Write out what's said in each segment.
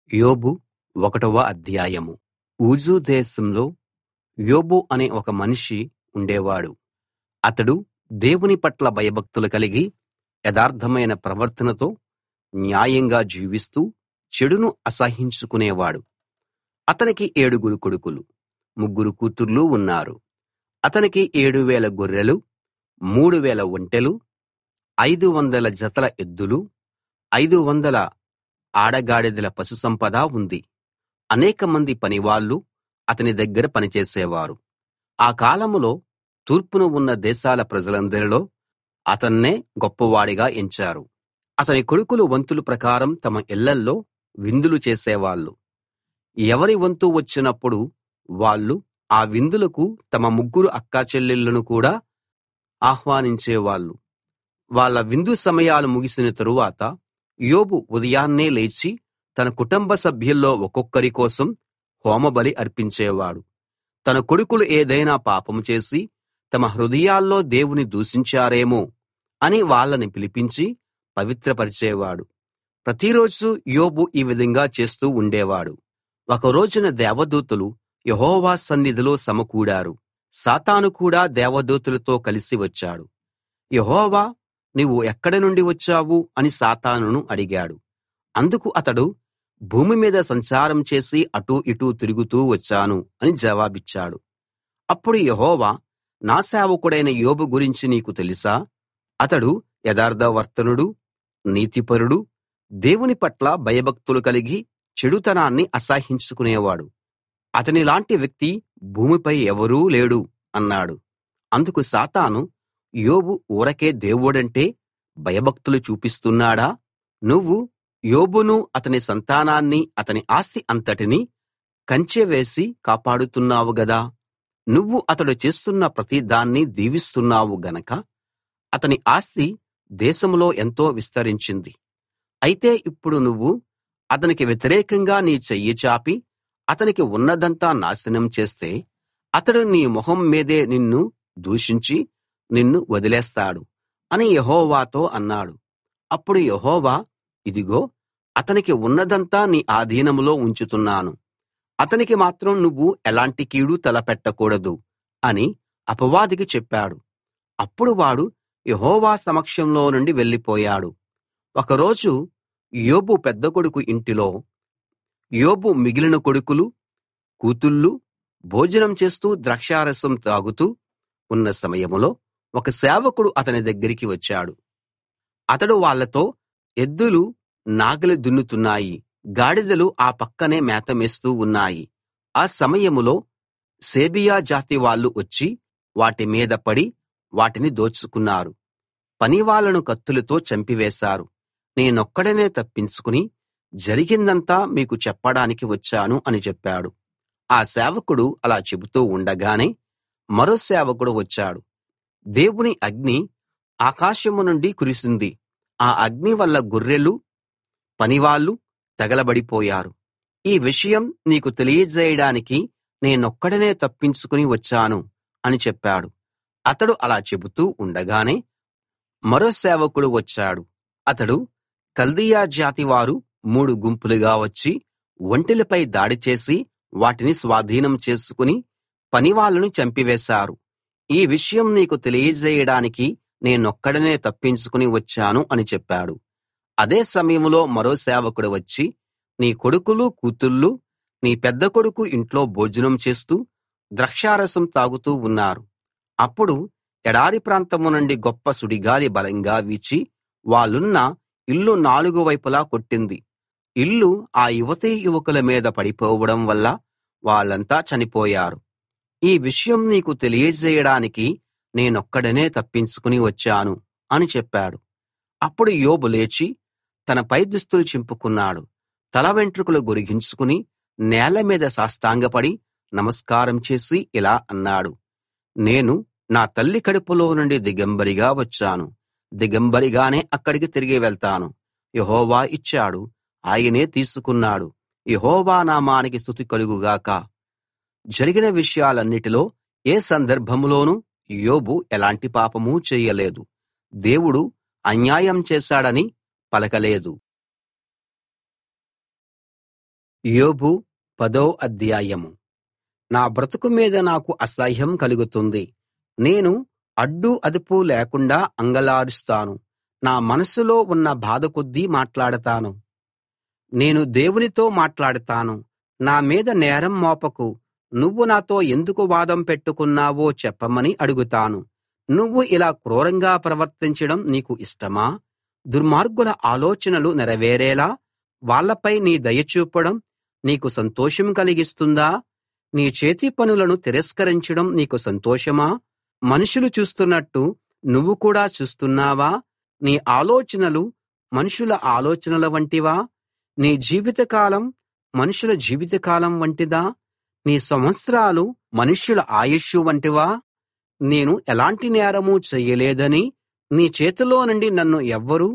యోబు ఒకటవ అధ్యాయం ఊజు దేశంలో యోబు అనే ఒక మనిషి ఉండేవాడు అతడు దేవుని పట్ల భయభక్తులు కలిగి యథార్థమైన ప్రవర్తనతో న్యాయంగా జీవిస్తూ చెడును అసహ్యించుకునేవాడు అతనికి ఏడుగురు కొడుకులు ముగ్గురు కూతుర్లు ఉన్నారు అతనికి ఏడు వేల గొర్రెలు మూడు వేల ఒంటెలు ఐదు వందల జతల ఎద్దులు ఐదు వందల ఆడగాడిదల పశుసంపద ఉంది అనేకమంది పనివాళ్ళు అతని దగ్గర పనిచేసేవారు ఆ కాలంలో తూర్పున ఉన్న దేశాల ప్రజలందరిలో అతన్నే గొప్పవాడిగా ఎంచారు అతని కొడుకులు వంతుల ప్రకారం తమ ఇళ్ళల్లో విందులు చేసేవాళ్ళు ఎవరి వంతు వచ్చినప్పుడు వాళ్ళు ఆ విందులకు తమ ముగ్గురు అక్కాచెల్లెళ్ళను కూడా ఆహ్వానించేవాళ్ళు వాళ్ళ విందు సమయాలు ముగిసిన తరువాత యోబు ఉదయాన్నే లేచి తన కుటుంబ సభ్యుల్లో ఒక్కొక్కరి కోసం హోమబలి అర్పించేవాడు తన కొడుకులు ఏదైనా పాపం చేసి తమ హృదయాల్లో దేవుని దూషించారేమో అని వాళ్ళని పిలిపించి పవిత్రపరిచేవాడు ప్రతిరోజూ యోబు ఈ విధంగా చేస్తూ ఉండేవాడు ఒక రోజున దేవదూతలు యెహోవా సన్నిధిలో సమకూడారు సాతాను కూడా దేవదూతలతో కలిసి వచ్చాడు యెహోవా నీవు ఎక్కడి నుండి వచ్చావు అని సాతానును అడిగాడు అందుకు అతడు భూమి మీద సంచారం చేసి అటూ ఇటూ తిరుగుతూ వచ్చాను అని జవాబిచ్చాడు అప్పుడు యెహోవా నా సేవకుడైన యోబు గురించి నీకు తెలుసా అతడు యథార్థవర్తనుడు నీతిపరుడు దేవుని పట్ల భయభక్తులు కలిగి చెడుతనాన్ని అసహ్యించుకునేవాడు అతనిలాంటి వ్యక్తి భూమిపై ఎవరూ లేడు అన్నాడు అందుకు సాతాను యోబు ఊరకే దేవుడంటే భయభక్తులు చూపిస్తున్నాడా నువ్వు యోబును అతని సంతానాన్ని అతని ఆస్తి అంతటినీ కంచె వేసి కాపాడుతున్నావు గదా నువ్వు అతడు చేస్తున్న ప్రతి దాన్ని దీవిస్తున్నావు గనక అతని ఆస్తి దేశంలో ఎంతో విస్తరించింది అయితే ఇప్పుడు నువ్వు అతనికి వ్యతిరేకంగా నీ చెయ్యి చాపి అతనికి ఉన్నదంతా నాశనం చేస్తే అతడు నీ మొహం మీదే నిన్ను దూషించి నిన్ను వదిలేస్తాడు అని యెహోవాతో అన్నాడు అప్పుడు యెహోవా ఇదిగో అతనికి ఉన్నదంతా నీ ఆధీనంలో ఉంచుతున్నాను అతనికి మాత్రం నువ్వు ఎలాంటి కీడు తలపెట్టకూడదు అని అపవాదికి చెప్పాడు అప్పుడు వాడు యెహోవా సమక్షంలో నుండి వెళ్ళిపోయాడు ఒకరోజు యోబు పెద్ద కొడుకు ఇంటిలో యోబు మిగిలిన కొడుకులు కూతుళ్ళు భోజనం చేస్తూ ద్రాక్షారసం తాగుతూ ఉన్న సమయంలో ఒక సేవకుడు అతని దగ్గరికి వచ్చాడు అతడు వాళ్ళతో ఎద్దులు నాగలి దున్నుతున్నాయి గాడిదలు ఆ పక్కనే మేత మేస్తూ ఉన్నాయి ఆ సమయంలో సేబియా జాతి వాళ్ళు వచ్చి వాటి మీద పడి వాటిని దోచుకున్నారు పనివాళ్ళను కత్తులతో చంపివేశారు నేనొక్కడనే తప్పించుకుని జరిగిందంతా మీకు చెప్పడానికి వచ్చాను అని చెప్పాడు ఆ సేవకుడు అలా చెబుతూ ఉండగానే మరో సేవకుడు వచ్చాడు దేవుని అగ్ని ఆకాశం నుండి కురిసింది ఆ అగ్ని వల్ల గొర్రెలు పనివాళ్ళు తగలబడిపోయారు ఈ విషయం నీకు తెలియజేయడానికి నేనొక్కడనే తప్పించుకుని వచ్చాను అని చెప్పాడు అతడు అలా చెబుతూ ఉండగానే మరో సేవకుడు వచ్చాడు అతడు కల్దీయా జాతి వారు మూడు గుంపులుగా వచ్చి ఒంటెలపై దాడి చేసి వాటిని స్వాధీనం చేసుకుని పనివాళ్ళను చంపివేశారు ఈ విషయం నీకు తెలియజేయడానికి నేనొక్కడనే తప్పించుకుని వచ్చాను అని చెప్పాడు అదే సమయంలో మరో సేవకుడు వచ్చి నీ కొడుకులు కూతుళ్ళు నీ పెద్ద కొడుకు ఇంట్లో భోజనం చేస్తూ ద్రాక్షారసం తాగుతూ ఉన్నారు అప్పుడు ఎడారి ప్రాంతం నుండి గొప్ప సుడిగాలి బలంగా వీచి వాళ్ళున్న ఇల్లు నాలుగు వైపులా కొట్టింది ఇల్లు ఆ యువతీ యువకుల మీద పడిపోవడం వల్ల వాళ్ళంతా చనిపోయారు ఈ విషయం నీకు తెలియజేయడానికి నేనొక్కడనే తప్పించుకుని వచ్చాను అని చెప్పాడు అప్పుడు యోబు లేచి తన పై దుస్తులు చింపుకున్నాడు తల వెంట్రుకలు గొరిగించుకుని నేల మీద సాష్టాంగపడి నమస్కారం చేసి ఇలా అన్నాడు నేను నా తల్లి కడుపులో నుండి దిగంబరిగా వచ్చాను దిగంబరిగానే అక్కడికి తిరిగి వెళ్తాను యెహోవా ఇచ్చాడు ఆయనే తీసుకున్నాడు యెహోవా నామానికి స్తుతి కలుగుగాక జరిగిన విషయాలన్నిటిలో ఏ సందర్భంలోనూ యోబు ఎలాంటి పాపమూ చేయలేదు దేవుడు అన్యాయం చేశాడని పలకలేదు యోబు పదో అధ్యాయము నా బ్రతుకు మీద నాకు అసహ్యం కలుగుతుంది నేను అడ్డు అదుపు లేకుండా అంగలారుస్తాను నా మనస్సులో ఉన్న బాధ కొద్దీ మాట్లాడతాను నేను దేవునితో మాట్లాడతాను నా మీద నేరం మోపకు నువ్వు నాతో ఎందుకు వాదం పెట్టుకున్నావో చెప్పమని అడుగుతాను నువ్వు ఇలా క్రూరంగా ప్రవర్తించడం నీకు ఇష్టమా దుర్మార్గుల ఆలోచనలు నెరవేరేలా వాళ్ళపై నీ దయ చూపడం నీకు సంతోషం కలిగిస్తుందా నీ చేతి పనులను తిరస్కరించడం నీకు సంతోషమా మనుషులు చూస్తున్నట్టు నువ్వు కూడా చూస్తున్నావా నీ ఆలోచనలు మనుషుల ఆలోచనల వంటివా నీ జీవితకాలం మనుషుల జీవితకాలం వంటిదా నీ సంవత్సరాలు మనుష్యుల ఆయుష్షు వంటివా నేను ఎలాంటి నేరమూ చెయ్యలేదని నీ చేతిలో నుండి నన్ను ఎవ్వరూ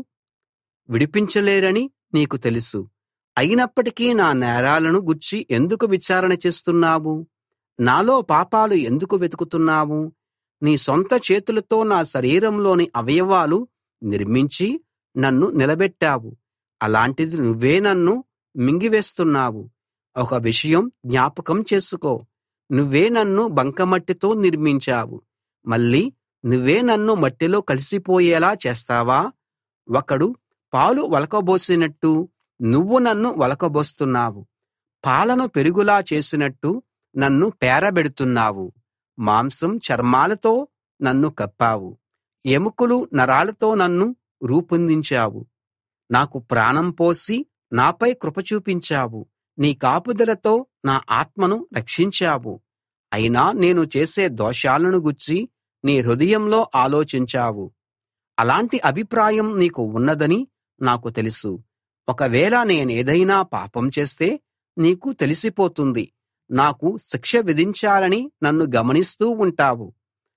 విడిపించలేరని నీకు తెలుసు అయినప్పటికీ నా నేరాలను గూర్చి ఎందుకు విచారణ చేస్తున్నావు నాలో పాపాలు ఎందుకు వెతుకుతున్నావు నీ సొంత చేతులతో నా శరీరంలోని అవయవాలు నిర్మించి నన్ను నిలబెట్టావు అలాంటిది నువ్వే నన్ను మింగివేస్తున్నావు ఒక విషయం జ్ఞాపకం చేసుకో నువ్వే నన్ను బంకమట్టితో నిర్మించావు మళ్ళీ నువ్వే నన్ను మట్టిలో కలిసిపోయేలా చేస్తావా ఒకడు పాలు ఒలకబోసినట్టు నువ్వు నన్ను ఒలకబోస్తున్నావు పాలను పెరుగులా చేసినట్టు నన్ను పేరబెడుతున్నావు మాంసం చర్మాలతో నన్ను కప్పావు ఎముకలు నరాలతో నన్ను రూపొందించావు నాకు ప్రాణం పోసి నాపై కృప చూపించావు నీ కాపుదలతో నా ఆత్మను రక్షించావు అయినా నేను చేసే దోషాలను గుచ్చి నీ హృదయంలో ఆలోచించావు అలాంటి అభిప్రాయం నీకు ఉన్నదని నాకు తెలుసు ఒకవేళ నేనేదైనా పాపం చేస్తే నీకు తెలిసిపోతుంది నాకు శిక్ష విధించాలని నన్ను గమనిస్తూ ఉంటావు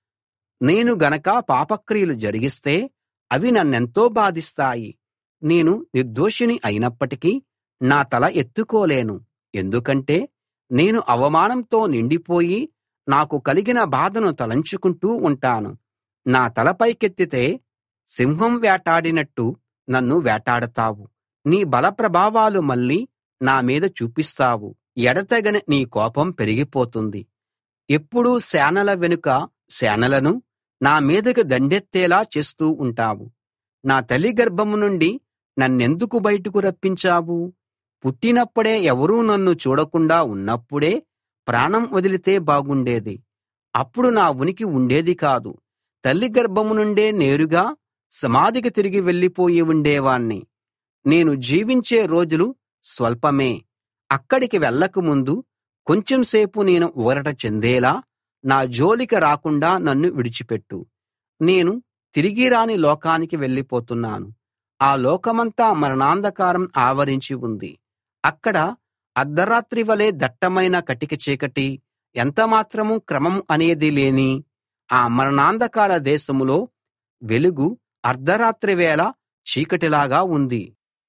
నేను గనక పాపక్రియలు జరిగిస్తే అవి నన్నెంతో బాధిస్తాయి నేను నిర్దోషిని అయినప్పటికీ నా తల ఎత్తుకోలేను ఎందుకంటే నేను అవమానంతో నిండిపోయి నాకు కలిగిన బాధను తలంచుకుంటూ ఉంటాను నా తల పైకెత్తితే సింహం వేటాడినట్టు నన్ను వేటాడతావు నీ బల ప్రభావాలు మళ్ళీ నా మీద చూపిస్తావు ఎడతెగని నీ కోపం పెరిగిపోతుంది ఎప్పుడూ సేనల వెనుక సేనలను నా మీదకి దండెత్తేలా చేస్తూ ఉంటావు నా తల్లి గర్భం నుండి నన్నెందుకు బయటకు రప్పించావు పుట్టినప్పుడే ఎవరూ నన్ను చూడకుండా ఉన్నప్పుడే ప్రాణం వదిలితే బాగుండేది అప్పుడు నా ఉనికి ఉండేది కాదు తల్లి గర్భం నుండే నేరుగా సమాధికి తిరిగి వెళ్ళిపోయి ఉండేవాణ్ణి నేను జీవించే రోజులు స్వల్పమే అక్కడికి వెళ్ళక ముందు కొంచెం సేపు నేను ఊరట చెందేలా నా జోలికి రాకుండా నన్ను విడిచిపెట్టు నేను తిరిగి రాని లోకానికి వెళ్ళిపోతున్నాను ఆ లోకమంతా మరణాంధకారం ఆవరించి ఉంది అక్కడ అర్ధరాత్రి వలె దట్టమైన కటిక చీకటి ఎంతమాత్రం క్రమం అనేది లేని ఆ మరణాంధకార దేశంలో వెలుగు అర్ధరాత్రి వేళ చీకటిలాగా ఉంది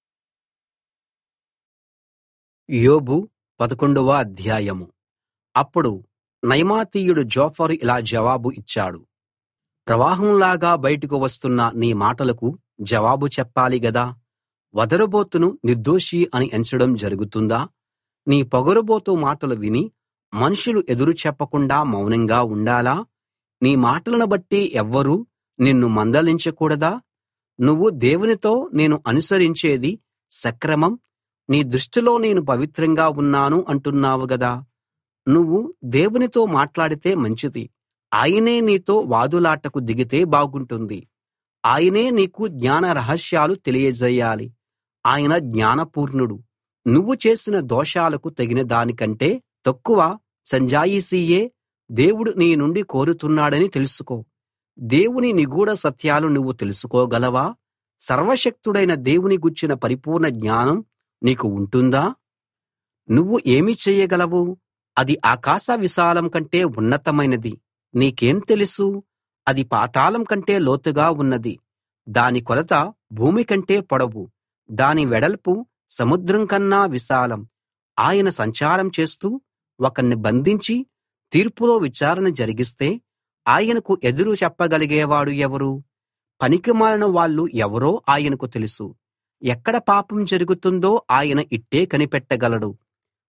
యోబు పదకొండవ అధ్యాయము అప్పుడు నయమాతీయుడు జోఫరు ఇలా జవాబు ఇచ్చాడు ప్రవాహంలాగా బయటకు వస్తున్న నీ మాటలకు జవాబు చెప్పాలి గదా వదరుబోతును నిర్దోషి అని ఎంచడం జరుగుతుందా నీ పొగరుబోతు మాటలు విని మనుషులు ఎదురు చెప్పకుండా మౌనంగా ఉండాలా నీ మాటలను బట్టి ఎవ్వరూ నిన్ను మందలించకూడదా నువ్వు దేవునితో నేను అనుసరించేది సక్రమం నీ దృష్టిలో నేను పవిత్రంగా ఉన్నాను అంటున్నావు గదా నువ్వు దేవునితో మాట్లాడితే మంచిది ఆయనే నీతో వాదులాటకు దిగితే బాగుంటుంది ఆయనే నీకు జ్ఞాన రహస్యాలు తెలియజేయాలి ఆయన జ్ఞానపూర్ణుడు నువ్వు చేసిన దోషాలకు తగిన దానికంటే తక్కువ సంజాయిషీయే దేవుడు నీ నుండి కోరుతున్నాడని తెలుసుకో దేవుని నిగూఢ సత్యాలు నువ్వు తెలుసుకోగలవా సర్వశక్తుడైన దేవుని గుచ్చిన పరిపూర్ణ జ్ఞానం నీకు ఉంటుందా నువ్వు ఏమి చెయ్యగలవు అది ఆకాశ విశాలం కంటే ఉన్నతమైనది నీకేం తెలుసు అది పాతాళం కంటే లోతుగా ఉన్నది దాని కొలత భూమి కంటే పొడవు దాని వెడల్పు సముద్రం కన్నా విశాలం ఆయన సంచారం చేస్తూ ఒకణ్ణి బంధించి తీర్పులో విచారణ జరిగిస్తే ఆయనకు ఎదురు చెప్పగలిగేవాడు ఎవరు పనికిమాలిన వాళ్ళు ఎవరో ఆయనకు తెలుసు ఎక్కడ పాపం జరుగుతుందో ఆయన ఇట్టే కనిపెట్టగలడు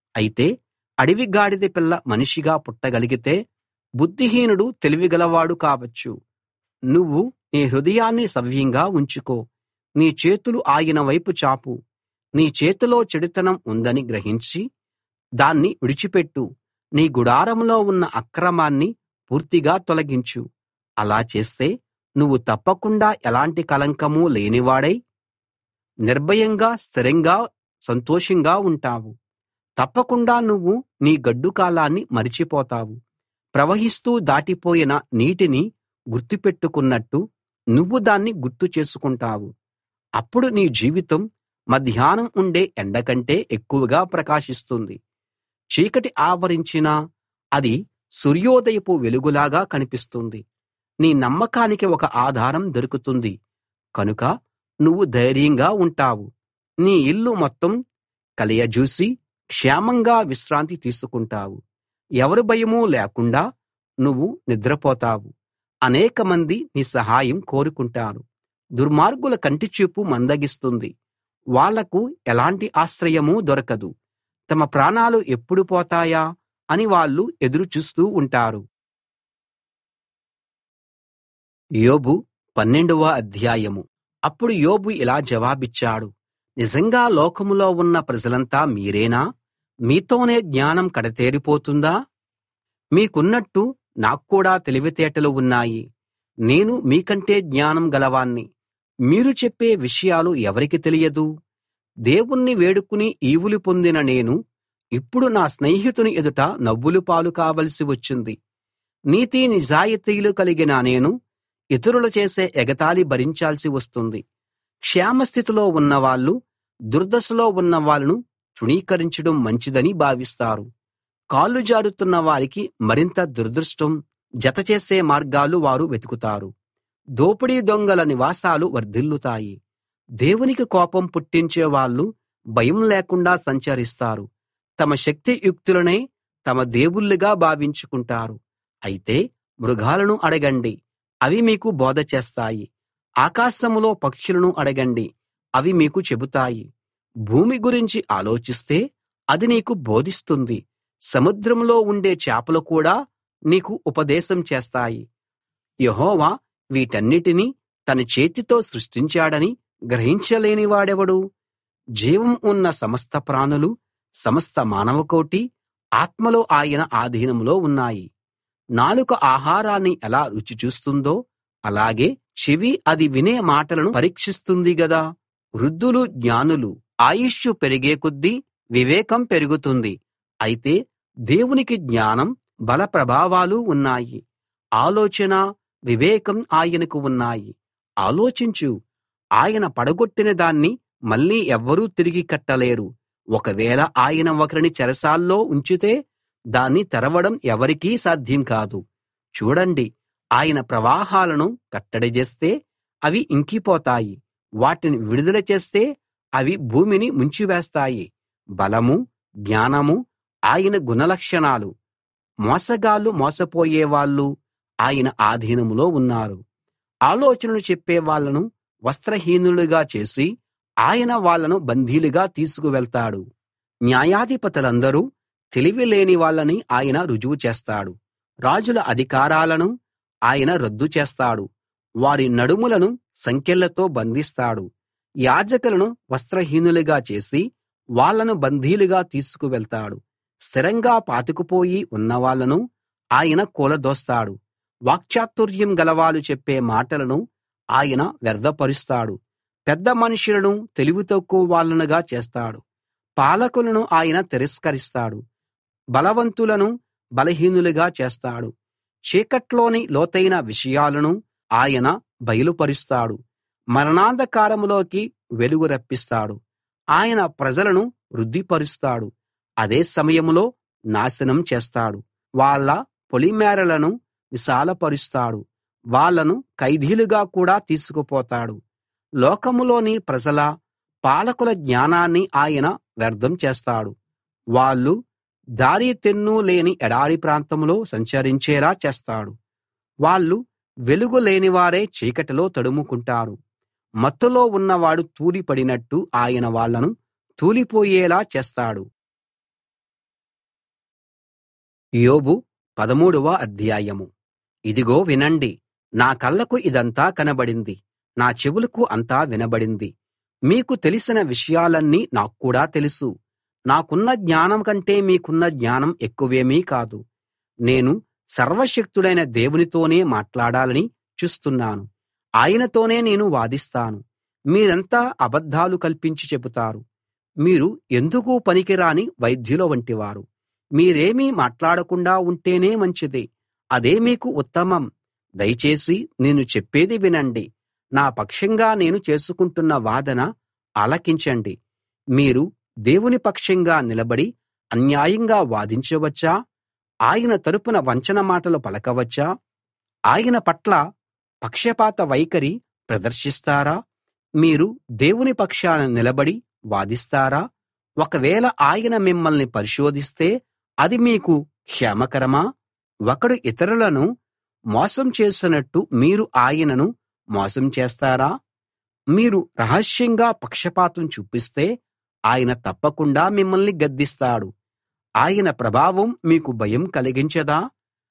అయితే అడవి గాడిద పిల్ల మనిషిగా పుట్టగలిగితే బుద్ధిహీనుడు తెలివిగలవాడు కావచ్చు నువ్వు నీ హృదయాన్ని సవ్యంగా ఉంచుకో నీ చేతులు ఆయన వైపు చాపు నీ చేతిలో చెడుతనం ఉందని గ్రహించి దాన్ని విడిచిపెట్టు నీ గుడారంలో ఉన్న అక్రమాన్ని పూర్తిగా తొలగించు అలా చేస్తే నువ్వు తప్పకుండా ఎలాంటి కళంకమూ లేనివాడై నిర్భయంగా స్థిరంగా సంతోషంగా ఉంటావు తప్పకుండా నువ్వు నీ గడ్డు కాలాన్ని మరిచిపోతావు ప్రవహిస్తూ దాటిపోయిన నీటిని గుర్తుపెట్టుకున్నట్టు నువ్వు దాన్ని గుర్తు చేసుకుంటావు అప్పుడు నీ జీవితం మధ్యాహ్నం ఉండే ఎండ కంటే ఎక్కువగా ప్రకాశిస్తుంది చీకటి ఆవరించినా అది సూర్యోదయపు వెలుగులాగా కనిపిస్తుంది నీ నమ్మకానికి ఒక ఆధారం దొరుకుతుంది కనుక నువ్వు ధైర్యంగా ఉంటావు నీ ఇల్లు మొత్తం కలయజూసి క్షేమంగా విశ్రాంతి తీసుకుంటావు ఎవరి భయమూ లేకుండా నువ్వు నిద్రపోతావు అనేకమంది నీ సహాయం కోరుకుంటారు దుర్మార్గుల కంటిచూపు మందగిస్తుంది వాళ్లకు ఎలాంటి ఆశ్రయమూ దొరకదు తమ ప్రాణాలు ఎప్పుడు పోతాయా అని వాళ్ళు ఎదురు చూస్తూ ఉంటారు యోబు పన్నెండవ అధ్యాయము అప్పుడు యోబు ఇలా జవాబిచ్చాడు నిజంగా లోకంలో ఉన్న ప్రజలంతా మీరేనా మీతోనే జ్ఞానం కడతేరిపోతుందా మీకున్నట్టు నాక్కూడా తెలివితేటలు ఉన్నాయి నేను మీకంటే జ్ఞానం గలవాణ్ణి మీరు చెప్పే విషయాలు ఎవరికి తెలియదు దేవుణ్ణి వేడుకుని ఈవులు పొందిన నేను ఇప్పుడు నా స్నేహితుని ఎదుట నవ్వుల పాలు కావలసి వచ్చింది నీతి నిజాయితీలు కలిగిన నేను ఇతరులు చేసే ఎగతాళి భరించాల్సి వస్తుంది క్షేమస్థితిలో ఉన్నవాళ్ళు దుర్దశలో ఉన్న వాళ్ళను తృణీకరించడం మంచిదని భావిస్తారు కాళ్ళు జారుతున్న వారికి మరింత దురదృష్టం జతచేసే మార్గాలు వారు వెతుకుతారు దోపిడీ దొంగల నివాసాలు వర్ధిల్లుతాయి దేవునికి కోపం పుట్టించే వాళ్ళు భయం లేకుండా సంచరిస్తారు తమ శక్తి యుక్తులనే తమ దేవుళ్ళుగా భావించుకుంటారు అయితే మృగాలను అడగండి అవి మీకు బోధ చేస్తాయి ఆకాశంలో పక్షులను అడగండి అవి మీకు చెబుతాయి భూమి గురించి ఆలోచిస్తే అది నీకు బోధిస్తుంది సముద్రంలో ఉండే చేపలు కూడా నీకు ఉపదేశం చేస్తాయి యెహోవా వీటన్నిటినీ తన చేతితో సృష్టించాడని గ్రహించలేని వాడెవడు జీవం ఉన్న సమస్త ప్రాణులు సమస్త మానవకోటి ఆత్మలు ఆయన ఆధీనంలో ఉన్నాయి నాలుక ఆహారాన్ని ఎలా రుచి చూస్తుందో అలాగే చెవి అది వినే మాటలను పరీక్షిస్తుంది గదా వృద్ధులు జ్ఞానులు ఆయుష్షు పెరిగే కొద్దీ వివేకం పెరుగుతుంది అయితే దేవునికి జ్ఞానం బల ప్రభావాలు ఉన్నాయి ఆలోచన వివేకం ఆయనకు ఉన్నాయి ఆలోచించు ఆయన పడగొట్టిన దాన్ని మళ్ళీ ఎవ్వరూ తిరిగి కట్టలేరు ఒకవేళ ఆయన ఒకరిని చెరసాల్లో ఉంచితే దాన్ని తెరవడం ఎవరికీ సాధ్యం కాదు చూడండి ఆయన ప్రవాహాలను కట్టడి చేస్తే అవి ఇంకిపోతాయి వాటిని విడుదల చేస్తే అవి భూమిని ముంచివేస్తాయి బలము జ్ఞానము ఆయన గుణలక్షణాలు మోసగాళ్ళు మోసపోయేవాళ్ళు ఆయన ఆధీనంలో ఉన్నారు ఆలోచనలు చెప్పే వాళ్ళను వస్త్రహీనులుగా చేసి ఆయన వాళ్ళను బందీలుగా తీసుకువెళ్తాడు న్యాయాధిపతులందరూ తెలివి లేని వాళ్ళని ఆయన రుజువు చేస్తాడు రాజుల అధికారాలను ఆయన రద్దు చేస్తాడు వారి నడుములను సంకెళ్లతో బంధిస్తాడు యాజకులను వస్త్రహీనులుగా చేసి వాళ్ళను బందీలుగా తీసుకువెళ్తాడు స్థిరంగా పాతుకుపోయి ఉన్నవాళ్ళను ఆయన కూలదోస్తాడు వాక్చాతుర్యం గలవాళ్ళు చెప్పే మాటలను ఆయన వ్యర్థపరుస్తాడు పెద్ద మనుషులను తెలివి తక్కువ వాళ్ళనుగా చేస్తాడు పాలకులను ఆయన తిరస్కరిస్తాడు బలవంతులను బలహీనులుగా చేస్తాడు చీకట్లోని లోతైన విషయాలను ఆయన బయలుపరుస్తాడు మరణాంధకారంలోకి వెలుగు రప్పిస్తాడు ఆయన ప్రజలను వృద్ధిపరుస్తాడు అదే సమయంలో నాశనం చేస్తాడు వాళ్ళ పొలిమేరలను విశాలపరుస్తాడు వాళ్ళను ఖైదీలుగా కూడా తీసుకుపోతాడు లోకంలోని ప్రజల పాలకుల జ్ఞానాన్ని ఆయన వ్యర్థం చేస్తాడు వాళ్ళు దారి తెన్ను లేని ఎడారి ప్రాంతంలో సంచరించేలా చేస్తాడు వాళ్ళు వెలుగు లేనివారే చీకటిలో తడుముకుంటారు మత్తులో ఉన్నవాడు తూలి పడినట్టు ఆయన వాళ్ళను తూలిపోయేలా చేస్తాడు యోబు పదమూడవ అధ్యాయం ఇదిగో వినండి నా కళ్ళకు ఇదంతా కనబడింది నా చెవులకు అంతా వినబడింది మీకు తెలిసిన విషయాలన్నీ నాక్కూడా తెలుసు నాకున్న జ్ఞానం కంటే మీకున్న జ్ఞానం ఎక్కువేమీ కాదు నేను సర్వశక్తుడైన దేవునితోనే మాట్లాడాలని చూస్తున్నాను ఆయనతోనే నేను వాదిస్తాను మీరంతా అబద్ధాలు కల్పించి చెబుతారు మీరు ఎందుకూ పనికిరాని వైద్యుల వంటివారు మీరేమీ మాట్లాడకుండా ఉంటేనే మంచిది అదే మీకు ఉత్తమం దయచేసి నేను చెప్పేది వినండి నా పక్షంగా నేను చేసుకుంటున్న వాదన ఆలకించండి మీరు దేవుని పక్షంగా నిలబడి అన్యాయంగా వాదించవచ్చా ఆయన తరపున వంచన మాటలు పలకవచ్చా ఆయన పట్ల పక్షపాత వైఖరి ప్రదర్శిస్తారా మీరు దేవుని పక్షాన నిలబడి వాదిస్తారా ఒకవేళ ఆయన మిమ్మల్ని పరిశోధిస్తే అది మీకు క్షేమకరమా ఒకడు ఇతరులను మోసం చేసినట్టు మీరు ఆయనను మోసం చేస్తారా మీరు రహస్యంగా పక్షపాతం చూపిస్తే ఆయన తప్పకుండా మిమ్మల్ని గద్దిస్తాడు ఆయన ప్రభావం మీకు భయం కలిగించదా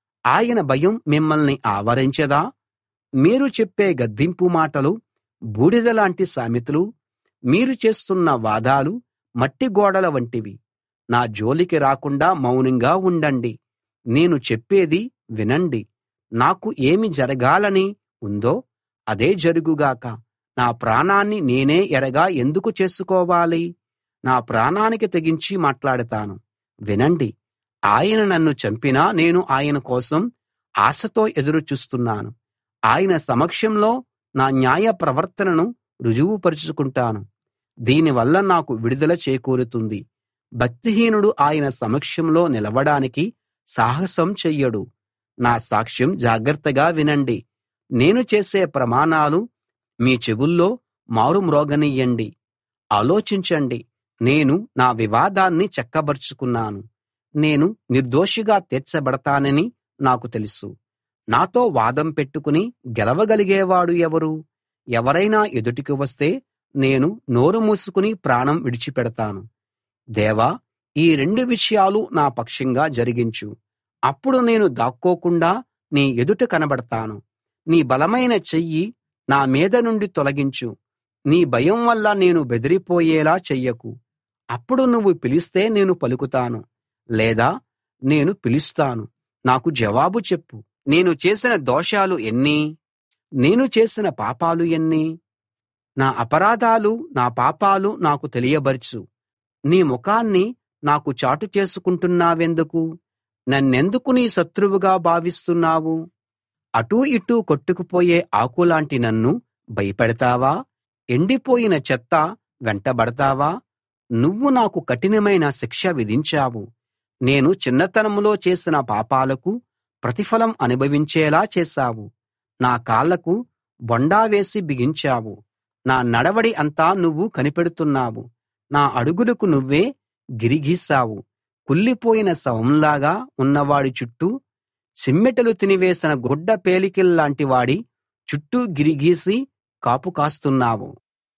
ఆయన భయం మిమ్మల్ని ఆవరించదా మీరు చెప్పే గద్దింపు మాటలు బూడిదలాంటి సామెతలు మీరు చేస్తున్న వాదాలు మట్టి గోడల వంటివి నా జోలికి రాకుండా మౌనంగా ఉండండి నేను చెప్పేది వినండి నాకు ఏమి జరగాలని ఉందో అదే జరుగుగాక నా ప్రాణాన్ని నేనే ఎరగా ఎందుకు చేసుకోవాలి నా ప్రాణానికి తెగించి మాట్లాడతాను వినండి ఆయన నన్ను చంపినా నేను ఆయన కోసం ఆశతో ఎదురు చూస్తున్నాను ఆయన సమక్షంలో నా న్యాయ ప్రవర్తనను రుజువుపరుచుకుంటాను దీనివల్ల నాకు విడుదల చేకూరుతుంది భక్తిహీనుడు ఆయన సమక్షంలో నిలవడానికి సాహసం చెయ్యడు నా సాక్ష్యం జాగ్రత్తగా వినండి నేను చేసే ప్రమాణాలు మీ చెవుల్లో మారుమ్రోగనియ్యండి ఆలోచించండి నేను నా వివాదాన్ని చక్కబరుచుకున్నాను నేను నిర్దోషిగా తీర్చబడతానని నాకు తెలుసు నాతో వాదం పెట్టుకుని గెలవగలిగేవాడు ఎవరు ఎవరైనా ఎదుటికి వస్తే నేను నోరు మూసుకుని ప్రాణం విడిచిపెడతాను దేవా ఈ రెండు విషయాలు నా పక్షంగా జరిగించు అప్పుడు నేను దాక్కోకుండా నీ ఎదుట కనబడతాను నీ బలమైన చెయ్యి నా మీద నుండి తొలగించు నీ భయం వల్ల నేను బెదిరిపోయేలా చెయ్యకు అప్పుడు నువ్వు పిలిస్తే నేను పలుకుతాను లేదా నేను పిలుస్తాను నాకు జవాబు చెప్పు నేను చేసిన దోషాలు ఎన్ని నేను చేసిన పాపాలు ఎన్ని నా అపరాధాలు నా పాపాలు నాకు తెలియబరచు నీ ముఖాన్ని నాకు చాటు చేసుకుంటున్నావెందుకు నన్నెందుకు నీ శత్రువుగా భావిస్తున్నావు అటూ ఇటూ కొట్టుకుపోయే ఆకులాంటి నన్ను భయపెడతావా ఎండిపోయిన చెత్త వెంటబడతావా నువ్వు నాకు కఠినమైన శిక్ష విధించావు నేను చిన్నతనంలో చేసిన పాపాలకు ప్రతిఫలం అనుభవించేలా చేశావు నా కాళ్లకు బొండా వేసి బిగించావు నా నడవడి అంతా నువ్వు కనిపెడుతున్నావు నా అడుగులకు నువ్వే గిరిగీశావు కుళ్ళిపోయిన శవంలాగా ఉన్నవాడి చుట్టూ చిమ్మెటలు తినివేసిన గుడ్డ పేలికల్లాంటి వాడి చుట్టూ గిరిగీసి కాపు కాస్తున్నావు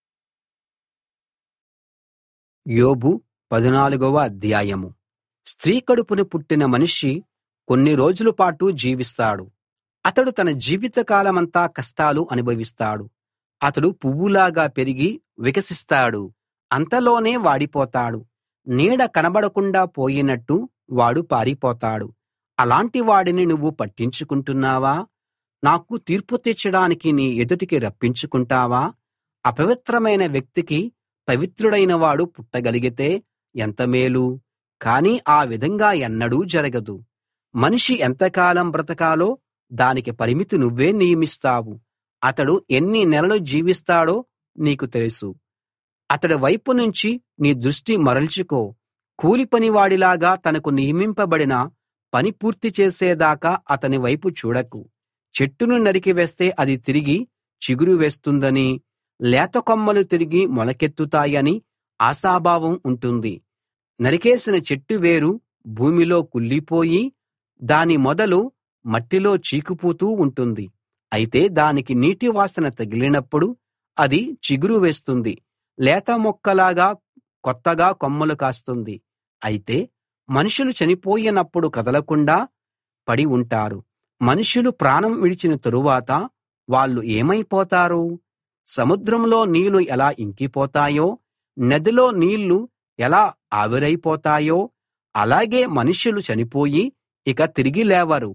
యోబు పదునాలుగవ అధ్యాయము స్త్రీ కడుపున పుట్టిన మనిషి కొన్ని రోజుల పాటు జీవిస్తాడు అతడు తన జీవితకాలమంతా కష్టాలు అనుభవిస్తాడు అతడు పువ్వులాగా పెరిగి వికసిస్తాడు అంతలోనే వాడిపోతాడు నీడ కనబడకుండా పోయినట్టు వాడు పారిపోతాడు అలాంటి వాడిని నువ్వు పట్టించుకుంటున్నావా నాకు తీర్పు తీర్చడానికి నీ ఎదుటికి రప్పించుకుంటావా అపవిత్రమైన వ్యక్తికి పవిత్రుడైన వాడు పుట్టగలిగితే ఎంత మేలు కానీ ఆ విధంగా ఎన్నడూ జరగదు మనిషి ఎంతకాలం బ్రతకాలో దానికి పరిమితి నువ్వే నియమిస్తావు అతడు ఎన్ని నెలలు జీవిస్తాడో నీకు తెలుసు అతడి వైపు నుంచి నీ దృష్టి మరల్చుకో కూలిపనివాడిలాగా తనకు నియమింపబడిన పని పూర్తి చేసేదాకా అతని వైపు చూడకు చెట్టును నరికివేస్తే అది తిరిగి చిగురు వేస్తుందని లేత కొమ్మలు తిరిగి మొలకెత్తుతాయని ఆశాభావం ఉంటుంది నరికేసిన చెట్టు వేరు భూమిలో కుళ్ళిపోయి దాని మొదలు మట్టిలో చీకుపోతూ ఉంటుంది అయితే దానికి నీటి వాసన తగిలినప్పుడు అది చిగురు వేస్తుంది లేత మొక్కలాగా కొత్తగా కొమ్మలు కాస్తుంది అయితే మనుషులు చనిపోయినప్పుడు కదలకుండా పడి ఉంటారు మనుషులు ప్రాణం విడిచిన తరువాత వాళ్ళు ఏమైపోతారు సముద్రంలో నీళ్లు ఎలా ఇంకిపోతాయో నదిలో నీళ్లు ఎలా ఆవిరైపోతాయో అలాగే మనుష్యులు చనిపోయి ఇక తిరిగి లేవరు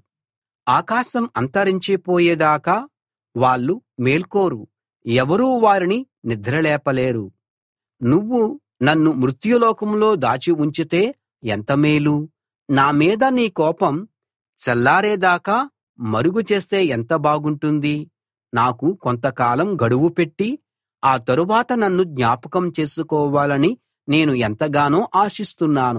ఆకాశం అంతరించిపోయేదాకా వాళ్ళు మేల్కోరు ఎవరూ వారిని నిద్రలేపలేరు నువ్వు నన్ను మృత్యులోకంలో దాచి ఉంచితే ఎంత మేలు నా మీద నీ కోపం చల్లారేదాకా మరుగు చేస్తే ఎంత బాగుంటుంది నాకు కొంతకాలం గడువు పెట్టి ఆ తరువాత నన్ను జ్ఞాపకం చేసుకోవాలని నేను ఎంతగానో ఆశిస్తున్నాను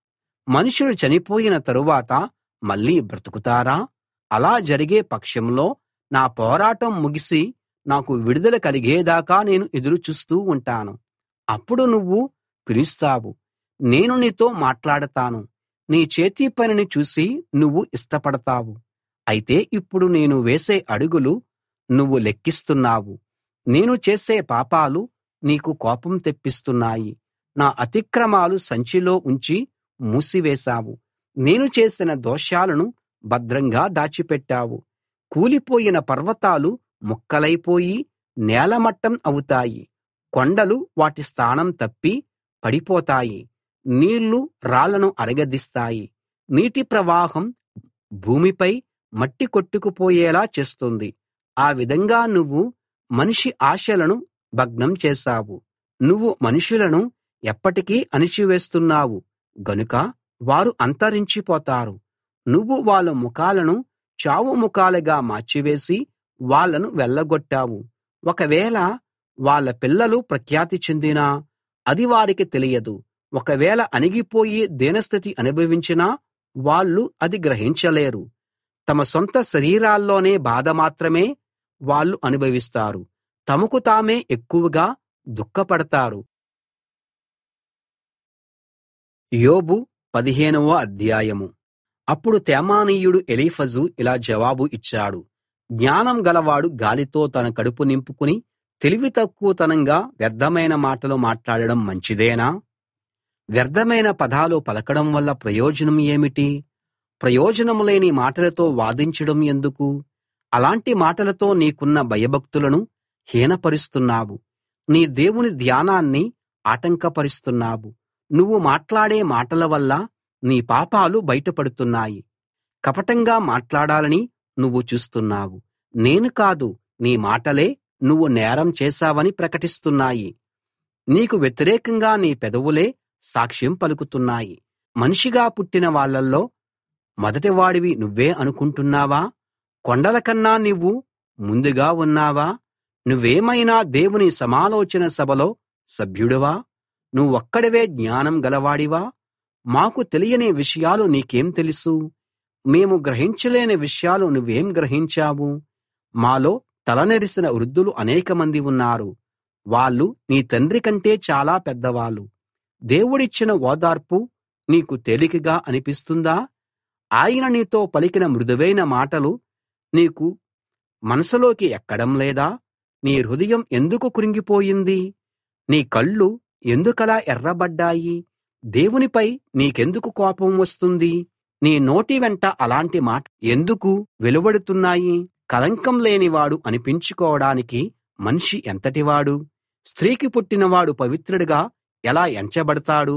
మనుషులు చనిపోయిన తరువాత మళ్ళీ బ్రతుకుతారా అలా జరిగే పక్షంలో నా పోరాటం ముగిసి నాకు విడుదల కలిగేదాకా నేను ఎదురు చూస్తూ ఉంటాను అప్పుడు నువ్వు పిలుస్తావు నేను నీతో మాట్లాడతాను నీ చేతి పనిని చూసి నువ్వు ఇష్టపడతావు అయితే ఇప్పుడు నేను వేసే అడుగులు నువ్వు లెక్కిస్తున్నావు నేను చేసే పాపాలు నీకు కోపం తెప్పిస్తున్నాయి నా అతిక్రమాలు సంచిలో ఉంచి మూసివేశావు నేను చేసిన దోషాలను భద్రంగా దాచిపెట్టావు కూలిపోయిన పర్వతాలు ముక్కలైపోయి నేలమట్టం అవుతాయి కొండలు వాటి స్థానం తప్పి పడిపోతాయి నీళ్లు రాళ్లను అరగదీస్తాయి నీటి ప్రవాహం భూమిపై మట్టి కొట్టుకుపోయేలా చేస్తుంది ఆ విధంగా నువ్వు మనిషి ఆశలను భగ్నం చేశావు నువ్వు మనుషులను ఎప్పటికీ అణిచివేస్తున్నావు గనుక వారు అంతరించిపోతారు నువ్వు వాళ్ళ ముఖాలను చావు ముఖాలుగా మార్చివేసి వాళ్ళను వెళ్ళగొట్టావు ఒకవేళ వాళ్ళ పిల్లలు ప్రఖ్యాతి చెందినా అది వారికి తెలియదు ఒకవేళ అణిగిపోయి దీనస్థితి అనుభవించినా వాళ్ళు అది గ్రహించలేరు తమ సొంత శరీరాల్లోనే బాధ మాత్రమే వాళ్ళు అనుభవిస్తారు తమకు తామే ఎక్కువగా దుఃఖపడతారు యోబు పదిహేనవ అధ్యాయము అప్పుడు తేమానీయుడు ఎలీఫజు ఇలా జవాబు ఇచ్చాడు జ్ఞానం గలవాడు గాలితో తన కడుపు నింపుకుని తెలివి తక్కువతనంగా వ్యర్థమైన మాటలు మాట్లాడడం మంచిదేనా వ్యర్థమైన పదాలు పలకడం వల్ల ప్రయోజనం ఏమిటి ప్రయోజనం లేని మాటలతో వాదించడం ఎందుకు అలాంటి మాటలతో నీకున్న భయభక్తులను హీనపరుస్తున్నావు నీ దేవుని ధ్యానాన్ని ఆటంకపరుస్తున్నావు నువ్వు మాట్లాడే మాటల వల్ల నీ పాపాలు బయటపడుతున్నాయి కపటంగా మాట్లాడాలని నువ్వు చూస్తున్నావు నేను కాదు నీ మాటలే నువ్వు నేరం చేశావని ప్రకటిస్తున్నాయి నీకు వ్యతిరేకంగా నీ పెదవులే సాక్ష్యం పలుకుతున్నాయి మనిషిగా పుట్టిన వాళ్ళల్లో మొదటివాడివి నువ్వే అనుకుంటున్నావా కొండల కన్నా నువ్వు ముందుగా ఉన్నావా నువ్వేమైనా దేవుని సమాలోచన సభలో సభ్యుడివా నువ్వొక్కడివే జ్ఞానం గలవాడివా మాకు తెలియని విషయాలు నీకేం తెలుసు మేము గ్రహించలేని విషయాలు నువ్వేం గ్రహించావు మాలో తలనెరిసిన వృద్ధులు అనేకమంది ఉన్నారు వాళ్ళు నీ తండ్రి కంటే చాలా పెద్దవాళ్ళు దేవుడిచ్చిన ఓదార్పు నీకు తేలికగా అనిపిస్తుందా ఆయన నీతో పలికిన మృదువైన మాటలు నీకు మనసులోకి ఎక్కడం లేదా నీ హృదయం ఎందుకు కృంగిపోయింది నీ కళ్ళు ఎందుకలా ఎర్రబడ్డాయి దేవునిపై నీకెందుకు కోపం వస్తుంది నీ నోటి వెంట అలాంటి మాట ఎందుకు వెలువడుతున్నాయి కళంకం లేనివాడు అనిపించుకోవడానికి మనిషి ఎంతటివాడు స్త్రీకి పుట్టినవాడు పవిత్రుడిగా ఎలా ఎంచబడతాడు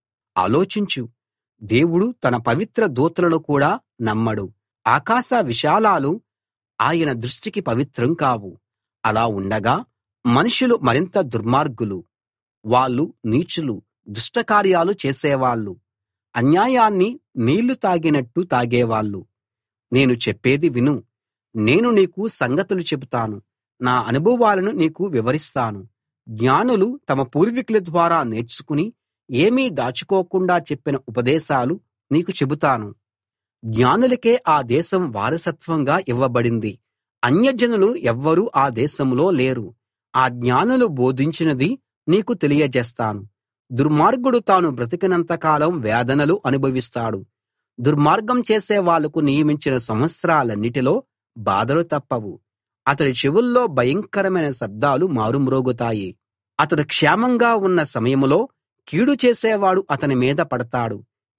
ఆలోచించు దేవుడు తన పవిత్ర దూతలను కూడా నమ్మడు ఆకాశ విశాలాలు ఆయన దృష్టికి పవిత్రం కావు అలా ఉండగా మనుషులు మరింత దుర్మార్గులు వాళ్ళు నీచులు దుష్టకార్యాలు చేసేవాళ్ళు అన్యాయాన్ని నీళ్లు తాగినట్టు తాగేవాళ్ళు నేను చెప్పేది విను నేను నీకు సంగతులు చెబుతాను నా అనుభవాలను నీకు వివరిస్తాను జ్ఞానులు తమ పూర్వీకుల ద్వారా నేర్చుకుని ఏమీ దాచుకోకుండా చెప్పిన ఉపదేశాలు నీకు చెబుతాను జ్ఞానులకే ఆ దేశం వారసత్వంగా ఇవ్వబడింది అన్యజనులు ఎవ్వరూ ఆ దేశంలో లేరు ఆ జ్ఞానులు బోధించినది నీకు తెలియజేస్తాను దుర్మార్గుడు తాను బ్రతికినంత కాలం వేదనలు అనుభవిస్తాడు దుర్మార్గం చేసే వాళ్లకు నియమించిన సంవత్సరాలన్నిటిలో బాధలు తప్పవు అతడి చెవుల్లో భయంకరమైన శబ్దాలు మారుమ్రోగుతాయి అతడు క్షేమంగా ఉన్న సమయంలో కీడు చేసేవాడు అతని మీద పడతాడు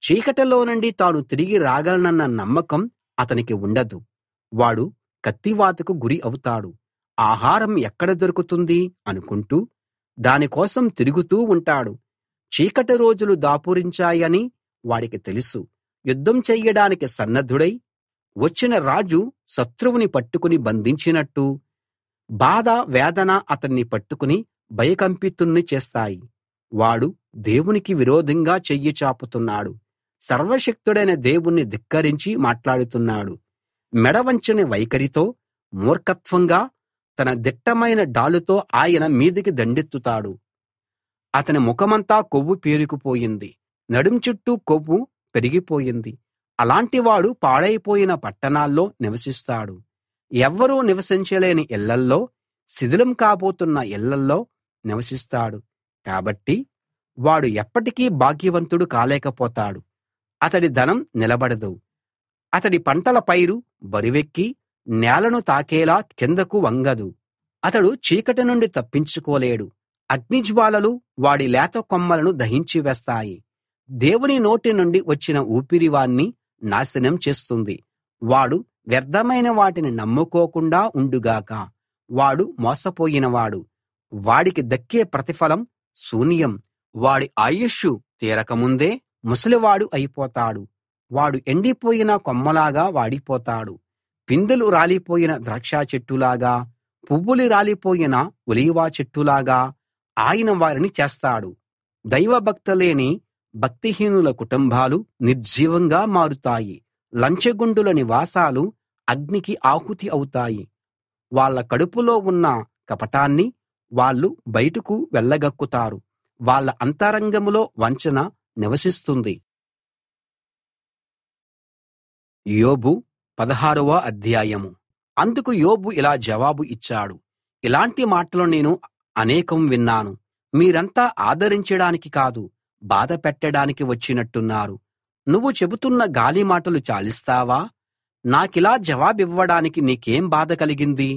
చీకటిలో నుండి తాను తిరిగి రాగలనన్న నమ్మకం అతనికి ఉండదు వాడు కత్తివాతకు గురి అవుతాడు ఆహారం ఎక్కడ దొరుకుతుంది అనుకుంటూ దాని కోసం తిరుగుతూ ఉంటాడు చీకటి రోజులు దాపురించాయని వాడికి తెలుసు యుద్ధం చెయ్యడానికి సన్నద్ధుడై వచ్చిన రాజు శత్రువుని పట్టుకుని బంధించినట్టు బాధ వేదన అతన్ని పట్టుకుని భయకంపితుణ్ణి చేస్తాయి వాడు దేవునికి విరోధంగా చెయ్యి చాపుతున్నాడు సర్వశక్తుడైన దేవుణ్ణి ధిక్కరించి మాట్లాడుతున్నాడు మెడవంచని వైఖరితో మూర్ఖత్వంగా తన దిట్టమైన డాలుతో ఆయన మీదికి దండెత్తుతాడు అతని ముఖమంతా కొవ్వు పేరుకుపోయింది నడుం చుట్టూ కొవ్వు పెరిగిపోయింది అలాంటివాడు పాడైపోయిన పట్టణాల్లో నివసిస్తాడు ఎవ్వరూ నివసించలేని ఇళ్ళల్లో శిథిలం కాబోతున్న ఇళ్ళల్లో నివసిస్తాడు కాబట్టి వాడు ఎప్పటికీ భాగ్యవంతుడు కాలేకపోతాడు అతడి ధనం నిలబడదు అతడి పంటల పైరు బరువెక్కి నేలను తాకేలా కిందకు వంగదు అతడు చీకటి నుండి తప్పించుకోలేడు అగ్నిజ్వాలలు వాడి లేత కొమ్మలను దహించి వేస్తాయి దేవుని నోటి నుండి వచ్చిన ఊపిరి వాణ్ణి నాశనం చేస్తుంది వాడు వ్యర్థమైన వాటిని నమ్ముకోకుండా ఉండుగాక వాడు మోసపోయినవాడు వాడికి దక్కే ప్రతిఫలం శూన్యం వాడి ఆయుష్షు తీరకముందే ముసలివాడు అయిపోతాడు వాడు ఎండిపోయిన కొమ్మలాగా వాడిపోతాడు పిందెలు రాలిపోయిన ద్రాక్ష చెట్టులాగా పువ్వులు రాలిపోయిన ఒలీవ చెట్టులాగా ఆయన వారిని చేస్తాడు దైవభక్తలేని భక్తిహీనుల కుటుంబాలు నిర్జీవంగా మారుతాయి లంచగొండుల నివాసాలు అగ్నికి ఆహుతి అవుతాయి వాళ్ళ కడుపులో ఉన్న కపటాన్ని వాళ్ళు బయటకు వెళ్ళగక్కుతారు వాళ్ళ అంతరంగంలో వంచన నివసిస్తుంది యోబు పదహారవ అధ్యాయం అందుకు యోబు ఇలా జవాబు ఇచ్చాడు ఇలాంటి మాటలు నేను అనేకం విన్నాను మీరంతా ఆదరించడానికి కాదు బాధ పెట్టడానికి వచ్చినట్టున్నారు నువ్వు చెబుతున్న గాలి మాటలు చాలిస్తావా నాకిలా జవాబివ్వడానికి నీకేం బాధ కలిగింది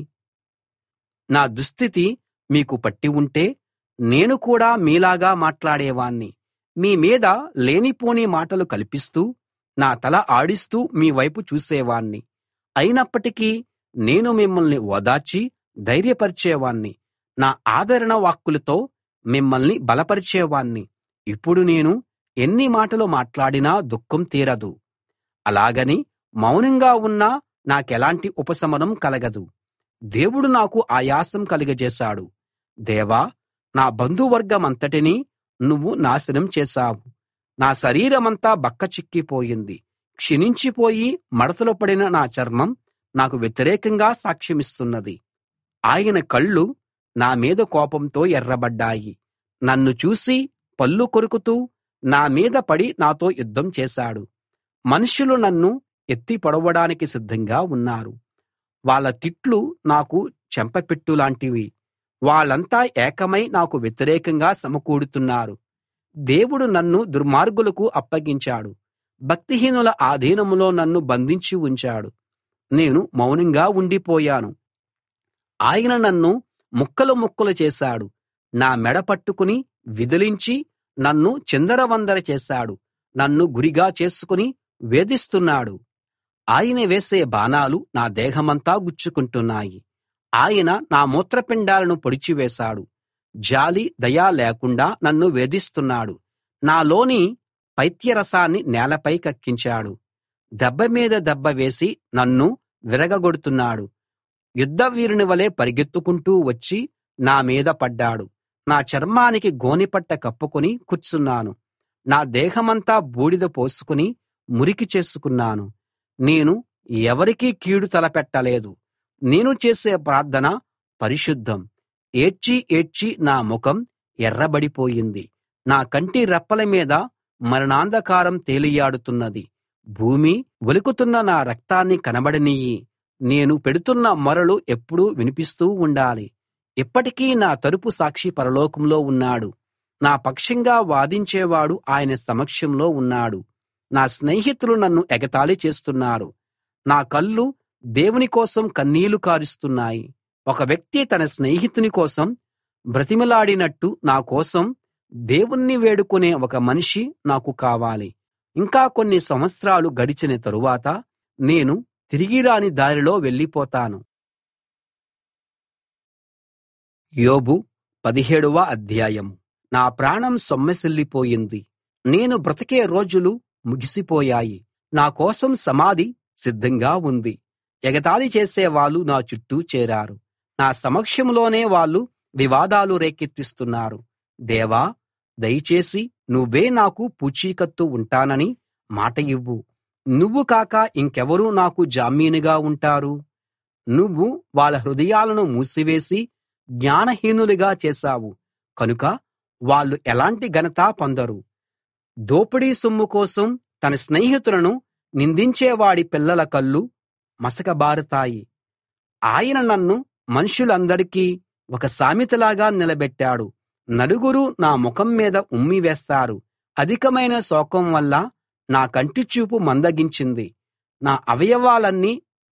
నా దుస్థితి మీకు పట్టి ఉంటే నేను కూడా మీలాగా మాట్లాడేవాణ్ణి మీ మీద లేనిపోని మాటలు కల్పిస్తూ నా తల ఆడిస్తూ మీ వైపు చూసేవాణ్ణి అయినప్పటికీ నేను మిమ్మల్ని ఓదార్చి ధైర్యపరిచేవాణ్ణి నా ఆదరణ వాక్కులతో మిమ్మల్ని బలపరిచేవాణ్ణి ఇప్పుడు నేను ఎన్ని మాటలు మాట్లాడినా దుఃఖం తీరదు అలాగని మౌనంగా ఉన్నా నాకెలాంటి ఉపశమనం కలగదు దేవుడు నాకు ఆయాసం కలుగజేశాడు దేవా నా బంధువర్గమంతటినీ నువ్వు నాశనం చేశావు నా శరీరమంతా బక్కచిక్కిపోయింది క్షీణించిపోయి మడతలు పడిన నా చర్మం నాకు వ్యతిరేకంగా సాక్ష్యమిస్తున్నది ఆయన కళ్ళు నా మీద కోపంతో ఎర్రబడ్డాయి నన్ను చూసి పళ్ళు కొరుకుతూ నా మీద పడి నాతో యుద్ధం చేశాడు మనుషులు నన్ను ఎత్తి పొడవడానికి సిద్ధంగా ఉన్నారు వాళ్ళ తిట్లు నాకు చెంపపెట్టులాంటివి వాళ్ళంతా ఏకమై నాకు వ్యతిరేకంగా సమకూడుతున్నారు దేవుడు నన్ను దుర్మార్గులకు అప్పగించాడు భక్తిహీనుల ఆధీనంలో నన్ను బంధించి ఉంచాడు నేను మౌనంగా ఉండిపోయాను ఆయన నన్ను ముక్కలు ముక్కలు చేశాడు నా మెడ పట్టుకుని విదిలించి నన్ను చిందరవందర చేశాడు నన్ను గురిగా చేసుకుని వేధిస్తున్నాడు ఆయన వేసే బాణాలు నా దేహమంతా గుచ్చుకుంటున్నాయి ఆయన నా మూత్రపిండాలను పొడిచివేశాడు జాలి దయ లేకుండా నన్ను వేధిస్తున్నాడు నాలోని పైత్యరసాన్ని నేలపై కక్కించాడు దెబ్బ మీద దెబ్బ వేసి నన్ను విరగగొడుతున్నాడు యుద్ధవీరుని వలె పరిగెత్తుకుంటూ వచ్చి నా మీద పడ్డాడు నా చర్మానికి గోనిపట్ట కప్పుకుని కూర్చున్నాను నా దేహమంతా బూడిద పోసుకుని మురికి చేసుకున్నాను నేను ఎవరికీ కీడు తలపెట్టలేదు నేను చేసే ప్రార్థన పరిశుద్ధం ఏడ్చి ఏడ్చి నా ముఖం ఎర్రబడిపోయింది నా కంటి రెప్పల మీద మరణాంధకారం తేలియాడుతున్నది భూమి ఒలుకుతున్న నా రక్తాన్ని కనబడనియ్యి నేను పెడుతున్న మొరలు ఎప్పుడూ వినిపిస్తూ ఉండాలి ఇప్పటికీ నా తరపు సాక్షి పరలోకంలో ఉన్నాడు నా పక్షంగా వాదించేవాడు ఆయన సమక్షంలో ఉన్నాడు నా స్నేహితులు నన్ను ఎగతాళి చేస్తున్నారు నా కళ్ళు దేవుని కోసం కన్నీళ్లు కారుస్తున్నాయి ఒక వ్యక్తి తన స్నేహితుని కోసం బ్రతిమిలాడినట్టు నా కోసం దేవుణ్ణి వేడుకునే ఒక మనిషి నాకు కావాలి ఇంకా కొన్ని సంవత్సరాలు గడిచిన తరువాత నేను తిరిగి రాని దారిలో వెళ్ళిపోతాను యోబు పదిహేడవ అధ్యాయం నా ప్రాణం సొమ్మసిల్లిపోయింది నేను బ్రతికే రోజులు ముగిసిపోయాయి నా కోసం సమాధి సిద్ధంగా ఉంది ఎగతాళి చేసేవాళ్ళు నా చుట్టూ చేరారు నా సమక్షంలోనే వాళ్ళు వివాదాలు రేకెత్తిస్తున్నారు దేవా దయచేసి నువ్వే నాకు పూచీకత్తు ఉంటానని మాట ఇవ్వు నువ్వు కాక ఇంకెవరు నాకు జామీనుగా ఉంటారు నువ్వు వాళ్ళ హృదయాలను మూసివేసి జ్ఞానహీనులుగా చేశావు కనుక వాళ్ళు ఎలాంటి ఘనత పొందరు దోపిడీ సొమ్ము కోసం తన స్నేహితులను నిందించేవాడి పిల్లల కళ్ళు మసకబారుతాయి ఆయన నన్ను మనుషులందరికీ ఒక సామెతలాగా నిలబెట్టాడు నలుగురు నా ముఖం మీద ఉమ్మి వేస్తారు అధికమైన శోకం వల్ల నా కంటిచూపు మందగించింది నా అవయవాలన్నీ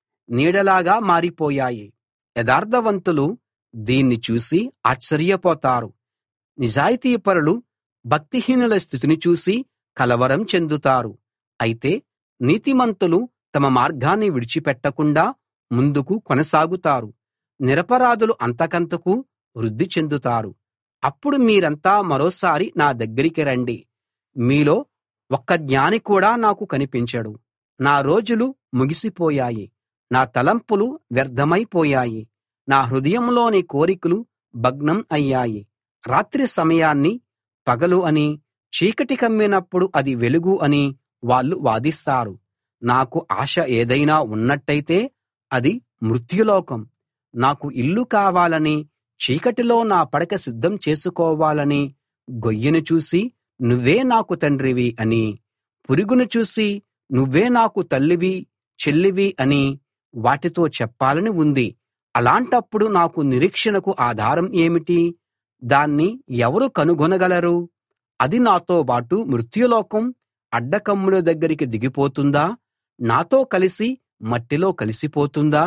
నీడలాగా మారిపోయాయి యథార్థవంతులు దీన్ని చూసి ఆశ్చర్యపోతారు నిజాయితీపరులు భక్తిహీనుల స్థితిని చూసి కలవరం చెందుతారు అయితే నీతిమంతులు తమ మార్గాన్ని విడిచిపెట్టకుండా ముందుకు కొనసాగుతారు నిరపరాధులు అంతకంతకు వృద్ధి చెందుతారు అప్పుడు మీరంతా మరోసారి నా దగ్గరికి రండి మీలో ఒక్క జ్ఞాని కూడా నాకు కనిపించడు నా రోజులు ముగిసిపోయాయి నా తలంపులు వ్యర్థమైపోయాయి నా హృదయంలోని కోరికలు భగ్నం అయ్యాయి రాత్రి సమయాన్ని పగలు అని చీకటి కమ్మినప్పుడు అది వెలుగు అని వాళ్ళు వాదిస్తారు నాకు ఆశ ఏదైనా ఉన్నట్టయితే అది మృత్యులోకం నాకు ఇల్లు కావాలని చీకటిలో నా పడక సిద్ధం చేసుకోవాలని గొయ్యిని చూసి నువ్వే నాకు తండ్రివి అని పురుగును చూసి నువ్వే నాకు తల్లివి చెల్లివి అని వాటితో చెప్పాలని ఉంది అలాంటప్పుడు నాకు నిరీక్షణకు ఆధారం ఏమిటి దాన్ని ఎవరు కనుగొనగలరు అది నాతో బాటు మృత్యులోకం అడ్డకమ్ముల దగ్గరికి దిగిపోతుందా నాతో కలిసి మట్టిలో కలిసిపోతుందా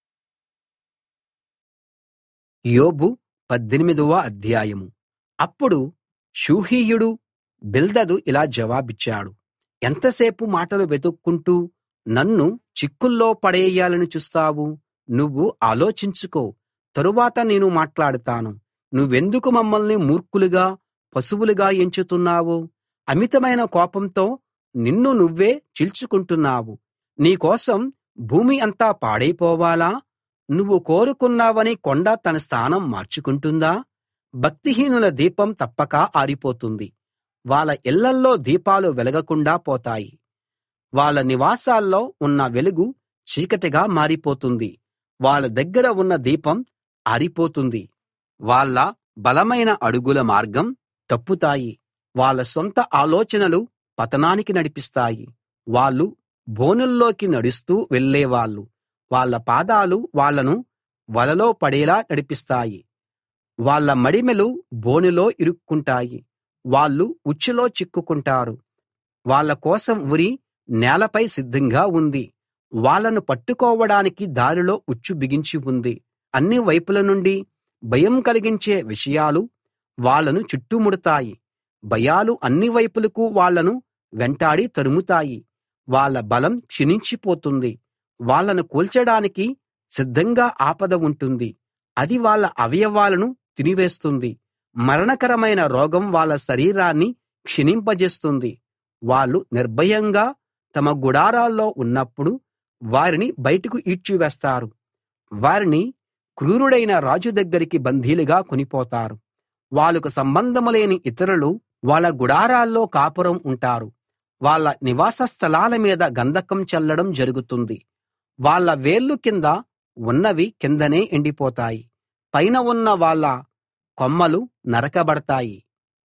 యోబు పద్దెనిమిదవ అధ్యాయం అప్పుడు షూహీయుడు బిల్దదు ఇలా జవాబిచ్చాడు ఎంతసేపు మాటలు వెతుక్కుంటూ నన్ను చిక్కుల్లో పడేయాలని చూస్తావు నువ్వు ఆలోచించుకో తరువాత నేను మాట్లాడుతాను నువ్వెందుకు మమ్మల్ని మూర్ఖులుగా పశువులుగా ఎంచుతున్నావు అమితమైన కోపంతో నిన్ను నువ్వే చీల్చుకుంటున్నావు నీకోసం భూమి అంతా పాడైపోవాలా నువ్వు కోరుకున్నావని కొండ తన స్థానం మార్చుకుంటుందా భక్తిహీనుల దీపం తప్పక ఆరిపోతుంది వాళ్ళ ఇళ్ళల్లో దీపాలు వెలగకుండా పోతాయి వాళ్ళ నివాసాల్లో ఉన్న వెలుగు చీకటిగా మారిపోతుంది వాళ్ళ దగ్గర ఉన్న దీపం ఆరిపోతుంది వాళ్ళ బలమైన అడుగుల మార్గం తప్పుతాయి వాళ్ళ సొంత ఆలోచనలు పతనానికి నడిపిస్తాయి వాళ్ళు బోనుల్లోకి నడుస్తూ వెళ్ళేవాళ్ళు వాళ్ళ పాదాలు వాళ్ళను వలలో పడేలా నడిపిస్తాయి వాళ్ళ మడిమెలు బోనులో ఇరుక్కుంటాయి వాళ్ళు ఉచ్చులో చిక్కుకుంటారు వాళ్ళ కోసం ఉరి నేలపై సిద్ధంగా ఉంది వాళ్ళను పట్టుకోవడానికి దారిలో ఉచ్చు బిగించి ఉంది అన్ని వైపుల నుండి భయం కలిగించే విషయాలు వాళ్ళను చుట్టుముడతాయి భయాలు అన్ని వైపులకు వాళ్ళను వెంటాడి తరుముతాయి వాళ్ళ బలం క్షీణించిపోతుంది వాళ్ళను కూల్చడానికి సిద్ధంగా ఆపద ఉంటుంది అది వాళ్ళ అవయవాలను తినివేస్తుంది మరణకరమైన రోగం వాళ్ళ శరీరాన్ని క్షీణింపజేస్తుంది వాళ్ళు నిర్భయంగా తమ గుడారాల్లో ఉన్నప్పుడు వారిని బయటకు ఈడ్చివేస్తారు వారిని క్రూరుడైన రాజు దగ్గరికి బందీలుగా కొనిపోతారు వాళ్ళకు సంబంధం లేని ఇతరులు వాళ్ళ గుడారాల్లో కాపురం ఉంటారు వాళ్ళ నివాస స్థలాల మీద గంధకం చల్లడం జరుగుతుంది వాళ్ళ వేళ్ళు కింద ఉన్నవి కిందనే ఎండిపోతాయి పైన ఉన్న వాళ్ళ కొమ్మలు నరకబడతాయి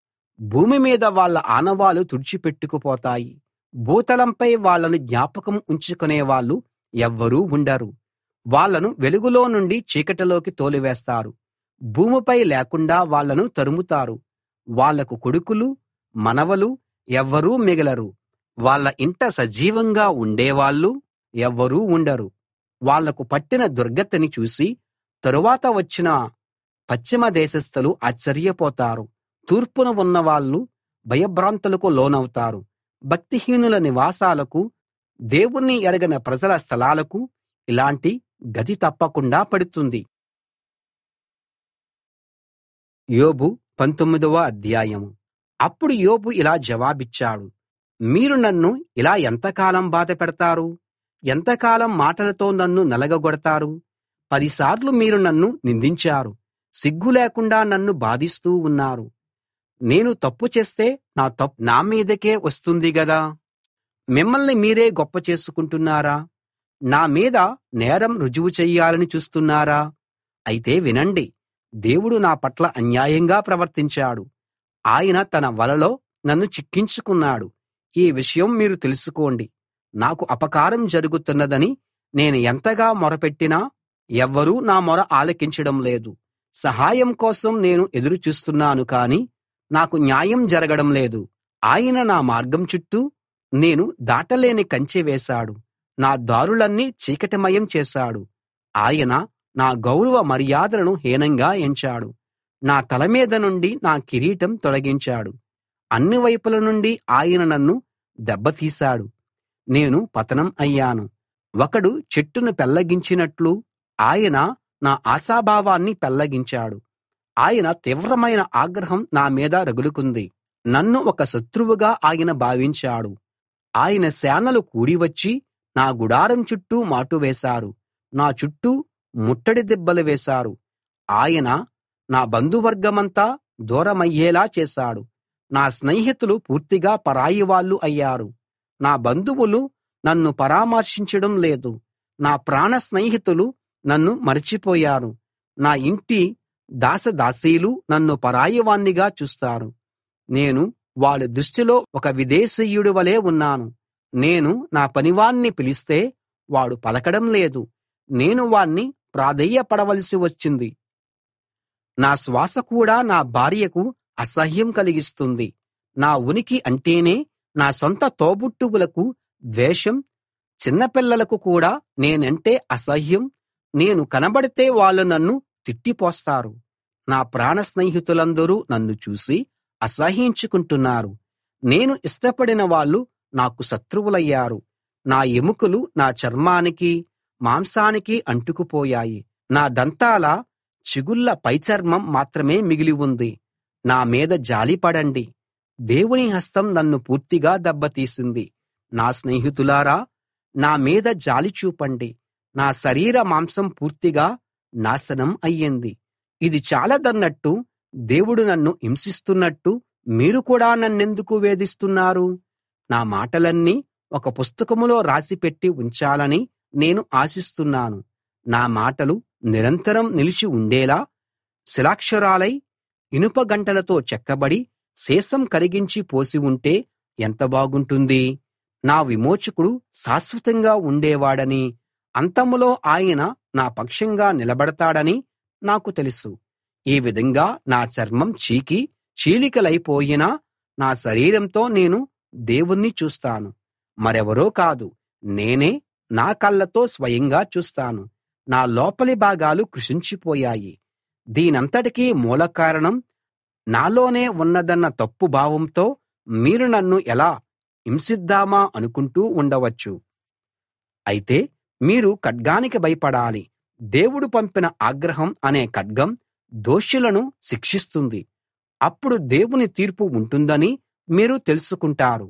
భూమి మీద వాళ్ళ ఆనవాలు తుడిచిపెట్టుకుపోతాయి భూతలంపై వాళ్ళను జ్ఞాపకం ఉంచుకునే వాళ్ళు ఎవ్వరూ ఉండరు వాళ్ళను వెలుగులో నుండి చీకటిలోకి తోలివేస్తారు భూమిపై లేకుండా వాళ్ళను తరుముతారు వాళ్లకు కొడుకులు మనవలు ఎవ్వరూ మిగలరు వాళ్ళ ఇంట సజీవంగా ఉండేవాళ్ళు ఎవ్వరూ ఉండరు వాళ్లకు పట్టిన దుర్గతిని చూసి తరువాత వచ్చిన పశ్చిమ దేశస్థులు ఆశ్చర్యపోతారు తూర్పున ఉన్నవాళ్ళు భయభ్రాంతులకు లోనవుతారు భక్తిహీనుల నివాసాలకు దేవుణ్ణి ఎరగని ప్రజల స్థలాలకు ఇలాంటి గతి తప్పకుండా పడుతుంది యోబు పంతొమ్మిదవ అధ్యాయం అప్పుడు యోబు ఇలా జవాబిచ్చాడు మీరు నన్ను ఇలా ఎంతకాలం బాధ పెడతారు ఎంతకాలం మాటలతో నన్ను నలగగొడతారు పదిసార్లు మీరు నన్ను నిందించారు సిగ్గు లేకుండా నన్ను బాధిస్తూ ఉన్నారు నేను తప్పు చేస్తే నా తప్పు నా మీదకే వస్తుంది గదా మిమ్మల్ని మీరే గొప్ప చేసుకుంటున్నారా నా మీద నేరం రుజువు చెయ్యాలని చూస్తున్నారా అయితే వినండి దేవుడు నా పట్ల అన్యాయంగా ప్రవర్తించాడు ఆయన తన వలలో నన్ను చిక్కించుకున్నాడు ఈ విషయం మీరు తెలుసుకోండి నాకు అపకారం జరుగుతున్నదని నేను ఎంతగా మొరపెట్టినా ఎవ్వరూ నా మొర ఆలకించడం లేదు సహాయం కోసం నేను ఎదురు చూస్తున్నాను కాని నాకు న్యాయం జరగడం లేదు ఆయన నా మార్గం చుట్టూ నేను దాటలేని కంచె వేశాడు నా దారులన్నీ చీకటిమయం చేశాడు ఆయన నా గౌరవ మర్యాదలను హీనంగా ఎంచాడు నా తల మీద నుండి నా కిరీటం తొలగించాడు అన్ని వైపుల నుండి ఆయన నన్ను దెబ్బతీశాడు నేను పతనం అయ్యాను ఒకడు చెట్టును పెళ్లగించినట్లు ఆయన నా ఆశాభావాన్ని పెళ్లగించాడు ఆయన తీవ్రమైన ఆగ్రహం నా మీద రగులుకుంది నన్ను ఒక శత్రువుగా ఆయన భావించాడు ఆయన సేనలు కూడివచ్చి నా గుడారం చుట్టూ మాటు వేశారు నా చుట్టూ ముట్టడి దిబ్బలు వేశారు ఆయన నా బంధువర్గమంతా దూరమయ్యేలా చేశాడు నా స్నేహితులు పూర్తిగా పరాయి వాళ్ళు అయ్యారు నా బంధువులు నన్ను పరామర్శించడం లేదు నా ప్రాణ స్నేహితులు నన్ను మరచిపోయారు నా ఇంటి దాసదాసీలు నన్ను పరాయివాణ్ణిగా చూస్తారు నేను వాళ్ళ దృష్టిలో ఒక విదేశీయుడి వలే ఉన్నాను నేను నా పనివాణ్ణి పిలిస్తే వాడు పలకడం లేదు నేను వాణ్ణి ప్రాధేయపడవలసి వచ్చింది నా శ్వాస కూడా నా భార్యకు అసహ్యం కలిగిస్తుంది నా ఉనికి అంటేనే నా సొంత తోబుట్టువులకు ద్వేషం చిన్నపిల్లలకు కూడా నేనంటే అసహ్యం నేను కనబడితే వాళ్ళు నన్ను తిట్టిపోస్తారు నా ప్రాణ స్నేహితులందరూ నన్ను చూసి అసహ్యించుకుంటున్నారు నేను ఇష్టపడిన వాళ్ళు నాకు శత్రువులయ్యారు నా ఎముకలు నా చర్మానికి మాంసానికి అంటుకుపోయాయి నా దంతాల చిగుళ్ళ పైచర్మం మాత్రమే మిగిలి ఉంది నా మీద జాలిపడండి దేవుని హస్తం నన్ను పూర్తిగా దెబ్బతీసింది నా స్నేహితులారా నా మీద జాలి చూపండి నా శరీర మాంసం పూర్తిగా నాశనం అయ్యింది ఇది చాలదన్నట్టు దేవుడు నన్ను హింసిస్తున్నట్టు మీరు కూడా నన్నెందుకు వేధిస్తున్నారు నా మాటలన్నీ ఒక పుస్తకంలో రాసిపెట్టి ఉంచాలని నేను ఆశిస్తున్నాను నా మాటలు నిరంతరం నిలిచి ఉండేలా శిలాక్షరాలై ఇనుప గంటలతో చెక్కబడి సీసం కరిగించి పోసి ఉంటే ఎంత బాగుంటుంది నా విమోచకుడు శాశ్వతంగా ఉండేవాడని అంతములో ఆయన నా పక్షంగా నిలబడతాడని నాకు తెలుసు ఈ విధంగా నా చర్మం చీకి చీలికలైపోయినా నా శరీరంతో నేను దేవుణ్ణి చూస్తాను మరెవరో కాదు నేనే నా కళ్ళతో స్వయంగా చూస్తాను నా లోపలి భాగాలు కృశించిపోయాయి దీనంతటికీ మూల కారణం నాలోనే ఉన్నదన్న తప్పు భావంతో మీరు నన్ను ఎలా హింసిద్దామా అనుకుంటూ ఉండవచ్చు అయితే మీరు ఖడ్గానికి భయపడాలి దేవుడు పంపిన ఆగ్రహం అనే ఖడ్గం దోషులను శిక్షిస్తుంది అప్పుడు దేవుని తీర్పు ఉంటుందని మీరు తెలుసుకుంటారు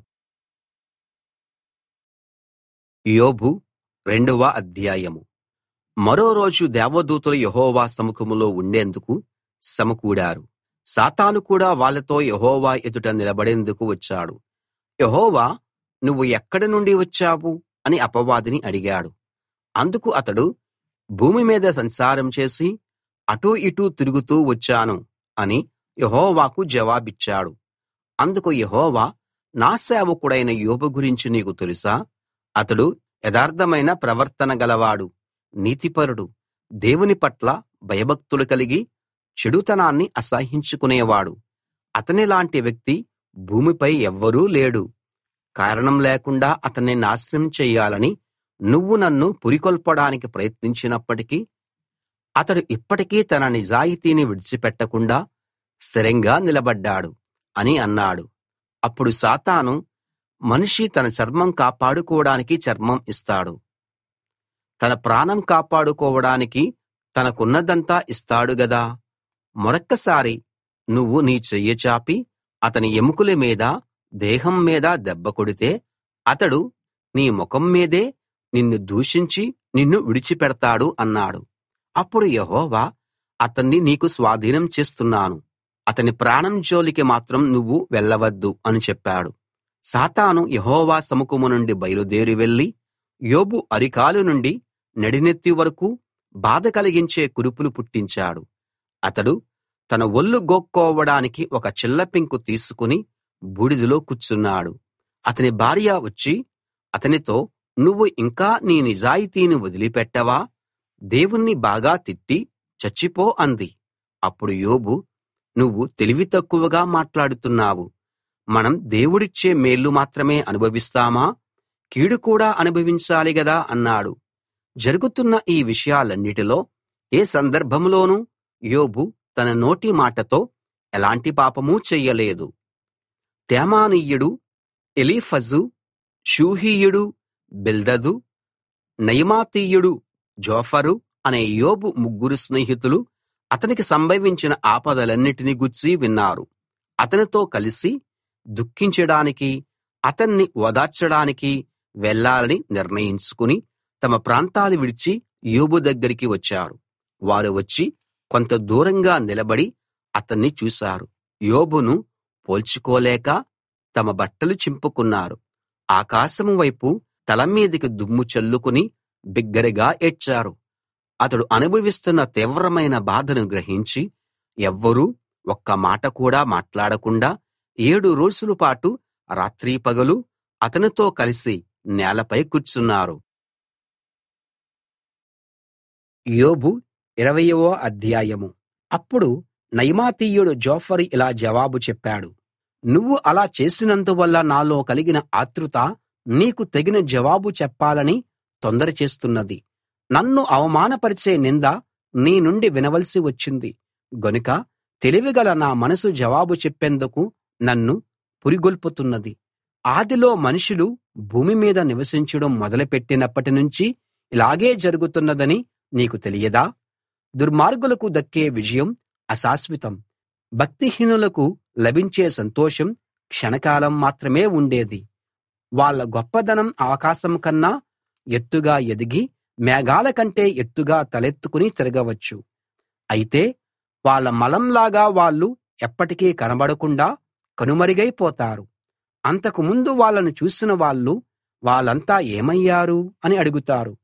యోబు రెండవ అధ్యాయము మరో రోజు దేవదూతలు యెహోవా సముఖంలో ఉండేందుకు సమకూడారు సాతాను కూడా వాళ్ళతో యెహోవా ఎదుట నిలబడేందుకు వచ్చాడు యెహోవా నువ్వు ఎక్కడి నుండి వచ్చావు అని అపవాదిని అడిగాడు అందుకు అతడు భూమి మీద సంచారం చేసి అటూ ఇటూ తిరుగుతూ వచ్చాను అని యెహోవాకు జవాబిచ్చాడు అందుకు యెహోవా నా సేవకుడైన యోబు గురించి నీకు తెలుసా అతడు యథార్థమైన ప్రవర్తన గలవాడు నీతిపరుడు దేవుని పట్ల భయభక్తులు కలిగి చెడుతనాన్ని అసహ్యించుకునేవాడు అతనిలాంటి వ్యక్తి భూమిపై ఎవ్వరూ లేడు కారణం లేకుండా అతన్ని నాశనం చెయ్యాలని నువ్వు నన్ను పురికొల్పడానికి ప్రయత్నించినప్పటికీ అతడు ఇప్పటికీ తన నిజాయితీని విడిచిపెట్టకుండా స్థిరంగా నిలబడ్డాడు అని అన్నాడు అప్పుడు సాతాను మనిషి తన చర్మం కాపాడుకోవడానికి చర్మం ఇస్తాడు తన ప్రాణం కాపాడుకోవడానికి తనకున్నదంతా ఇస్తాడు గదా మరొక్కసారి నువ్వు నీ చెయ్యి చాపి అతని ఎముకల మీద దేహం మీద దెబ్బ కొడితే అతడు నీ ముఖం మీదే నిన్ను దూషించి నిన్ను విడిచిపెడతాడు అన్నాడు అప్పుడు యెహోవా అతన్ని నీకు స్వాధీనం చేస్తున్నాను అతని ప్రాణం జోలికి మాత్రం నువ్వు వెళ్ళవద్దు అని చెప్పాడు సాతాను యెహోవా సముఖం నుండి బయలుదేరి వెళ్లి యోబు అరికాలు నుండి నడినెత్తి వరకు బాధ కలిగించే కురుపులు పుట్టించాడు అతడు తన ఒళ్ళు గోక్కోవడానికి ఒక చిల్లపెంకు తీసుకుని బూడిదలో కూర్చున్నాడు అతని భార్య వచ్చి అతనితో నువ్వు ఇంకా నీ నిజాయితీని వదిలిపెట్టవా దేవుణ్ణి బాగా తిట్టి చచ్చిపో అంది అప్పుడు యోబు నువ్వు తెలివి తక్కువగా మాట్లాడుతున్నావు మనం దేవుడిచ్చే మేళ్ళు మాత్రమే అనుభవిస్తామా కీడు కూడా అనుభవించాలి గదా అన్నాడు జరుగుతున్న ఈ విషయాలన్నిటిలో ఏ సందర్భంలోనూ యోబు తన నోటి మాటతో ఎలాంటి పాపమూ చెయ్యలేదు తేమానీయుడు ఎలీఫజు షూహీయుడు బిల్దదు నయమాతీయుడు జోఫరు అనే యోబు ముగ్గురు స్నేహితులు అతనికి సంభవించిన ఆపదలన్నిటిని గూర్చి విన్నారు అతనితో కలిసి దుఃఖించడానికి అతన్ని ఓదార్చడానికి వెళ్ళాలని నిర్ణయించుకుని తమ ప్రాంతాలు విడిచి యోబు దగ్గరికి వచ్చారు వారు వచ్చి కొంత దూరంగా నిలబడి అతన్ని చూశారు యోబును పోల్చుకోలేక తమ బట్టలు చింపుకున్నారు ఆకాశం వైపు తల మీదికి దుమ్ము చల్లుకుని బిగ్గరగా ఏడ్చారు అతడు అనుభవిస్తున్న తీవ్రమైన బాధను గ్రహించి ఎవ్వరూ ఒక్క మాట కూడా మాట్లాడకుండా ఏడు రోజుల పాటు రాత్రీ పగలు అతనితో కలిసి నేలపై కూర్చున్నారు యోబు ఇరవయవ అధ్యాయము అప్పుడు నయమాతీయుడు జోఫరు ఇలా జవాబు చెప్పాడు నువ్వు అలా చేసినందువల్ల నాలో కలిగిన ఆతృత నీకు తగిన జవాబు చెప్పాలని తొందర చేస్తున్నది నన్ను అవమానపరిచే నింద నీ నుండి వినవలసి వచ్చింది గనుక తెలివిగల నా మనసు జవాబు చెప్పేందుకు నన్ను పురిగొల్పుతున్నది ఆదిలో మనుషులు భూమి మీద నివసించడం మొదలుపెట్టినప్పటి నుంచి ఇలాగే జరుగుతున్నదని నీకు తెలియదా దుర్మార్గులకు దక్కే విజయం అశాశ్వతం భక్తిహీనులకు లభించే సంతోషం క్షణకాలం మాత్రమే ఉండేది వాళ్ళ గొప్పదనం ఆకాశం కన్నా ఎత్తుగా ఎదిగి మేఘాల కంటే ఎత్తుగా తలెత్తుకుని తిరగవచ్చు అయితే వాళ్ళ మలంలాగా వాళ్ళు ఎప్పటికీ కనబడకుండా కనుమరుగైపోతారు అంతకు ముందు వాళ్ళను చూసిన వాళ్ళు వాళ్ళంతా ఏమయ్యారు అని అడుగుతారు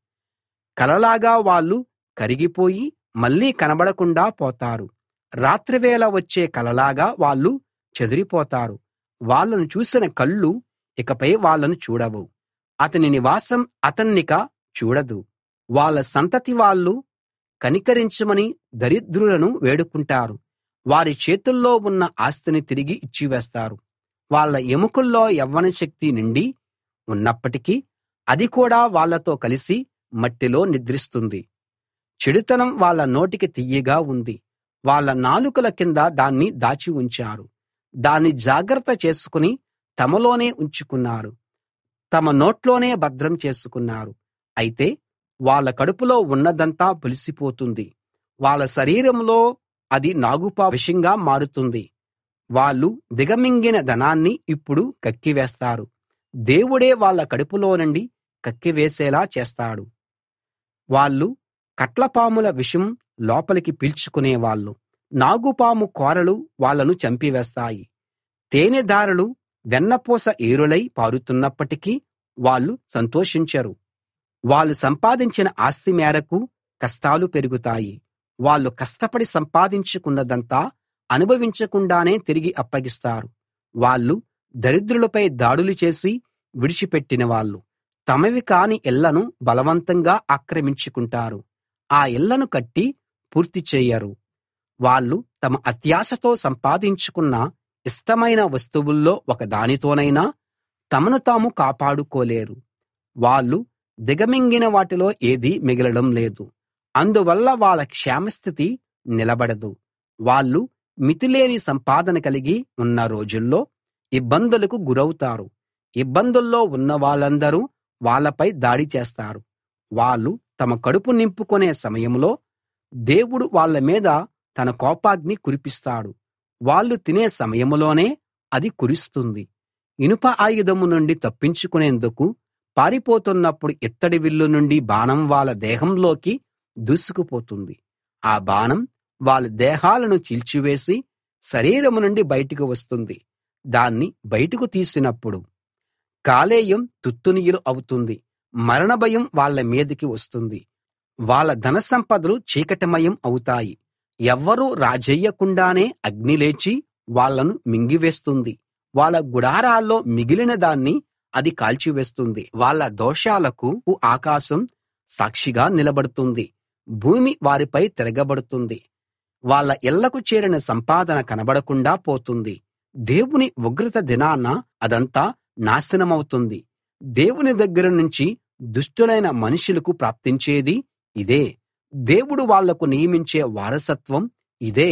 కలలాగా వాళ్ళు కరిగిపోయి మళ్ళీ కనబడకుండా పోతారు రాత్రివేళ వచ్చే కలలాగా వాళ్ళు చెదిరిపోతారు వాళ్ళను చూసిన కళ్ళు ఇకపై వాళ్ళను చూడవు అతని నివాసం అతన్నిక చూడదు వాళ్ళ సంతతి వాళ్ళు కనికరించమని దరిద్రులను వేడుకుంటారు వారి చేతుల్లో ఉన్న ఆస్తిని తిరిగి ఇచ్చివేస్తారు వాళ్ళ ఎముకల్లో యవ్వన శక్తి నిండి ఉన్నప్పటికీ అది కూడా వాళ్ళతో కలిసి మట్టిలో నిద్రిస్తుంది చెడుతనం వాళ్ళ నోటికి తియ్యగా ఉంది వాళ్ళ నాలుకల కింద దాన్ని దాచి ఉంచారు దాన్ని జాగ్రత్త చేసుకుని తమలోనే ఉంచుకున్నారు తమ నోట్లోనే భద్రం చేసుకున్నారు అయితే వాళ్ళ కడుపులో ఉన్నదంతా పులిసిపోతుంది వాళ్ళ శరీరంలో అది నాగుపా విషంగా మారుతుంది వాళ్ళు దిగమింగిన ధనాన్ని ఇప్పుడు కక్కివేస్తారు దేవుడే వాళ్ళ కడుపులో నుండి కక్కివేసేలా చేస్తాడు వాళ్ళు కట్లపాముల విషం లోపలికి పీల్చుకునేవాళ్ళు నాగుపాము కోరలు వాళ్ళను చంపివేస్తాయి తేనెదారులు వెన్నపూస ఏరులై పారుతున్నప్పటికీ వాళ్ళు సంతోషించరు వాళ్ళు సంపాదించిన ఆస్తి మేరకు కష్టాలు పెరుగుతాయి వాళ్ళు కష్టపడి సంపాదించుకున్నదంతా అనుభవించకుండానే తిరిగి అప్పగిస్తారు వాళ్ళు దరిద్రులపై దాడులు చేసి విడిచిపెట్టిన వాళ్ళు తమవి కాని ఇళ్లను బలవంతంగా ఆక్రమించుకుంటారు ఆ ఇళ్లను కట్టి పూర్తి చేయరు వాళ్ళు తమ అత్యాశతో సంపాదించుకున్న ఇష్టమైన వస్తువుల్లో ఒకదానితోనైనా తమను తాము కాపాడుకోలేరు వాళ్ళు దిగమింగిన వాటిలో ఏదీ మిగలడం లేదు అందువల్ల వాళ్ళ క్షేమస్థితి నిలబడదు వాళ్ళు మితిలేని సంపాదన కలిగి ఉన్న రోజుల్లో ఇబ్బందులకు గురౌతారు ఇబ్బందుల్లో ఉన్న వాళ్ళందరూ వాళ్ళపై దాడి చేస్తారు వాళ్ళు తమ కడుపు నింపుకునే సమయంలో దేవుడు వాళ్ళ మీద తన కోపాగ్ని కురిపిస్తాడు వాళ్ళు తినే సమయంలోనే అది కురుస్తుంది ఇనుప ఆయుధం నుండి తప్పించుకునేందుకు పారిపోతున్నప్పుడు ఇత్తడి విల్లు నుండి బాణం వాళ్ళ దేహంలోకి దూసుకుపోతుంది ఆ బాణం వాళ్ళ దేహాలను చీల్చివేసి శరీరం నుండి బయటికి వస్తుంది దాన్ని బయటకు తీసినప్పుడు కాలేయం తుత్తునియలు అవుతుంది మరణ భయం వాళ్ళ మీదికి వస్తుంది వాళ్ళ ధన సంపదలు చీకటిమయం అవుతాయి ఎవ్వరూ రాజెయ్యకుండానే అగ్ని లేచి వాళ్ళను మింగివేస్తుంది వాళ్ళ గుడారాల్లో మిగిలిన దాన్ని అది కాల్చివేస్తుంది వాళ్ళ దోషాలకు ఆకాశం సాక్షిగా నిలబడుతుంది భూమి వారిపై తిరగబడుతుంది వాళ్ళ ఇళ్లకు చేరిన సంపాదన కనబడకుండా పోతుంది దేవుని ఉగ్రత దినాన అదంతా నాశనమవుతుంది దేవుని దగ్గర నుంచి దుష్టులైన మనుషులకు ప్రాప్తించేది ఇదే దేవుడు వాళ్లకు నియమించే వారసత్వం ఇదే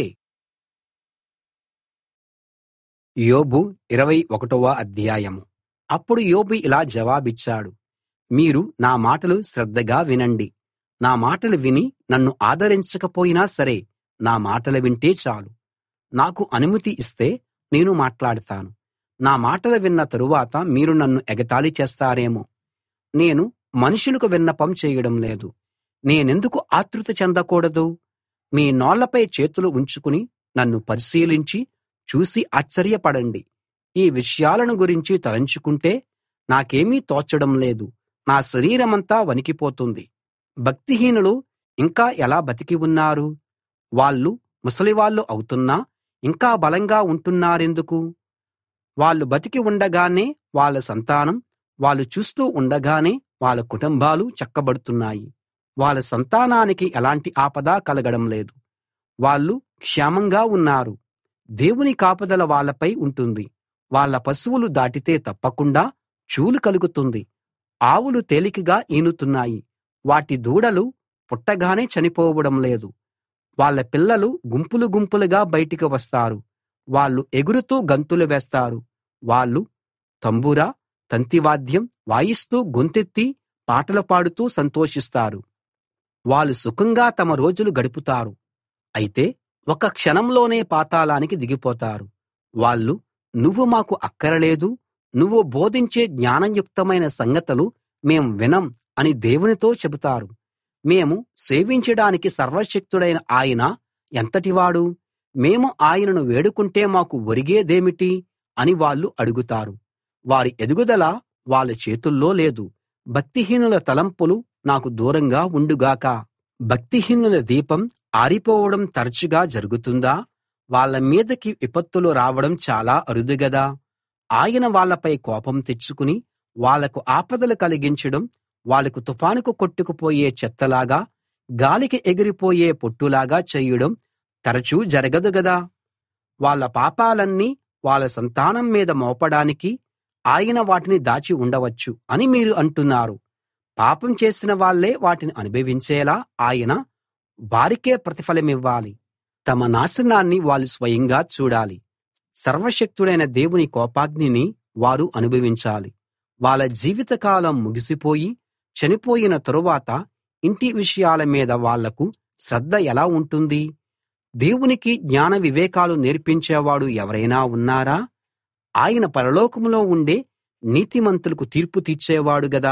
యోబు ఇరవై ఒకటవ అధ్యాయం అప్పుడు యోబు ఇలా జవాబిచ్చాడు మీరు నా మాటలు శ్రద్ధగా వినండి నా మాటలు విని నన్ను ఆదరించకపోయినా సరే నా మాటలు వింటే చాలు నాకు అనుమతి ఇస్తే నేను మాట్లాడతాను నా మాటలు విన్న తరువాత మీరు నన్ను ఎగతాళి చేస్తారేమో నేను మనుషులకు విన్నపం చేయడం లేదు నేనెందుకు ఆతృత చెందకూడదు మీ నోళ్లపై చేతులు ఉంచుకుని నన్ను పరిశీలించి చూసి ఆశ్చర్యపడండి ఈ విషయాలను గురించి తలంచుకుంటే నాకేమీ తోచడం లేదు నా శరీరమంతా వణికిపోతుంది భక్తిహీనులు ఇంకా ఎలా బతికి ఉన్నారు వాళ్ళు ముసలివాళ్ళు అవుతున్నా ఇంకా బలంగా ఉంటున్నారెందుకు వాళ్ళు బతికి ఉండగానే వాళ్ళ సంతానం వాళ్ళు చూస్తూ ఉండగానే వాళ్ళ కుటుంబాలు చక్కబడుతున్నాయి వాళ్ళ సంతానానికి ఎలాంటి ఆపద కలగడం లేదు వాళ్ళు క్షేమంగా ఉన్నారు దేవుని కాపుదల వాళ్ళపై ఉంటుంది వాళ్ళ పశువులు దాటితే తప్పకుండా చూలు కలుగుతుంది ఆవులు తేలికగా ఈనుతున్నాయి వాటి దూడలు పుట్టగానే చనిపోవడం లేదు వాళ్ళ పిల్లలు గుంపులు గుంపులుగా బయటికి వస్తారు వాళ్ళు ఎగురుతూ గంతులు వేస్తారు వాళ్ళు తంబుర తంతివాద్యం వాయిస్తూ గొంతెత్తి పాటలు పాడుతూ సంతోషిస్తారు వాళ్ళు సుఖంగా తమ రోజులు గడుపుతారు అయితే ఒక క్షణంలోనే పాతాళానికి దిగిపోతారు వాళ్ళు నువ్వు మాకు అక్కరలేదు నువ్వు బోధించే జ్ఞానయుక్తమైన సంగతులు మేం వినం అని దేవునితో చెబుతారు మేము సేవించడానికి సర్వశక్తుడైన ఆయన ఎంతటివాడు మేము ఆయనను వేడుకుంటే మాకు ఒరిగేదేమిటి అని వాళ్ళు అడుగుతారు వారి ఎదుగుదల వాళ్ళ చేతుల్లో లేదు భక్తిహీనుల తలంపులు నాకు దూరంగా ఉండుగాక భక్తిహీనుల దీపం ఆరిపోవడం తరచుగా జరుగుతుందా వాళ్ళ మీదకి విపత్తులు రావడం చాలా అరుదు గదా ఆయన వాళ్ళపై కోపం తెచ్చుకుని వాళ్లకు ఆపదలు కలిగించడం వాళ్లకు తుఫానుకు కొట్టుకుపోయే చెత్తలాగా గాలికి ఎగిరిపోయే పొట్టులాగా చేయడం తరచూ జరగదు గదా వాళ్ళ పాపాలన్నీ వాళ్ళ సంతానం మీద మోపడానికి ఆయన వాటిని దాచి ఉండవచ్చు అని మీరు అంటున్నారు పాపం చేసిన వాళ్ళే వాటిని అనుభవించేలా ఆయన వారికే ప్రతిఫలమివ్వాలి తమ నాశనాన్ని వాళ్ళు స్వయంగా చూడాలి సర్వశక్తుడైన దేవుని కోపాగ్నిని వారు అనుభవించాలి వాళ్ళ జీవితకాలం ముగిసిపోయి చనిపోయిన తరువాత ఇంటి విషయాల మీద వాళ్లకు శ్రద్ధ ఎలా ఉంటుంది దేవునికి జ్ఞాన వివేకాలు నేర్పించేవాడు ఎవరైనా ఉన్నారా ఆయన పరలోకంలో ఉండే నీతిమంతులకు తీర్పు తీర్చేవాడు గదా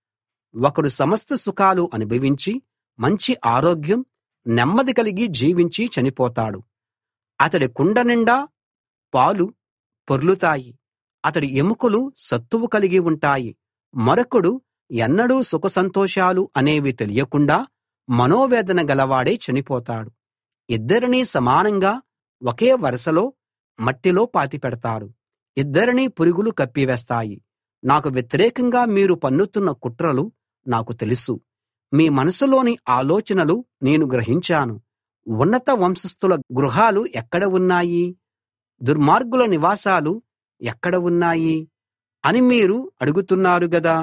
ఒకడు సమస్త సుఖాలు అనుభవించి మంచి ఆరోగ్యం నెమ్మది కలిగి జీవించి చనిపోతాడు అతడి కుండ నిండా పాలు పొర్లుతాయి అతడి ఎముకలు సత్తువ కలిగి ఉంటాయి మరొకడు ఎన్నడూ సుఖ సంతోషాలు అనేవి తెలియకుండా మనోవేదన గలవాడే చనిపోతాడు ఇద్దరినీ సమానంగా ఒకే వరసలో మట్టిలో పాతిపెడతారు ఇద్దరినీ పురుగులు కప్పివేస్తాయి నాకు వ్యతిరేకంగా మీరు పన్నుతున్న కుట్రలు నాకు తెలుసు మీ మనసులోని ఆలోచనలు నేను గ్రహించాను ఉన్నత వంశస్థుల గృహాలు ఎక్కడ ఉన్నాయి దుర్మార్గుల నివాసాలు ఎక్కడ ఉన్నాయి అని మీరు అడుగుతున్నారు గదా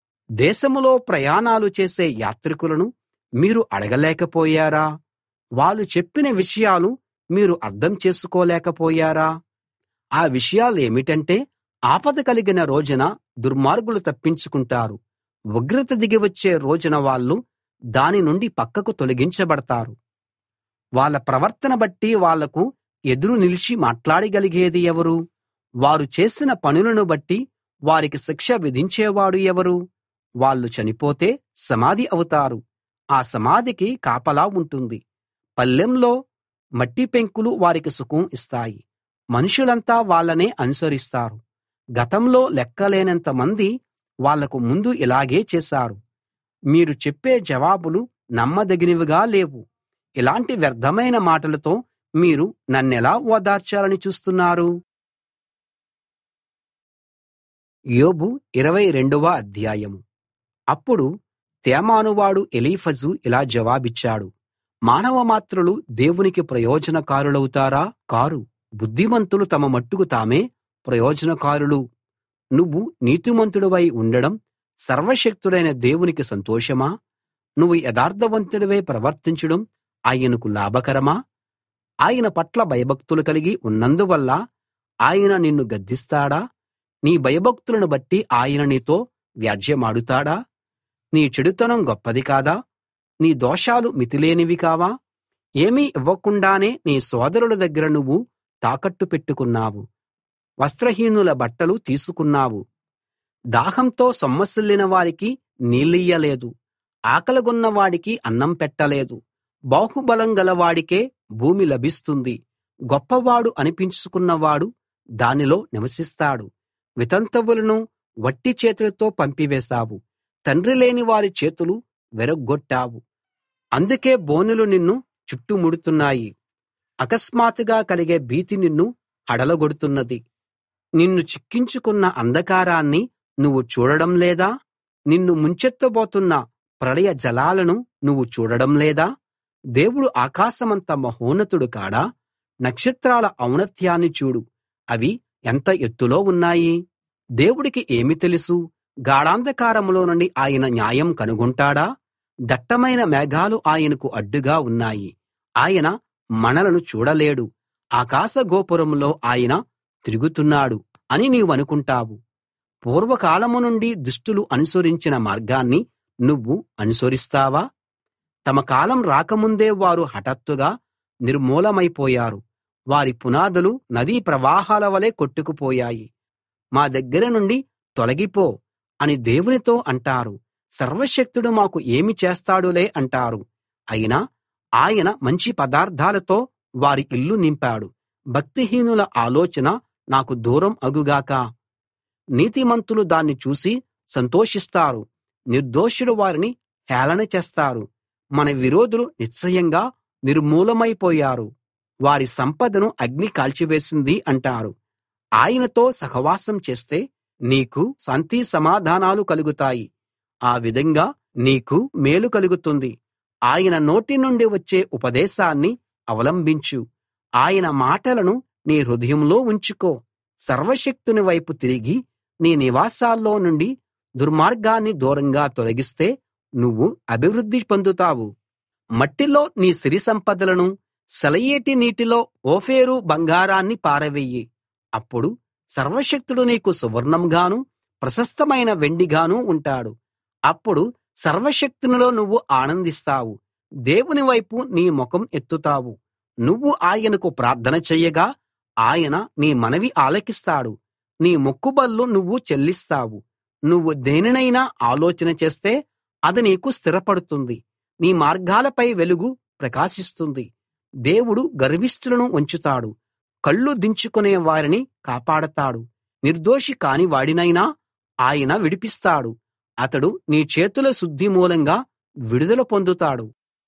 దేశంలో ప్రయాణాలు చేసే యాత్రికులను మీరు అడగలేకపోయారా వాళ్ళు చెప్పిన విషయాలు మీరు అర్థం చేసుకోలేకపోయారా ఆ విషయాలేమిటంటే ఆపద కలిగిన రోజున దుర్మార్గులు తప్పించుకుంటారు ఉగ్రత దిగి వచ్చే రోజున వాళ్ళు దాని నుండి పక్కకు తొలగించబడతారు వాళ్ళ ప్రవర్తన బట్టి వాళ్లకు ఎదురు నిలిచి మాట్లాడగలిగేది ఎవరు వారు చేసిన పనులను బట్టి వారికి శిక్ష విధించేవాడు ఎవరు వాళ్ళు చనిపోతే సమాధి అవుతారు ఆ సమాధికి కాపలా ఉంటుంది పల్లెంలో మట్టి పెంకులు వారికి సుఖం ఇస్తాయి మనుషులంతా వాళ్ళనే అనుసరిస్తారు గతంలో లెక్కలేనంత మంది వాళ్లకు ముందు ఇలాగే చేశారు మీరు చెప్పే జవాబులు నమ్మదగినవిగా లేవు ఇలాంటి వ్యర్థమైన మాటలతో మీరు నన్నెలా ఓదార్చాలని చూస్తున్నారు యోబు ఇరవై రెండవ అధ్యాయం అప్పుడు తేమానువాడు ఎలీఫజు ఇలా జవాబిచ్చాడు మానవ మాత్రులు దేవునికి ప్రయోజనకారులవుతారా కారు బుద్ధిమంతులు తమ మట్టుకు తామే ప్రయోజనకారులు నువ్వు నీతిమంతుడివై ఉండడం సర్వశక్తుడైన దేవునికి సంతోషమా నువ్వు యథార్థవంతుడివై ప్రవర్తించడం ఆయనకు లాభకరమా ఆయన పట్ల భయభక్తులు కలిగి ఉన్నందువల్ల ఆయన నిన్ను గద్దిస్తాడా నీ భయభక్తులను బట్టి ఆయన నీతో వ్యాజ్యమాడుతాడా నీ చెడుతనం గొప్పది కాదా నీ దోషాలు మితిలేనివి కావా ఏమీ ఇవ్వకుండానే నీ సోదరుల దగ్గర నువ్వు తాకట్టు పెట్టుకున్నావు వస్త్రహీనుల బట్టలు తీసుకున్నావు దాహంతో సొమ్మసిల్లిన వారికి నీళ్ళియ్యలేదు ఆకలిగొన్న వాడికి అన్నం పెట్టలేదు బాహుబలం గలవాడికే భూమి లభిస్తుంది గొప్పవాడు అనిపించుకున్నవాడు దానిలో నివసిస్తాడు వితంతువులను వట్టి చేతులతో పంపివేశావు తండ్రి లేని వారి చేతులు విరగ్గొట్టావు అందుకే బోనులు నిన్ను చుట్టుముడుతున్నాయి అకస్మాత్తుగా కలిగే భీతి నిన్ను హడలగొడుతున్నది నిన్ను చిక్కించుకున్న అంధకారాన్ని నువ్వు చూడడం లేదా నిన్ను ముంచెత్తబోతున్న ప్రళయ జలాలను నువ్వు చూడడం లేదా దేవుడు ఆకాశమంత మహోన్నతుడు కాడా నక్షత్రాల ఔన్నత్యాన్ని చూడు అవి ఎంత ఎత్తులో ఉన్నాయి దేవుడికి ఏమి తెలుసు గాఢాంధకారంలో నుండి ఆయన న్యాయం కనుగొంటాడా దట్టమైన మేఘాలు ఆయనకు అడ్డుగా ఉన్నాయి ఆయన మనలను చూడలేడు ఆకాశ గోపురంలో ఆయన తిరుగుతున్నాడు అని నీవనుకుంటావు పూర్వకాలము నుండి దుష్టులు అనుసరించిన మార్గాన్ని నువ్వు అనుసరిస్తావా తమ కాలం రాకముందే వారు హఠాత్తుగా నిర్మూలమైపోయారు వారి పునాదులు నదీ ప్రవాహాల వలె కొట్టుకుపోయాయి మా దగ్గర నుండి తొలగిపో అని దేవునితో అంటారు సర్వశక్తుడు మాకు ఏమి చేస్తాడులే అంటారు అయినా ఆయన మంచి పదార్థాలతో వారి ఇల్లు నింపాడు భక్తిహీనుల ఆలోచన నాకు దూరం అగుగాక నీతిమంతులు దాన్ని చూసి సంతోషిస్తారు నిర్దోషులు వారిని హేళన చేస్తారు మన విరోధులు నిశ్చయంగా నిర్మూలమైపోయారు వారి సంపదను అగ్ని కాల్చివేసింది అంటారు ఆయనతో సహవాసం చేస్తే నీకు శాంతి సమాధానాలు కలుగుతాయి ఆ విధంగా నీకు మేలు కలుగుతుంది ఆయన నోటి నుండి వచ్చే ఉపదేశాన్ని అవలంబించు ఆయన మాటలను నీ హృదయంలో ఉంచుకో సర్వశక్తుని వైపు తిరిగి నీ నివాసాల్లో నుండి దుర్మార్గాన్ని దూరంగా తొలగిస్తే నువ్వు అభివృద్ధి పొందుతావు మట్టిలో నీ సిరి సంపదలను సెలయేటి నీటిలో ఓఫీరు బంగారాన్ని పారవెయ్యి అప్పుడు సర్వశక్తుడు నీకు సువర్ణంగాను ప్రశస్తమైన వెండిగాను ఉంటాడు అప్పుడు సర్వశక్తునిలో నువ్వు ఆనందిస్తావు దేవుని వైపు నీ ముఖం ఎత్తుతావు నువ్వు ఆయనకు ప్రార్థన చెయ్యగా ఆయన నీ మనవి ఆలకిస్తాడు నీ మొక్కుబళ్ళు నువ్వు చెల్లిస్తావు నువ్వు దేనినైనా ఆలోచన చేస్తే అది నీకు స్థిరపడుతుంది నీ మార్గాలపై వెలుగు ప్రకాశిస్తుంది దేవుడు గర్విష్ఠులను ఉంచుతాడు కళ్ళు దించుకునే వారిని కాపాడతాడు నిర్దోషి కాని వాడినైనా ఆయన విడిపిస్తాడు అతడు నీ చేతుల శుద్ధి మూలంగా విడుదల పొందుతాడు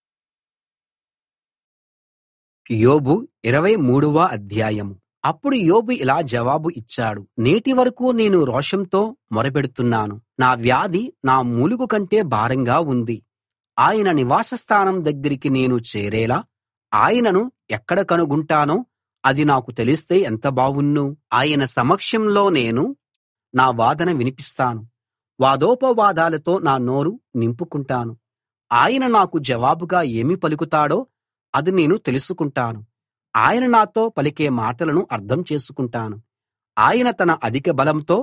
యోబు ఇరవై మూడవ అధ్యాయం అప్పుడు యోబు ఇలా జవాబు ఇచ్చాడు నేటి వరకు నేను రోషంతో మొరపెడుతున్నాను నా వ్యాధి నా మూలుగు కంటే భారంగా ఉంది ఆయన నివాస స్థానం దగ్గరికి నేను చేరేలా ఆయనను ఎక్కడ కనుగొంటానో అది నాకు తెలిస్తే ఎంత బావుణ్ణు ఆయన సమక్షంలో నేను నా వాదన వినిపిస్తాను వాదోపవాదాలతో నా నోరు నింపుకుంటాను ఆయన నాకు జవాబుగా ఏమి పలుకుతాడో అది నేను తెలుసుకుంటాను ఆయన నాతో పలికే మాటలను అర్థం చేసుకుంటాను ఆయన తన అధిక బలంతో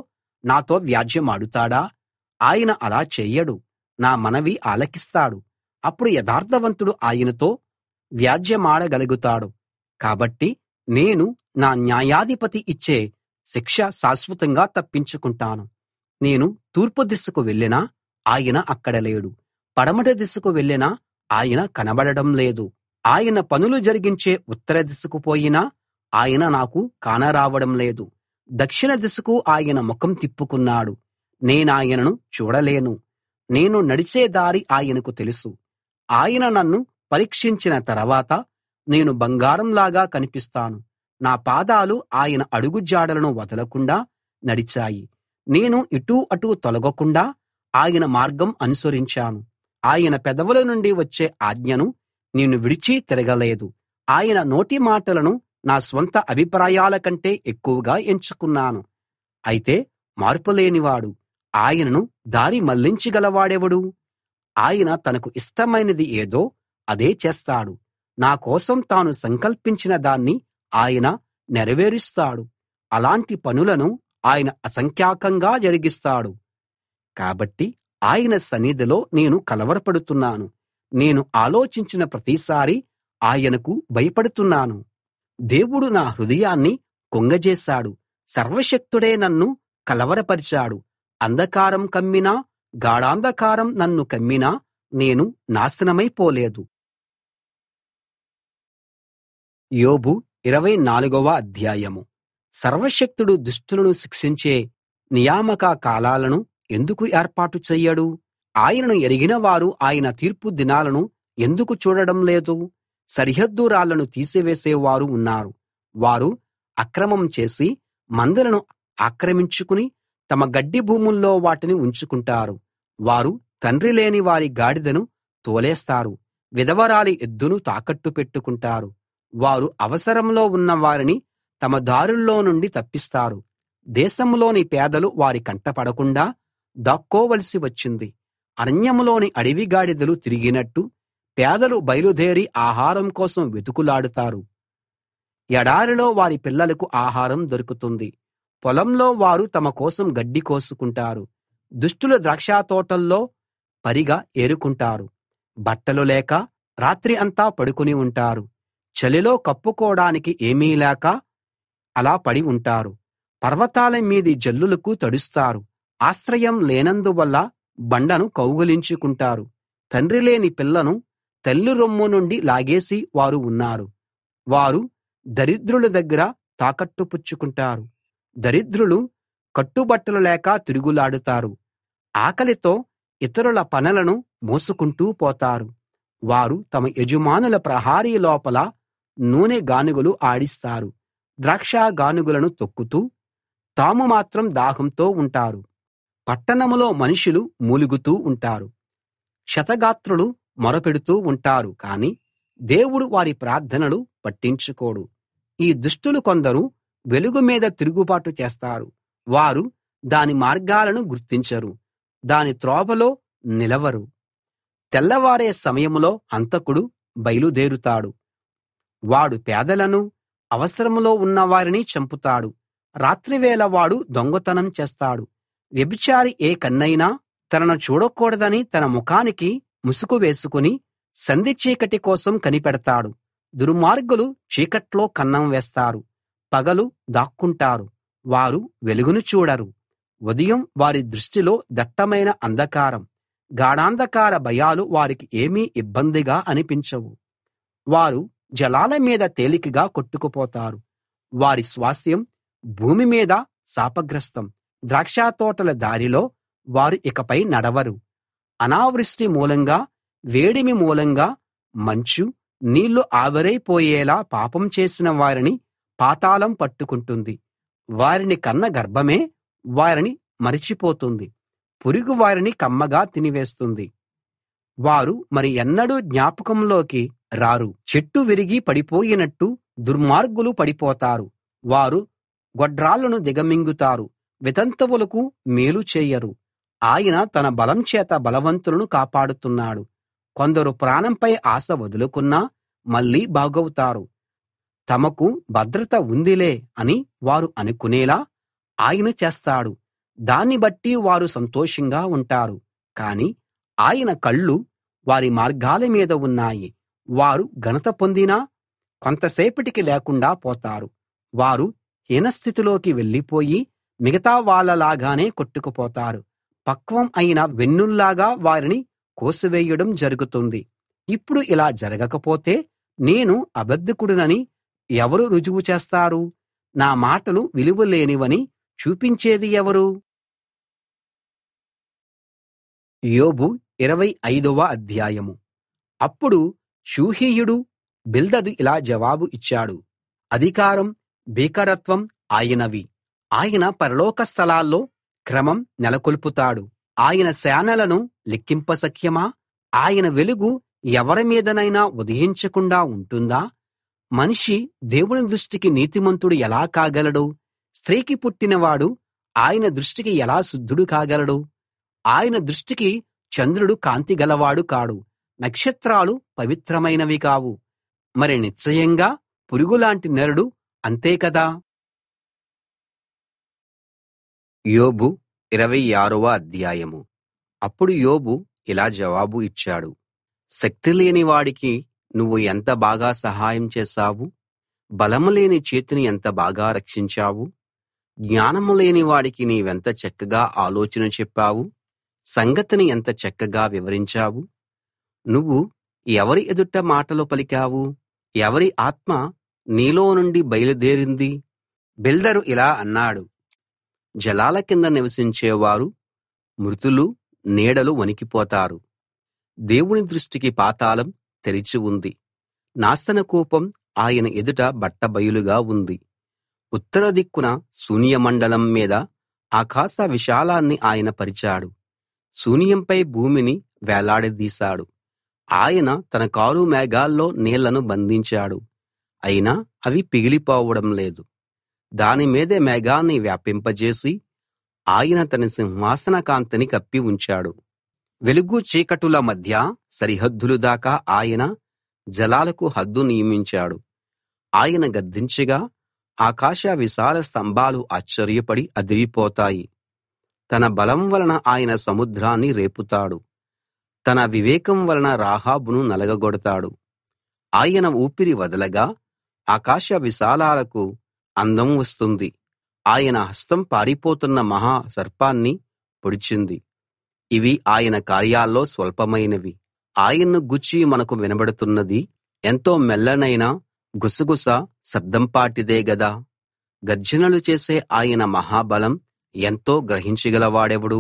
నాతో వ్యాజ్యమాడుతాడా ఆయన అలా చెయ్యడు నా మనవి ఆలకిస్తాడు అప్పుడు యథార్థవంతుడు ఆయనతో వ్యాజ్యమాడగలుగుతాడు కాబట్టి నేను నా న్యాయాధిపతి ఇచ్చే శిక్ష శాశ్వతంగా తప్పించుకుంటాను నేను తూర్పు దిశకు వెళ్ళినా ఆయన అక్కడ లేడు పడమటి దిశకు వెళ్ళినా ఆయన కనబడడం లేదు ఆయన పనులు జరిగించే ఉత్తర దిశకు పోయినా ఆయన నాకు కానరావడం లేదు దక్షిణ దిశకు ఆయన ముఖం తిప్పుకున్నాడు నేనాయనను చూడలేను నేను నడిచే దారి ఆయనకు తెలుసు ఆయన నన్ను పరీక్షించిన తర్వాత నేను బంగారంలాగా కనిపిస్తాను నా పాదాలు ఆయన అడుగుజాడలను వదలకుండా నడిచాయి నేను ఇటూ అటూ తొలగకుండా ఆయన మార్గం అనుసరించాను ఆయన పెదవుల నుండి వచ్చే ఆజ్ఞను నేను విడిచి తిరగలేదు ఆయన నోటి మాటలను నా స్వంత అభిప్రాయాల కంటే ఎక్కువగా ఎంచుకున్నాను అయితే మార్పులేనివాడు ఆయనను దారి మళ్లించగలవాడెవడు ఆయన తనకు ఇష్టమైనది ఏదో అదే చేస్తాడు నా కోసం తాను సంకల్పించిన దాన్ని ఆయన నెరవేరుస్తాడు అలాంటి పనులను ఆయన అసంఖ్యాకంగా జరిగిస్తాడు కాబట్టి ఆయన సన్నిధిలో నేను కలవరపడుతున్నాను నేను ఆలోచించిన ప్రతిసారీ ఆయనకు భయపడుతున్నాను దేవుడు నా హృదయాన్ని కుంగజేశాడు సర్వశక్తుడే నన్ను కలవరపరిచాడు అంధకారం కమ్మినా గాఢాంధకారం నన్ను కమ్మినా నేను నాశనమైపోలేదు యోబు ఇరవై నాలుగవ అధ్యాయము సర్వశక్తుడు దుష్టులను శిక్షించే నియామక కాలాలను ఎందుకు ఏర్పాటు చెయ్యడు ఆయనను ఎరిగిన వారు ఆయన తీర్పు దినాలను ఎందుకు చూడడం లేదు సరిహద్దు రాళ్లను తీసివేసేవారు ఉన్నారు వారు అక్రమం చేసి మందలను ఆక్రమించుకుని తమ గడ్డి భూముల్లో వాటిని ఉంచుకుంటారు వారు తండ్రి లేని వారి గాడిదను తోలేస్తారు విధవరాలి ఎద్దును తాకట్టు పెట్టుకుంటారు వారు అవసరంలో ఉన్న వారిని తమ దారుల్లో నుండి తప్పిస్తారు దేశంలోని పేదలు వారి కంటపడకుండా దాక్కోవలసి వచ్చింది అరణ్యంలోని అడవి గాడిదలు తిరిగినట్టు పేదలు బయలుదేరి ఆహారం కోసం వెతుకులాడుతారు ఎడారిలో వారి పిల్లలకు ఆహారం దొరుకుతుంది పొలంలో వారు తమ కోసం గడ్డి కోసుకుంటారు దుష్టుల ద్రాక్షతోటల్లో పరిగ ఏరుకుంటారు బట్టలు లేక రాత్రి అంతా పడుకుని ఉంటారు చలిలో కప్పుకోడానికి ఏమీ లేక అలా పడి ఉంటారు పర్వతాల మీది జల్లులకు తడుస్తారు ఆశ్రయం లేనందువల్ల బండను కౌగిలించుకుంటారు తండ్రి లేని పిల్లను తల్లి రొమ్ము నుండి లాగేసి వారు ఉన్నారు వారు దరిద్రుల దగ్గర తాకట్టు పుచ్చుకుంటారు దరిద్రులు కట్టుబట్టలు లేక తిరుగులాడుతారు ఆకలితో ఇతరుల పనలను మోసుకుంటూ పోతారు వారు తమ యజమానుల ప్రహారీ లోపల నూనె గానుగలు ఆడిస్తారు ద్రాక్ష గానుగలను తొక్కుతూ తాము మాత్రం దాహంతో ఉంటారు పట్టణంలో మనుషులు మూలుగుతూ ఉంటారు క్షతగాత్రులు మొరపెడుతూ ఉంటారు కాని దేవుడు వారి ప్రార్థనలు పట్టించుకోడు ఈ దుష్టులు కొందరు వెలుగు మీద తిరుగుబాటు చేస్తారు వారు దాని మార్గాలను గుర్తించరు దాని త్రోవలో నిలవరు తెల్లవారే సమయంలో హంతకుడు బయలుదేరుతాడు వాడు పేదలను అవసరంలో ఉన్నవారిని చంపుతాడు రాత్రివేళ వాడు దొంగతనం చేస్తాడు వ్యభిచారి ఏ కన్నైనా తనను చూడకూడదని తన ముఖానికి ముసుగు వేసుకుని సంధి చీకటి కోసం కనిపెడతాడు దుర్మార్గులు చీకట్లో కన్నం వేస్తారు పగలు దాక్కుంటారు వారు వెలుగును చూడరు ఉదయం వారి దృష్టిలో దట్టమైన అంధకారం గాఢాంధకార భయాలు వారికి ఏమీ ఇబ్బందిగా అనిపించవు వారు జలాల మీద తేలికగా కొట్టుకుపోతారు వారి స్వాస్థ్యం భూమి మీద శాపగ్రస్తం ద్రాక్షతోటల దారిలో వారు ఇకపై నడవరు అనావృష్టి మూలంగా వేడిమి మూలంగా మంచు నీళ్లు ఆవిరైపోయేలా పాపం చేసిన వారిని పాతాళం పట్టుకుంటుంది వారిని కన్న గర్భమే వారిని మరిచిపోతుంది పురుగు వారిని కమ్మగా తినివేస్తుంది వారు మరి ఎన్నడూ జ్ఞాపకంలోకి రారు చెట్టు విరిగి పడిపోయినట్టు దుర్మార్గులు పడిపోతారు వారు గొడ్రాళ్ళను దిగమింగుతారు వితంతువులకు మేలు చేయరు ఆయన తన బలం చేత బలవంతులను కాపాడుతున్నాడు కొందరు ప్రాణంపై ఆశ వదులుకున్నా మళ్ళీ బాగవుతారు తమకు భద్రత ఉందిలే అని వారు అనుకునేలా ఆయన చేస్తాడు దాన్ని బట్టి వారు సంతోషంగా ఉంటారు కానీ ఆయన కళ్ళు వారి మార్గాల మీద ఉన్నాయి వారు ఘనత పొందినా కొంతసేపటికి లేకుండా పోతారు వారు హీనస్థితిలోకి వెళ్ళిపోయి మిగతా వాళ్ళలాగానే కొట్టుకుపోతారు పక్వం అయిన వెన్నుల్లాగా వారిని కోసివేయడం జరుగుతుంది ఇప్పుడు ఇలా జరగకపోతే నేను అబద్ధికుడినని ఎవరు రుజువు చేస్తారు నా మాటలు విలువలేనివని చూపించేది ఎవరు యోబు ఇరవై ఐదవ అధ్యాయము అప్పుడు షూహీయుడు బిల్దదు ఇలా జవాబు ఇచ్చాడు అధికారం భీకరత్వం ఆయనవి ఆయన పరలోక స్థలాల్లో క్రమం నెలకొల్పుతాడు ఆయన సేనలను లెక్కింపశక్యమా ఆయన వెలుగు ఎవరి మీదనైనా ఉదయించకుండా ఉంటుందా మనిషి దేవుని దృష్టికి నీతిమంతుడు ఎలా కాగలడు స్త్రీకి పుట్టినవాడు ఆయన దృష్టికి ఎలా శుద్ధుడు కాగలడు ఆయన దృష్టికి చంద్రుడు కాంతి గలవాడు కాడు నక్షత్రాలు పవిత్రమైనవి కావు మరి నిశ్చయంగా పురుగులాంటి నరుడు అంతే కదా యోబు ఇరవై ఆరవ అధ్యాయము అప్పుడు యోబు ఇలా జవాబు ఇచ్చాడు శక్తిలేని వాడికి నువ్వు ఎంత బాగా సహాయం చేశావు బలము లేని చేతిని ఎంత బాగా రక్షించావు జ్ఞానము లేని వాడికి నీవెంత చక్కగా ఆలోచన చెప్పావు సంగతిని ఎంత చక్కగా వివరించావు నువ్వు ఎవరి ఎదుట మాటలు పలికావు ఎవరి ఆత్మ నీలో నుండి బయలుదేరింది బిల్దరు ఇలా అన్నాడు జలాల కింద నివసించేవారు మృతులు నీడలు వణికిపోతారు దేవుని దృష్టికి పాతాళం తెరిచి ఉంది నాశన కూపం ఆయన ఎదుట బట్టబయలుగా ఉంది ఉత్తర దిక్కున శూన్యమండలం మీద ఆకాశ విశాలాన్ని ఆయన పరిచాడు శూన్యంపై భూమిని వేలాడదీశాడు ఆయన తన కారు మేఘాల్లో నీళ్లను బంధించాడు అయినా అవి పిగిలిపోవడం లేదు దాని మీదే మేఘాన్ని వ్యాపింపజేసి ఆయన తన సింహాసన కాంతిని కప్పి ఉంచాడు వెలుగు చీకటుల మధ్య సరిహద్దులు దాకా ఆయన జలాలకు హద్దు నియమించాడు ఆయన గద్దించగా ఆకాశ విశాల స్తంభాలు ఆశ్చర్యపడి అదిరిపోతాయి తన బలం వలన ఆయన సముద్రాన్ని రేపుతాడు తన వివేకం వలన రాహాబును నలగగొడతాడు ఆయన ఊపిరి వదలగా ఆకాశ విశాలాలకు అందం వస్తుంది ఆయన హస్తం పారిపోతున్న మహా సర్పాన్ని పొడిచింది ఇవి ఆయన కార్యాల్లో స్వల్పమైనవి ఆయన్ను గూర్చి మనకు వినబడుతున్నది ఎంతో మెల్లనైన గుసగుస శబ్దంపాటిదే గదా గర్జనలు చేసే ఆయన మహాబలం ఎంతో గ్రహించగలవాడెవడు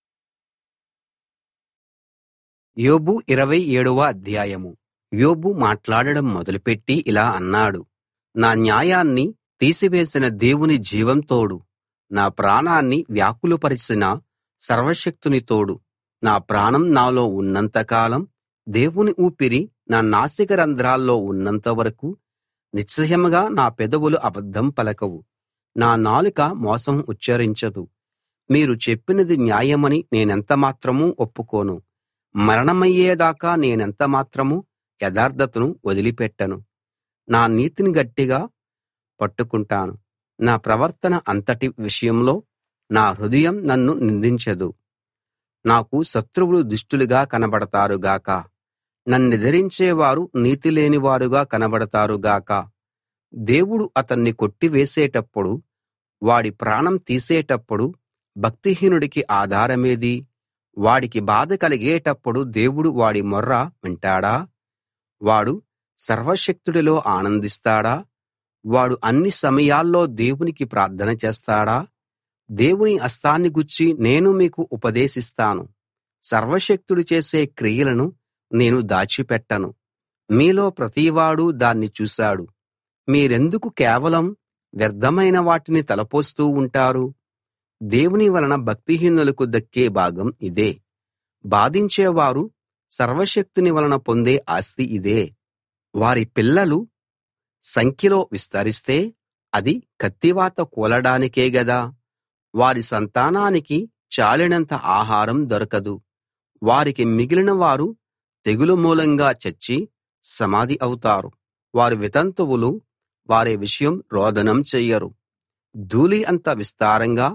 యోబు ఇరవై ఏడవ అధ్యాయము యోబు మాట్లాడడం మొదలుపెట్టి ఇలా అన్నాడు నా న్యాయాన్ని తీసివేసిన దేవుని జీవం తోడు నా ప్రాణాన్ని వ్యాకులపరిచిన సర్వశక్తుని తోడు నా ప్రాణం నాలో ఉన్నంత కాలం దేవుని ఊపిరి నా నాసిక రంధ్రాల్లో ఉన్నంత వరకు నిశ్చయంగా నా పెదవులు అబద్ధం పలకవు నా నాలుక మోసం ఉచ్చరించదు మీరు చెప్పినది న్యాయమని నేనెంత మాత్రమూ ఒప్పుకోను మరణమయ్యేదాకా నేనెంత మాత్రమూ యథార్థతను వదిలిపెట్టను నా నీతిని గట్టిగా పట్టుకుంటాను నా ప్రవర్తన అంతటి విషయంలో నా హృదయం నన్ను నిందించదు నాకు శత్రువులు దుష్టులుగా కనబడతారు గాక నన్నెదిరించేవారు నీతిలేనివారుగా కనబడతారు గాక దేవుడు అతన్ని కొట్టివేసేటప్పుడు వాడి ప్రాణం తీసేటప్పుడు భక్తిహీనుడికి ఆధారమేది వాడికి బాధ కలిగేటప్పుడు దేవుడు వాడి మొర్ర వింటాడా వాడు సర్వశక్తుడిలో ఆనందిస్తాడా వాడు అన్ని సమయాల్లో దేవునికి ప్రార్థన చేస్తాడా దేవుని హస్తాన్ని గూర్చి నేను మీకు ఉపదేశిస్తాను సర్వశక్తుడు చేసే క్రియలను నేను దాచిపెట్టను మీలో ప్రతివాడూ దాన్ని చూశాడు మీరెందుకు కేవలం వ్యర్థమైన వాటిని తలపోస్తూ ఉంటారు దేవుని వలన భక్తిహీనులకు దక్కే భాగం ఇదే బాధించేవారు సర్వశక్తుని వలన పొందే ఆస్తి ఇదే వారి పిల్లలు సంఖ్యలో విస్తరిస్తే అది కత్తివాత కూలడానికే గదా వారి సంతానానికి చాలినంత ఆహారం దొరకదు వారికి మిగిలిన వారు తెగులు మూలంగా చచ్చి సమాధి అవుతారు వారి వితంతువులు వారి విషయం రోదనం చెయ్యరు ధూళి అంత విస్తారంగా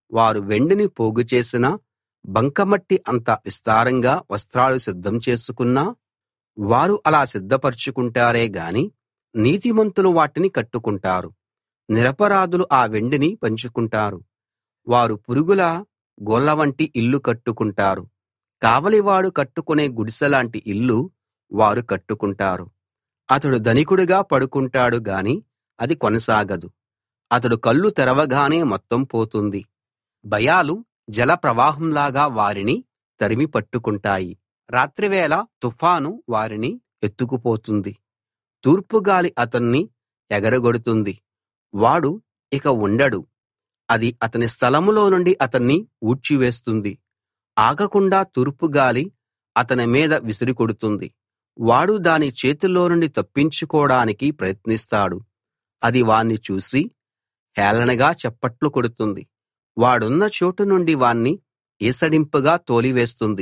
వారు వెండిని పోగు చేసినా బంకమట్టి అంత విస్తారంగా వస్త్రాలు సిద్ధం చేసుకున్నా వారు అలా సిద్ధపరచుకుంటారే గాని నీతిమంతులు వాటిని కట్టుకుంటారు నిరపరాధులు ఆ వెండిని పంచుకుంటారు వారు పురుగుల గోళ్ళవంటి ఇల్లు కట్టుకుంటారు కావలివాడు కట్టుకునే గుడిసెలాంటి ఇల్లు వారు కట్టుకుంటారు అతడు ధనికుడిగా పడుకుంటాడు గాని అది కొనసాగదు అతడు కళ్ళు తెరవగానే మొత్తం పోతుంది భయాలు జల ప్రవాహంలాగా వారిని తరిమి పట్టుకుంటాయి రాత్రివేళ తుఫాను వారిని ఎత్తుకుపోతుంది తూర్పుగాలి అతన్ని ఎగరగొడుతుంది వాడు ఇక ఉండడు అది అతని స్థలంలో నుండి అతన్ని ఊడ్చివేస్తుంది ఆగకుండా తూర్పుగాలి అతని మీద విసిరికొడుతుంది వాడు దాని చేతిలో నుండి తప్పించుకోడానికి ప్రయత్నిస్తాడు అది వాణ్ణి చూసి హేళనగా చప్పట్లు కొడుతుంది వాడున్న చోటు నుండి వాణ్ణి ఈసడింపుగా తోలివేస్తుంది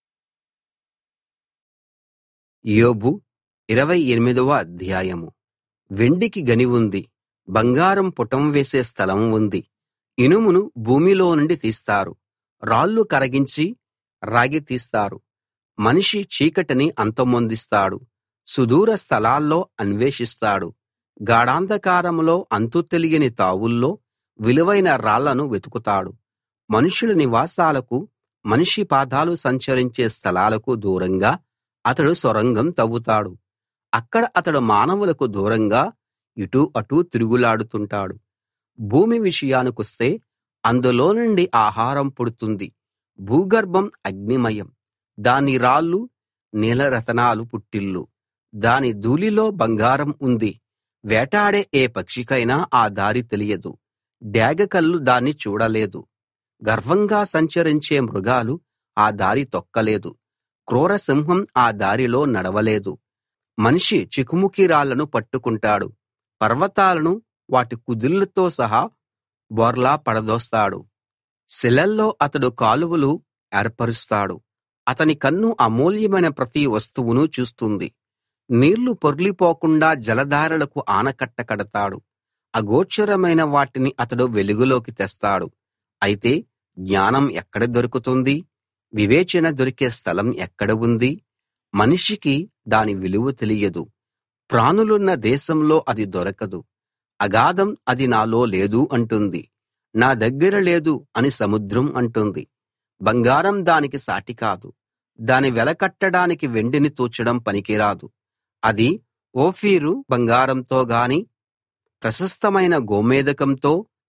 యోబు ఇరవై ఎనిమిదవ అధ్యాయము వెండికి గని ఉంది బంగారం పుటం వేసే స్థలం ఉంది ఇనుమును భూమిలో నుండి తీస్తారు రాళ్లు కరగించి రాగి తీస్తారు మనిషి చీకటిని అంతమొందిస్తాడు సుదూర స్థలాల్లో అన్వేషిస్తాడు గాఢాంధకారంలో అంతు తెలియని తావుల్లో విలువైన రాళ్లను వెతుకుతాడు మనుషుల నివాసాలకు మనిషి పాదాలు సంచరించే స్థలాలకు దూరంగా అతడు సొరంగం తవ్వుతాడు అక్కడ అతడు మానవులకు దూరంగా ఇటూ అటూ తిరుగులాడుతుంటాడు భూమి విషయానికొస్తే అందులో నుండి ఆహారం పుడుతుంది భూగర్భం అగ్నిమయం దాని రాళ్ళు నీలరతనాలు పుట్టిల్లు దాని ధూళిలో బంగారం ఉంది వేటాడే ఏ పక్షికైనా ఆ దారి తెలియదు డేగకళ్ళు దాన్ని చూడలేదు గర్వంగా సంచరించే మృగాలు ఆ దారి తొక్కలేదు క్రూర సింహం ఆ దారిలో నడవలేదు మనిషి చికుముకి రాళ్లను పట్టుకుంటాడు పర్వతాలను వాటి కుదుళ్లతో సహా బోర్లా పడదోస్తాడు శిలల్లో అతడు కాలువలు ఏర్పరుస్తాడు అతని కన్ను అమూల్యమైన ప్రతి వస్తువును చూస్తుంది నీళ్లు పొర్లిపోకుండా జలధారలకు ఆనకట్ట కడతాడు అగోచరమైన వాటిని అతడు వెలుగులోకి తెస్తాడు అయితే జ్ఞానం ఎక్కడ దొరుకుతుంది వివేచన దొరికే స్థలం ఎక్కడ ఉంది మనిషికి దాని విలువ తెలియదు ప్రాణులున్న దేశంలో అది దొరకదు అగాధం అది నాలో లేదు అంటుంది నా దగ్గర లేదు అని సముద్రం అంటుంది బంగారం దానికి సాటి కాదు దాని వెల కట్టడానికి వెండిని తూచడం పనికిరాదు అది ఓఫీరు బంగారంతో గాని ప్రశస్తమైన గోమేదకంతో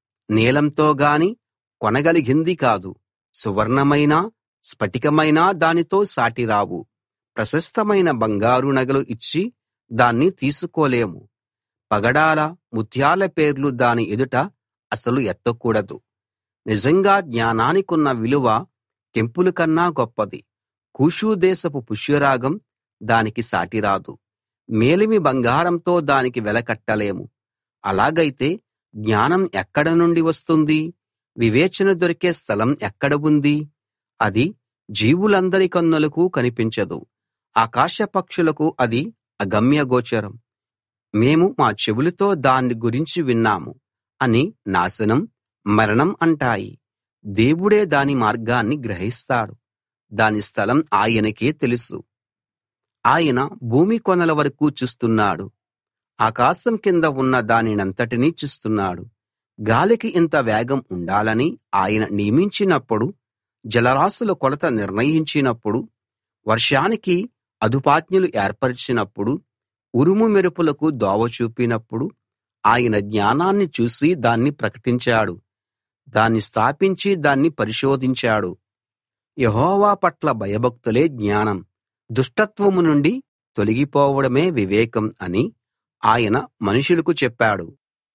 నీలంతో గాని కొనగలిగింది కాదు సువర్ణమైనా స్ఫటికమైనా దానితో సాటిరావు ప్రశస్తమైన బంగారు నగలు ఇచ్చి దాన్ని తీసుకోలేము పగడాల ముత్యాల పేర్లు దాని ఎదుట అసలు ఎత్తకూడదు నిజంగా జ్ఞానానికున్న విలువ కెంపుల కన్నా గొప్పది కూషు దేశపు పుష్యరాగం దానికి సాటిరాదు మేలిమి బంగారంతో దానికి వెల కట్టలేము అలాగైతే జ్ఞానం ఎక్కడ నుండి వస్తుంది వివేచన దొరికే స్థలం ఎక్కడ ఉంది అది జీవులందరి కన్నులకు కనిపించదు ఆకాశ పక్షులకు అది అగమ్యగోచరం మేము మా చెవులతో దాన్ని గురించి విన్నాము అని నాశనం మరణం అంటాయి దేవుడే దాని మార్గాన్ని గ్రహిస్తాడు దాని స్థలం ఆయనకే తెలుసు ఆయన భూమి కొనల వరకు చూస్తున్నాడు ఆకాశం కింద ఉన్న దానినంతటినీ చూస్తున్నాడు గాలికి ఇంత వేగం ఉండాలని ఆయన నియమించినప్పుడు జలరాశుల కొలత నిర్ణయించినప్పుడు వర్షానికి అదుపాజ్ఞలు ఏర్పరిచినప్పుడు ఉరుము మెరుపులకు దోవ చూపినప్పుడు ఆయన జ్ఞానాన్ని చూసి దాన్ని ప్రకటించాడు దాన్ని స్థాపించి దాన్ని పరిశోధించాడు యెహోవా పట్ల భయభక్తులే జ్ఞానం దుష్టత్వము నుండి తొలగిపోవడమే వివేకం అని ఆయన మనుషులకు చెప్పాడు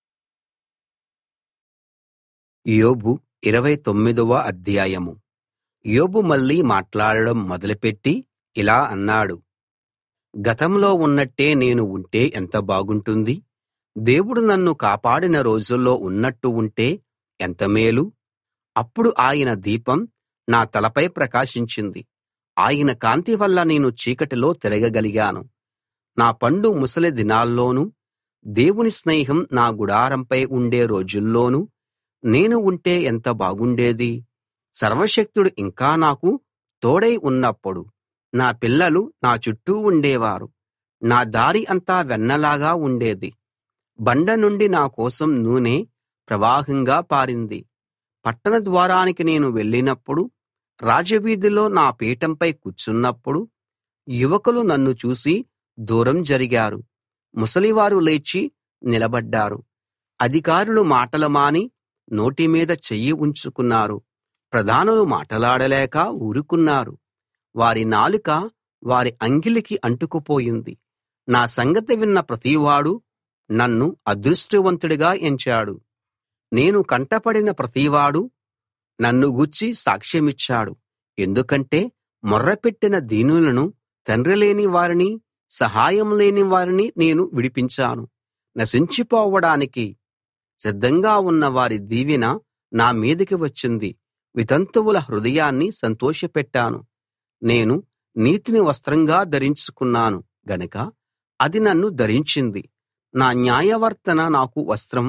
యోబు ఇరవై తొమ్మిదవ అధ్యాయము యోబు మళ్ళీ మాట్లాడడం మొదలుపెట్టి ఇలా అన్నాడు గతంలో ఉన్నట్టే నేను ఉంటే ఎంత బాగుంటుంది దేవుడు నన్ను కాపాడిన రోజుల్లో ఉన్నట్టు ఉంటే ఎంత మేలు అప్పుడు ఆయన దీపం నా తలపై ప్రకాశించింది ఆయన కాంతి వల్ల నేను చీకటిలో తిరగగలిగాను నా పండు ముసలి దినాల్లోనూ దేవుని స్నేహం నా గుడారంపై ఉండే రోజుల్లోనూ నేను ఉంటే ఎంత బాగుండేది సర్వశక్తుడు ఇంకా నాకు తోడై ఉన్నప్పుడు నా పిల్లలు నా చుట్టూ ఉండేవారు నా దారి అంతా వెన్నలాగా ఉండేది బండ నుండి నా కోసం నూనె ప్రవాహంగా పారింది పట్టణ ద్వారానికి నేను వెళ్ళినప్పుడు రాజవీధిలో నా పీఠంపై కూర్చున్నప్పుడు యువకులు నన్ను చూసి దూరం జరిగారు ముసలివారు లేచి నిలబడ్డారు అధికారులు మాటలు మాని నోటి మీద చెయ్యి ఉంచుకున్నారు ప్రధానులు మాటలాడలేక ఊరుకున్నారు వారి నాలుక వారి అంగిలికి అంటుకుపోయింది నా సంగతి విన్న ప్రతివాడు నన్ను అదృష్టవంతుడిగా ఎంచాడు నేను కంటపడిన ప్రతివాడు నన్ను గూర్చి సాక్ష్యమిచ్చాడు ఎందుకంటే మొర్రపెట్టిన దీనులను తండ్రిలేని వారిని సహాయం లేని వారిని నేను విడిపించాను నశించిపోవడానికి సిద్ధంగా ఉన్న వారి దీవెన నా మీదికి వచ్చింది వితంతువుల హృదయాన్ని సంతోషపెట్టాను నేను నీతిని వస్త్రంగా ధరించుకున్నాను గనక అది నన్ను ధరించింది నా న్యాయవర్తన నాకు వస్త్రం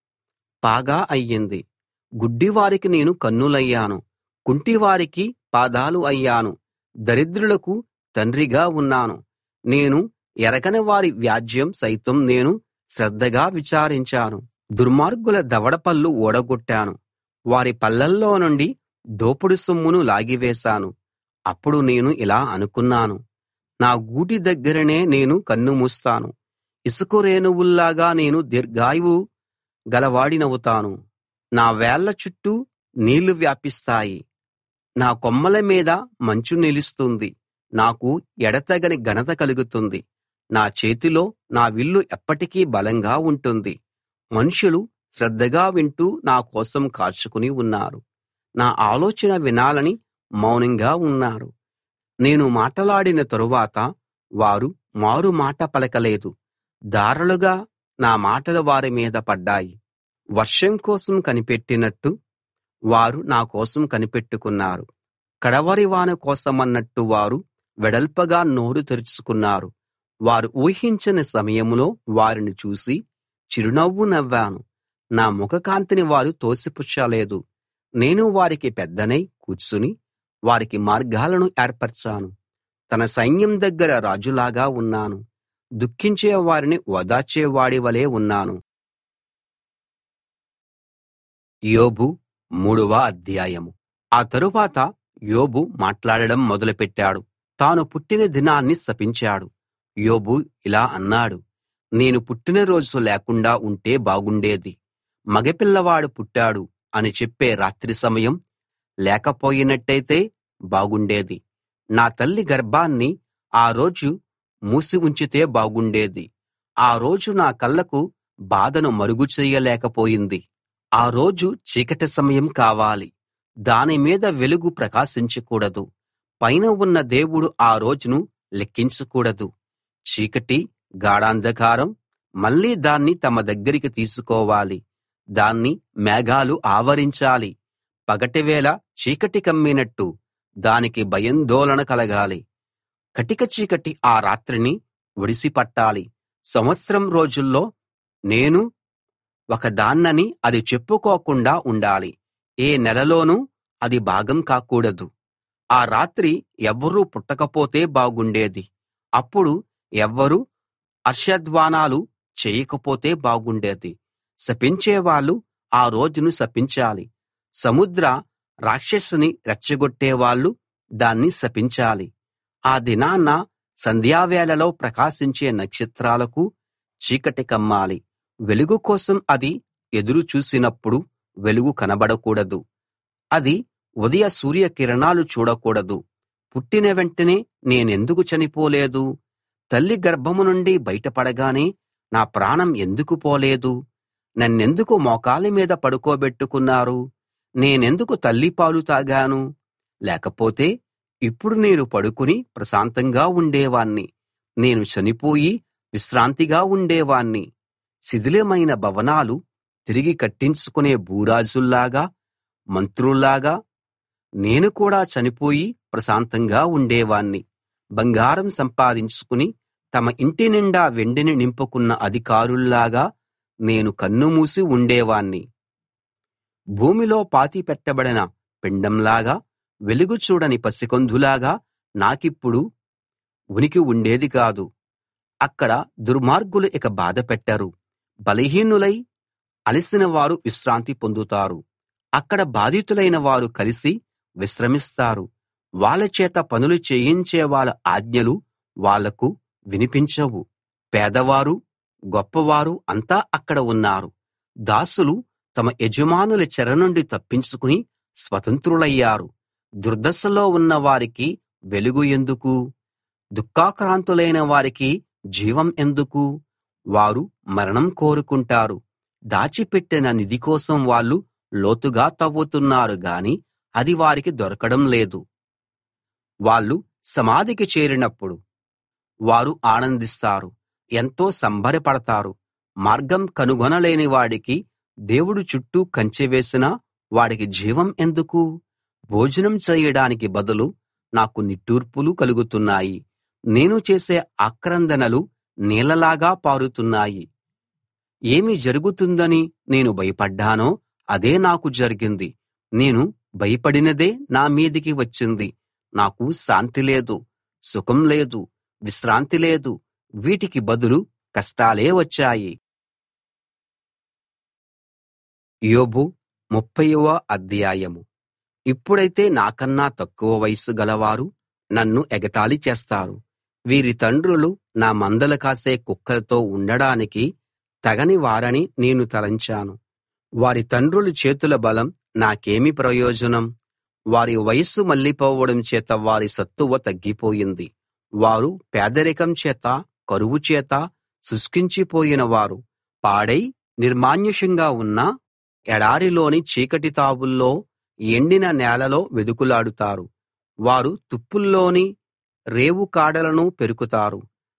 పాగా అయ్యింది గుడ్డివారికి నేను కన్నులయ్యాను కుంటివారికి పాదాలు అయ్యాను దరిద్రులకు తండ్రిగా ఉన్నాను నేను ఎరగని వారి వ్యాజ్యం సైతం నేను శ్రద్ధగా విచారించాను దుర్మార్గుల దవడపళ్ళు ఊడగొట్టాను వారి పళ్ళల్లో నుండి దోపుడు సొమ్మును లాగివేశాను అప్పుడు నేను ఇలా అనుకున్నాను నా గూటి దగ్గరనే నేను కన్ను మూస్తాను ఇసుక రేణువుల్లాగా నేను దీర్ఘాయువు గలవాడినవుతాను నా వేళ్ల చుట్టూ నీళ్లు వ్యాపిస్తాయి నా కొమ్మల మీద మంచు నిలుస్తుంది నాకు ఎడతెగని ఘనత కలుగుతుంది నా చేతిలో నా విల్లు ఎప్పటికీ బలంగా ఉంటుంది మనుషులు శ్రద్ధగా వింటూ నా కోసం కాచుకుని ఉన్నారు నా ఆలోచన వినాలని మౌనంగా ఉన్నారు నేను మాటలాడిన తరువాత వారు మారు మాట పలకలేదు దారులుగా నా మాటలు వారి మీద పడ్డాయి వర్షం కోసం కనిపెట్టినట్టు వారు నా కోసం కనిపెట్టుకున్నారు కడవరి వాన కోసమన్నట్టు వారు వెడల్పగా నోరు తెరుచుకున్నారు వారు ఊహించని సమయంలో వారిని చూసి చిరునవ్వు నవ్వాను నా ముఖకాంతిని వారు తోసిపుచ్చలేదు నేను వారికి పెద్దనై కూర్చుని వారికి మార్గాలను ఏర్పరచాను తన సైన్యం దగ్గర రాజులాగా ఉన్నాను దుఃఖించే వారిని ఓదార్చేవాడి వలే ఉన్నాను యోబు మూడవ అధ్యాయం ఆ తరువాత యోబు మాట్లాడడం మొదలుపెట్టాడు తాను పుట్టిన దినాన్ని శపించాడు యోబు ఇలా అన్నాడు నేను పుట్టినరోజు లేకుండా ఉంటే బాగుండేది మగపిల్లవాడు పుట్టాడు అని చెప్పే రాత్రి సమయం లేకపోయినట్టయితే బాగుండేది నా తల్లి గర్భాన్ని ఆ రోజు మూసి ఉంచితే బాగుండేది ఆ రోజు నా కళ్ళకు బాధను మరుగు చెయ్యలేకపోయింది ఆ రోజు చీకటి సమయం కావాలి దాని మీద వెలుగు ప్రకాశించకూడదు పైన ఉన్న దేవుడు ఆ రోజును లెక్కించకూడదు చీకటి గాఢాంధకారం మళ్ళీ దాన్ని తమ దగ్గరికి తీసుకోవాలి దాన్ని మేఘాలు ఆవరించాలి పగటివేళ చీకటి కమ్మినట్టు దానికి భయాందోళన కలగాలి కటిక చీకటి ఆ రాత్రిని ఒడిసి పట్టాలి సంవత్సరం రోజుల్లో నేను ఒకదాన్నని అది చెప్పుకోకుండా ఉండాలి ఏ నెలలోనూ అది భాగం కాకూడదు ఆ రాత్రి ఎవ్వరూ పుట్టకపోతే బాగుండేది అప్పుడు ఎవ్వరూ హర్షధ్వానాలు చేయకపోతే బాగుండేది శపించేవాళ్ళు ఆ రోజును శపించాలి సముద్ర రాక్షసిని రెచ్చగొట్టేవాళ్ళు దాన్ని శపించాలి ఆ దినాన సంధ్యావేళలో ప్రకాశించే నక్షత్రాలకు చీకటి కమ్మాలి వెలుగు కోసం అది ఎదురు చూసినప్పుడు వెలుగు కనబడకూడదు అది ఉదయ సూర్య కిరణాలు చూడకూడదు పుట్టిన వెంటనే నేనెందుకు చనిపోలేదు తల్లి గర్భము నుండి బయటపడగానే నా ప్రాణం ఎందుకు పోలేదు నన్నెందుకు మోకాలి మీద పడుకోబెట్టుకున్నారు నేనెందుకు తల్లిపాలు తాగాను లేకపోతే ఇప్పుడు నేను పడుకుని ప్రశాంతంగా ఉండేవాణ్ణి నేను చనిపోయి విశ్రాంతిగా ఉండేవాణ్ణి శిథిలమైన భవనాలు తిరిగి కట్టించుకునే భూరాజుల్లాగా మంత్రుల్లాగా నేను కూడా చనిపోయి ప్రశాంతంగా ఉండేవాణ్ణి బంగారం సంపాదించుకుని తమ ఇంటి నిండా వెండిని నింపుకున్న అధికారుల్లాగా నేను కన్నుమూసి ఉండేవాణ్ణి భూమిలో పాతిపెట్టబడిన పిండంలాగా వెలుగు చూడని పసికందులాగా నాకిప్పుడు ఉనికి ఉండేది కాదు అక్కడ దుర్మార్గులు ఇక బాధ పెట్టరు బలహీనులై అలసిన వారు విశ్రాంతి పొందుతారు అక్కడ బాధితులైన వారు కలిసి విశ్రమిస్తారు వాళ్ళ చేత పనులు చేయించే వాళ్ళ ఆజ్ఞలు వాళ్లకు వినిపించవు పేదవారు గొప్పవారు అంతా అక్కడ ఉన్నారు దాసులు తమ యజమానుల చెర నుండి తప్పించుకుని స్వతంత్రులయ్యారు దుర్దశలో ఉన్న వారికి వెలుగు ఎందుకు దుఃఖాక్రాంతులైన వారికి జీవం ఎందుకు వారు మరణం కోరుకుంటారు దాచిపెట్టిన నిధి కోసం వాళ్ళు లోతుగా తవ్వుతున్నారు గాని అది వారికి దొరకడం లేదు వాళ్ళు సమాధికి చేరినప్పుడు వారు ఆనందిస్తారు ఎంతో సంబరపడతారు మార్గం కనుగొనలేని వాడికి దేవుడు చుట్టూ కంచె వేసినా వాడికి జీవం ఎందుకు భోజనం చేయడానికి బదులు నాకు నిట్టూర్పులు కలుగుతున్నాయి నేను చేసే ఆక్రందనలు నీళ్లలాగా పారుతున్నాయి ఏమి జరుగుతుందని నేను భయపడ్డానో అదే నాకు జరిగింది నేను భయపడినదే నా మీదికి వచ్చింది నాకు శాంతి లేదు సుఖం లేదు విశ్రాంతి లేదు వీటికి బదులు కష్టాలే వచ్చాయి యోబు ముప్పైవ అధ్యాయము ఇప్పుడైతే నాకన్నా తక్కువ వయసు గలవారు నన్ను ఎగతాళి చేస్తారు వీరి తండ్రులు నా మందలు కాసే కుక్కలతో ఉండడానికి తగని వారని నేను తలంచాను వారి తండ్రుల చేతుల బలం నాకేమి ప్రయోజనం వారి వయస్సు మళ్ళిపోవడం చేత వారి సత్తువ తగ్గిపోయింది వారు పేదరికం చేత కరువు చేత శుష్కించిపోయిన వారు పాడై నిర్మానుష్యంగా ఉన్న ఎడారిలోని చీకటి తావుల్లో ఎండిన నేలలో వెదుకులాడుతారు వారు తుప్పుల్లోని రేవు కాడలను పెరుకుతారు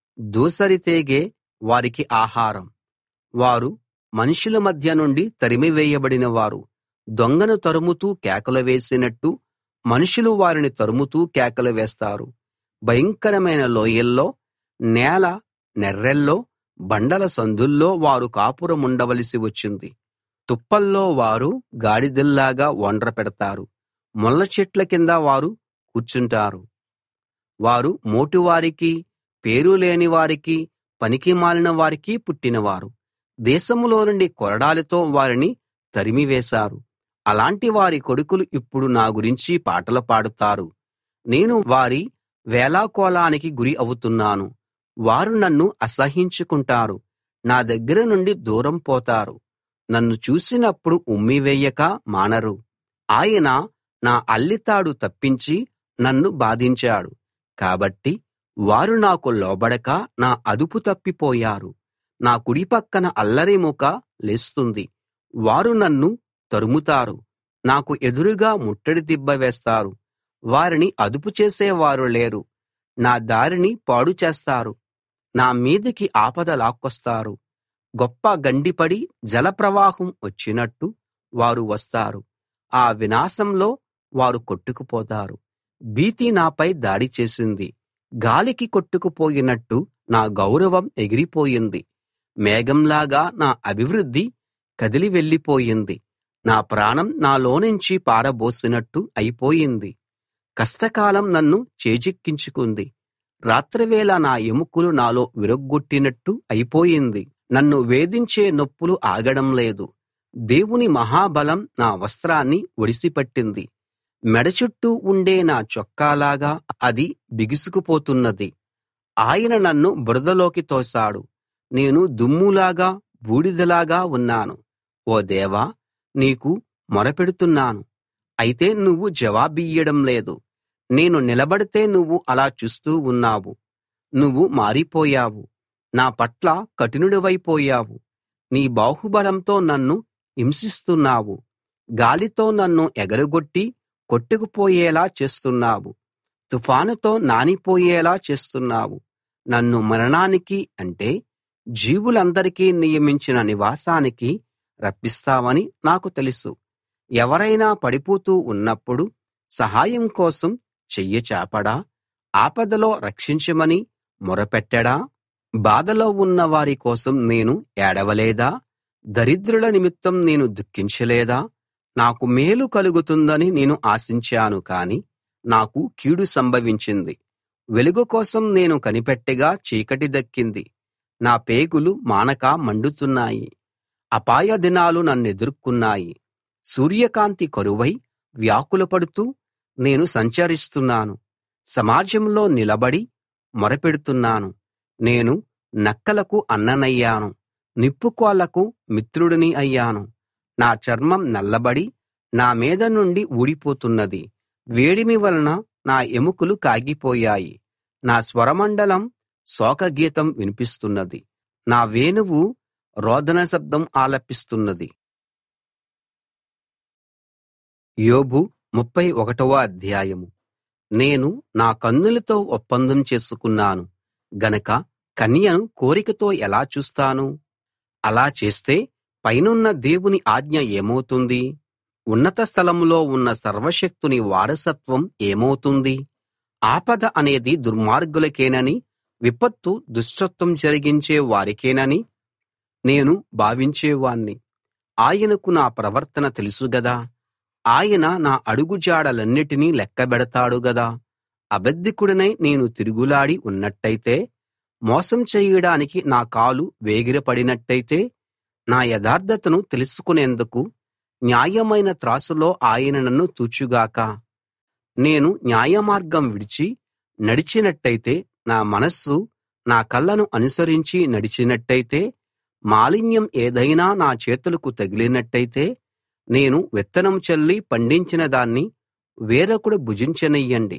దూసరితేగే వారికి ఆహారం వారు మనుషుల మధ్య నుండి తరిమివేయబడిన వారు దొంగను తరుముతూ కేకలు వేసినట్టు మనుషులు వారిని తరుముతూ కేకలు వేస్తారు భయంకరమైన లోయల్లో నేల నెర్రెల్లో బండల సందుల్లో వారు కాపురముండవలసి వచ్చింది తుప్పల్లో వారు గాడిదల్లాగా ఒండ్ర పెడతారు ముళ్ళ చెట్ల కింద వారు కూర్చుంటారు వారు మోటువారికి పేరు లేని వారికి పనికిమాలిన వారికి పుట్టినవారు దేశంలో నుండి కొరడాలతో వారిని తరిమివేశారు అలాంటి వారి కొడుకులు ఇప్పుడు నా గురించి పాటలు పాడుతారు నేను వారి వేళాకోళానికి గురి అవుతున్నాను వారు నన్ను అసహ్యించుకుంటారు నా దగ్గర నుండి దూరం పోతారు నన్ను చూసినప్పుడు ఉమ్మివేయక మానరు ఆయన నా అల్లితాడు తప్పించి నన్ను బాధించాడు కాబట్టి వారు నాకు లోబడక నా అదుపు తప్పిపోయారు నా కుడి పక్కన అల్లరి మూక లేస్తుంది వారు నన్ను తరుముతారు నాకు ఎదురుగా ముట్టడి దిబ్బ వేస్తారు వారిని అదుపు చేసేవారు లేరు నా దారిని పాడు చేస్తారు నా మీదికి ఆపద లాక్కొస్తారు గొప్ప గండిపడి జలప్రవాహం వచ్చినట్టు వారు వస్తారు ఆ వినాశంలో వారు కొట్టుకుపోతారు భీతి నాపై దాడి చేసింది గాలికి కొట్టుకుపోయినట్టు నా గౌరవం ఎగిరిపోయింది మేఘంలాగా నా అభివృద్ధి కదిలి వెళ్ళిపోయింది నా ప్రాణం నాలోనుంచి పారబోసినట్టు అయిపోయింది కష్టకాలం నన్ను చేజిక్కించుకుంది రాత్రివేళ నా ఎముకలు నాలో విరగ్గొట్టినట్టు అయిపోయింది నన్ను వేధించే నొప్పులు ఆగడం లేదు దేవుని మహాబలం నా వస్త్రాన్ని ఒడిసిపట్టింది మెడ చుట్టూ ఉండే నా చొక్కాలాగా అది బిగుసుకుపోతున్నది ఆయన నన్ను బురదలోకి తోశాడు నేను దుమ్ములాగా బూడిదలాగా ఉన్నాను ఓ దేవా నీకు మొరపెడుతున్నాను అయితే నువ్వు జవాబియ్యడం లేదు నేను నిలబడితే నువ్వు అలా చూస్తూ ఉన్నావు నువ్వు మారిపోయావు నా పట్ల కఠినుడివైపోయావు నీ బాహుబలంతో నన్ను హింసిస్తున్నావు గాలితో నన్ను ఎగరగొట్టి కొట్టుకుపోయేలా చేస్తున్నావు తుఫానుతో నానిపోయేలా చేస్తున్నావు నన్ను మరణానికి అంటే జీవులందరికీ నియమించిన నివాసానికి రప్పిస్తావని నాకు తెలుసు ఎవరైనా పడిపోతూ ఉన్నప్పుడు సహాయం కోసం చెయ్యి చాపడా ఆపదలో రక్షించమని మొరపెట్టడా బాధలో ఉన్న వారి కోసం నేను ఏడవలేదా దరిద్రుల నిమిత్తం నేను దుఃఖించలేదా నాకు మేలు కలుగుతుందని నేను ఆశించాను కాని నాకు కీడు సంభవించింది వెలుగు కోసం నేను కనిపెట్టగా చీకటి దక్కింది నా పేగులు మానక మండుతున్నాయి అపాయ దినాలు నన్నెదుర్కొన్నాయి సూర్యకాంతి కరువై వ్యాకులపడుతూ నేను సంచరిస్తున్నాను సమాజంలో నిలబడి మొరపెడుతున్నాను నేను నక్కలకు అన్ననయ్యాను నిప్పుకోళ్లకు మిత్రుడిని అయ్యాను నా చర్మం నల్లబడి నా మీద నుండి ఊడిపోతున్నది వేడిమి వలన నా ఎముకలు కాగిపోయాయి నా స్వరమండలం శోకగీతం వినిపిస్తున్నది నా వేణువు రోదన శబ్దం ఆలపిస్తున్నది యోబు ముప్పై ఒకటవ అధ్యాయము నేను నా కన్నులతో ఒప్పందం చేసుకున్నాను గనక కన్యను కోరికతో ఎలా చూస్తాను అలా చేస్తే పైనున్న దేవుని ఆజ్ఞ ఏమవుతుంది ఉన్నత స్థలంలో ఉన్న సర్వశక్తుని వారసత్వం ఏమవుతుంది ఆపద అనేది దుర్మార్గులకేనని విపత్తు దుష్టత్వం జరిగించే వారికేనని నేను భావించేవాణ్ణి ఆయనకు నా ప్రవర్తన తెలుసు గదా ఆయన నా అడుగుజాడలన్నిటినీ లెక్కబెడతాడు గదా అబద్ధికుడినై నేను తిరుగులాడి ఉన్నట్టయితే మోసం చేయడానికి నా కాలు వేగిరపడినట్టయితే నా యథార్థతను తెలుసుకునేందుకు న్యాయమైన త్రాసులో ఆయన నన్ను తూచుగాక నేను న్యాయమార్గం విడిచి నడిచినట్టయితే నా మనస్సు నా కళ్ళను అనుసరించి నడిచినట్టయితే మాలిన్యం ఏదైనా నా చేతులకు తగిలినట్టయితే నేను విత్తనం చల్లి పండించిన దాన్ని వేరొకడు భుజించనియ్యండి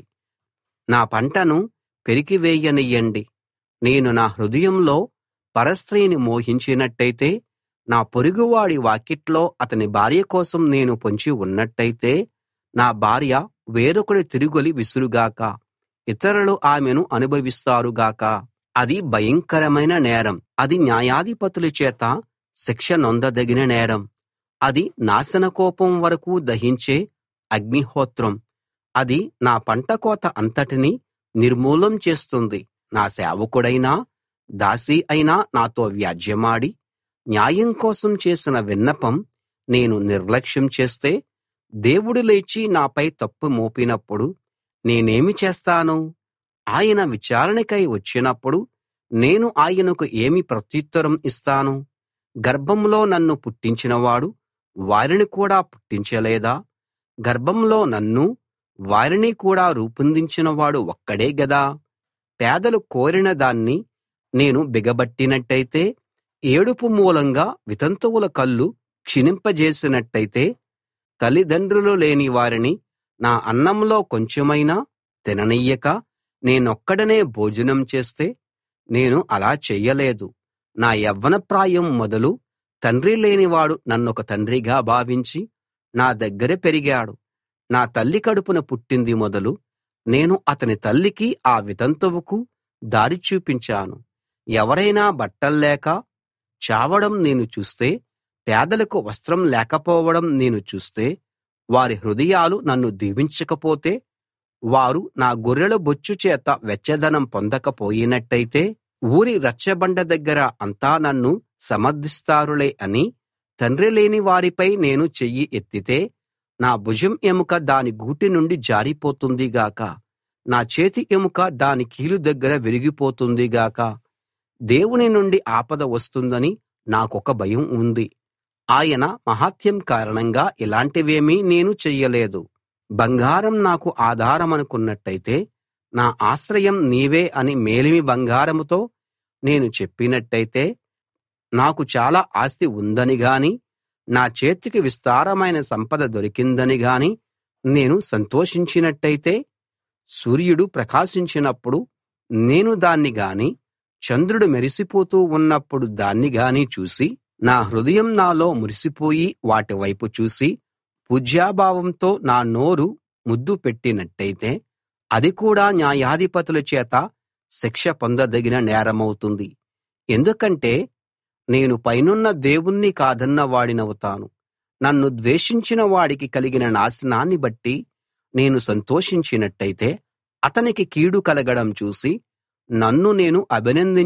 నా పంటను పెరికివేయనియ్యండి నేను నా హృదయంలో పరస్త్రీని మోహించినట్టయితే నా పొరుగువాడి వాకిట్లో అతని భార్య కోసం నేను పొంచి ఉన్నట్టయితే నా భార్య వేరొకడి తిరుగొలి విసురుగాక ఇతరులు ఆమెను అనుభవిస్తారు గాక అది భయంకరమైన నేరం అది న్యాయాధిపతుల చేత శిక్ష నొందదగిన నేరం అది నాశనకోపం వరకు దహించే అగ్నిహోత్రం అది నా పంట కోత అంతటినీ నిర్మూలం చేస్తుంది నా సేవకుడైనా దాసి అయినా నాతో వ్యాజ్యమాడి న్యాయం కోసం చేసిన విన్నపం నేను నిర్లక్ష్యం చేస్తే దేవుడు లేచి నాపై తప్పు మోపినప్పుడు నేనేమి చేస్తాను ఆయన విచారణకై వచ్చినప్పుడు నేను ఆయనకు ఏమి ప్రత్యుత్తరం ఇస్తాను గర్భంలో నన్ను పుట్టించినవాడు వారిని కూడా పుట్టించలేదా గర్భంలో నన్ను వారిని కూడా రూపొందించినవాడు ఒక్కడే గదా పేదలు కోరిన దాన్ని నేను బిగబట్టినట్టయితే ఏడుపు మూలంగా వితంతువుల కళ్ళు క్షీణింపజేసినట్టయితే తల్లిదండ్రులు లేని వారిని నా అన్నంలో కొంచెమైనా తిననియ్యక నేనొక్కడనే భోజనం చేస్తే నేను అలా చెయ్యలేదు నా యవ్వనప్రాయం మొదలు తండ్రి లేనివాడు నన్నొక తండ్రిగా భావించి నా దగ్గర పెరిగాడు నా తల్లి కడుపున పుట్టింది మొదలు నేను అతని తల్లికి ఆ వితంతువుకు దారి చూపించాను ఎవరైనా బట్టల్లేక చావడం నేను చూస్తే పేదలకు వస్త్రం లేకపోవడం నేను చూస్తే వారి హృదయాలు నన్ను దీవించకపోతే వారు నా గొర్రెల బొచ్చు చేత వెచ్చదనం పొందకపోయినట్టయితే ఊరి రచ్చబండ దగ్గర అంతా నన్ను సమర్థిస్తారులే అని తండ్రి లేని వారిపై నేను చెయ్యి ఎత్తితే నా భుజం ఎముక దాని గూటి నుండి జారిపోతుంది గాక నా చేతి ఎముక దాని కీలు దగ్గర విరిగిపోతుంది గాక దేవుని నుండి ఆపద వస్తుందని నాకొక భయం ఉంది ఆయన మహాత్యం కారణంగా ఇలాంటివేమీ నేను చెయ్యలేదు బంగారం నాకు ఆధారమనుకున్నట్టయితే నా ఆశ్రయం నీవే అని మేలిమి బంగారంతో నేను చెప్పినట్టయితే నాకు చాలా ఆస్తి ఉందని గాని నా చేతికి విస్తారమైన సంపద దొరికిందని గాని నేను సంతోషించినట్టయితే సూర్యుడు ప్రకాశించినప్పుడు నేను దాన్ని గాని చంద్రుడు మెరిసిపోతూ ఉన్నప్పుడు దాన్ని గాని చూసి నా హృదయం నాలో మురిసిపోయి వాటి వైపు చూసి పూజ్యభావంతో నా నోరు ముద్దు పెట్టినట్టయితే అది కూడా న్యాయాధిపతుల చేత శిక్ష పొందదగిన నేరమవుతుంది ఎందుకంటే నేను పైనున్న దేవుణ్ణి కాదన్న వాడినవుతాను నన్ను ద్వేషించిన వాడికి కలిగిన నాశనాన్ని బట్టి నేను సంతోషించినట్టయితే అతనికి కీడు కలగడం చూసి నన్ను నేను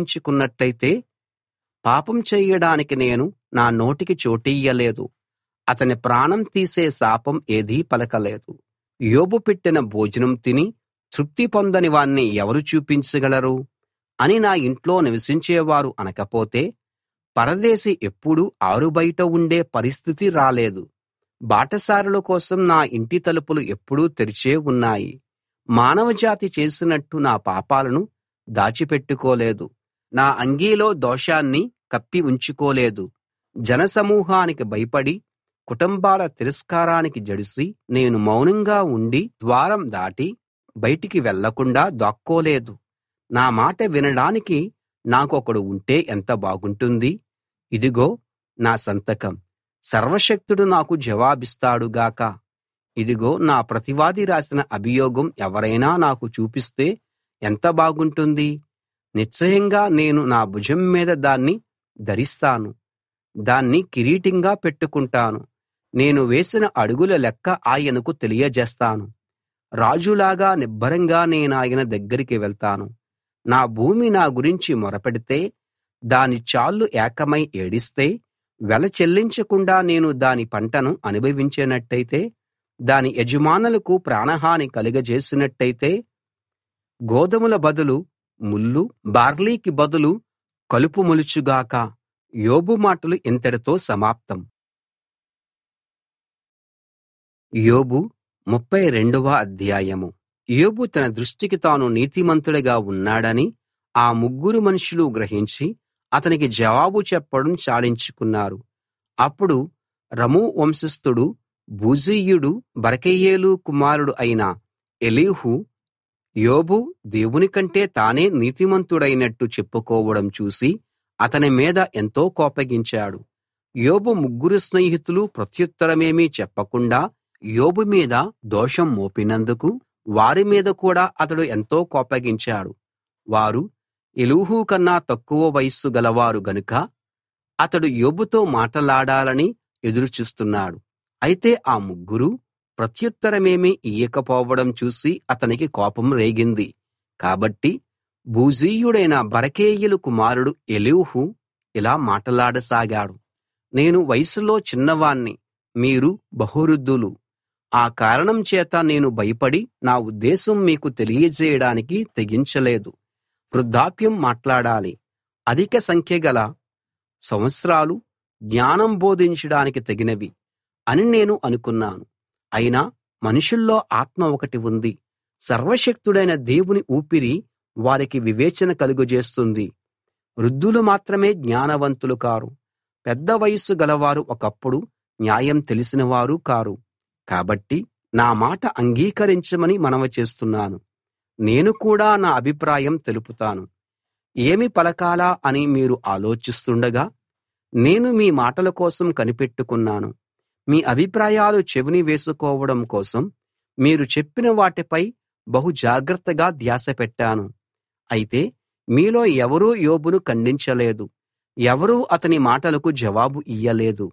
అభినందించుకున్నట్టయితే పాపం చెయ్యడానికి నేను నా నోటికి చోటియ్యలేదు అతని ప్రాణం తీసే శాపం ఏదీ పలకలేదు యోబు పెట్టిన భోజనం తిని తృప్తి పొందని వాణ్ణి ఎవరు చూపించగలరు అని నా ఇంట్లో నివసించేవారు అనకపోతే పరదేశి ఎప్పుడూ ఆరుబయట ఉండే పరిస్థితి రాలేదు బాటసారుల కోసం నా ఇంటి తలుపులు ఎప్పుడూ తెరిచే ఉన్నాయి మానవజాతి చేసినట్టు నా పాపాలను దాచిపెట్టుకోలేదు నా అంగీలో దోషాన్ని కప్పి ఉంచుకోలేదు జనసమూహానికి భయపడి కుటుంబాల తిరస్కారానికి జడిసి నేను మౌనంగా ఉండి ద్వారం దాటి బయటికి వెళ్లకుండా దాక్కోలేదు నా మాట వినడానికి నాకొకడు ఉంటే ఎంత బాగుంటుంది ఇదిగో నా సంతకం సర్వశక్తుడు నాకు జవాబిస్తాడు గాక ఇదిగో నా ప్రతివాది రాసిన అభియోగం ఎవరైనా నాకు చూపిస్తే ఎంత బాగుంటుంది నిశ్చయంగా నేను నా భుజం మీద దాన్ని ధరిస్తాను దాన్ని కిరీటంగా పెట్టుకుంటాను నేను వేసిన అడుగుల లెక్క ఆయనకు తెలియజేస్తాను రాజులాగా నిబ్బరంగా నేనాయన దగ్గరికి వెళ్తాను నా భూమి నా గురించి మొరపెడితే దాని చాళ్లు ఏకమై ఏడిస్తే వెల చెల్లించకుండా నేను దాని పంటను అనుభవించినట్టయితే దాని యజమానులకు ప్రాణహాని కలుగజేసినట్టయితే గోధుమల బదులు ముల్లు బార్లీకి బదులు కలుపు మొలుచుగాక యోబు మాటలు ఇంతటితో సమాప్తం యోబు ముప్పై రెండవ అధ్యాయం యోబు తన దృష్టికి తాను నీతిమంతుడిగా ఉన్నాడని ఆ ముగ్గురు మనుషులు గ్రహించి అతనికి జవాబు చెప్పడం చాలించుకున్నారు అప్పుడు రము వంశస్థుడు బూజీయుడు బరకెయేలు కుమారుడు అయిన ఎలీహు యోబు దేవుని కంటే తానే నీతిమంతుడైనట్టు చెప్పుకోవడం చూసి అతని మీద ఎంతో కోపగించాడు యోబు ముగ్గురు స్నేహితులు ప్రత్యుత్తరమేమీ చెప్పకుండా యోబు మీద దోషం మోపినందుకు వారి మీద కూడా అతడు ఎంతో కోపగించాడు వారు ఎలీహు కన్నా తక్కువ వయస్సు గలవారు గనుక అతడు యోబుతో మాటలాడాలని ఎదురు చూస్తున్నాడు అయితే ఆ ముగ్గురూ ప్రత్యుత్తరమేమీ ఇయ్యకపోవడం చూసి అతనికి కోపం రేగింది కాబట్టి బూజీయుడైన బరకేయులు కుమారుడు ఎలీహు ఇలా మాటలాడసాగాడు నేను వయసులో చిన్నవాణ్ణి మీరు బహువృద్ధులు ఆ కారణం చేత నేను భయపడి నా ఉద్దేశం మీకు తెలియజేయడానికి తెగించలేదు వృద్ధాప్యం మాట్లాడాలి అధిక సంఖ్యగల సంవత్సరాలు జ్ఞానం బోధించడానికి తగినవి అని నేను అనుకున్నాను అయినా మనుషుల్లో ఆత్మ ఒకటి ఉంది సర్వశక్తుడైన దేవుని ఊపిరి వారికి వివేచన కలుగజేస్తుంది వృద్ధులు మాత్రమే జ్ఞానవంతులు కారు పెద్ద వయస్సు గలవారు ఒకప్పుడు న్యాయం తెలిసినవారు కారు కాబట్టి నా మాట అంగీకరించమని మనవి చేస్తున్నాను నేను కూడా నా అభిప్రాయం తెలుపుతాను ఏమి పలకాలా అని మీరు ఆలోచిస్తుండగా నేను మీ మాటల కోసం కనిపెట్టుకున్నాను మీ అభిప్రాయాలు చెవిని వేసుకోవడం కోసం మీరు చెప్పిన వాటిపై బహు జాగ్రత్తగా ధ్యాస పెట్టాను అయితే మీలో ఎవరూ యోబును ఖండించలేదు ఎవరూ అతని మాటలకు జవాబు ఇయ్యలేదు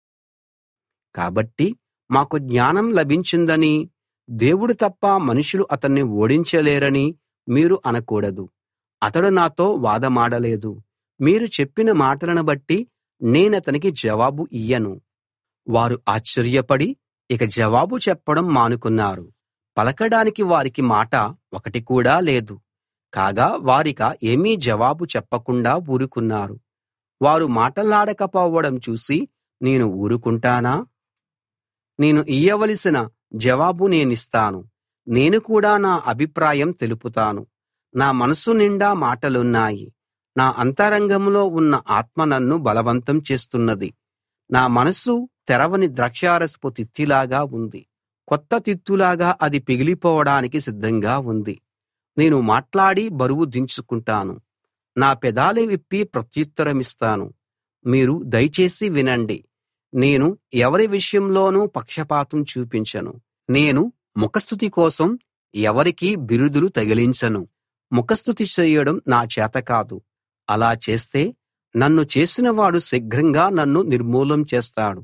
కాబట్టి మాకు జ్ఞానం లభించిందని దేవుడు తప్ప మనుషులు అతన్ని ఓడించలేరని మీరు అనకూడదు అతడు నాతో వాదమాడలేదు మీరు చెప్పిన మాటలను బట్టి నేనతనికి జవాబు ఇయ్యను వారు ఆశ్చర్యపడి ఇక జవాబు చెప్పడం మానుకున్నారు పలకడానికి వారికి మాట ఒకటి కూడా లేదు కాగా వారిక ఏమీ జవాబు చెప్పకుండా ఊరుకున్నారు వారు మాటలాడకపోవడం చూసి నేను ఊరుకుంటానా నేను ఇయ్యవలసిన జవాబు నేనిస్తాను నేను కూడా నా అభిప్రాయం తెలుపుతాను నా మనసు నిండా మాటలున్నాయి నా అంతరంగంలో ఉన్న ఆత్మ నన్ను బలవంతం చేస్తున్నది నా మనస్సు తెరవని ద్రాక్షారసపు తిత్తిలాగా ఉంది కొత్త తిత్తులాగా అది పిగిలిపోవడానికి సిద్ధంగా ఉంది నేను మాట్లాడి బరువు దించుకుంటాను నా పెదాలు విప్పి ప్రత్యుత్తరమిస్తాను మీరు దయచేసి వినండి నేను ఎవరి విషయంలోనూ పక్షపాతం చూపించను నేను ముఖస్తుతి కోసం ఎవరికీ బిరుదులు తగిలించను ముఖస్తుతి చేయడం నా చేత కాదు అలా చేస్తే నన్ను చేసినవాడు శీఘ్రంగా నన్ను నిర్మూలం చేస్తాడు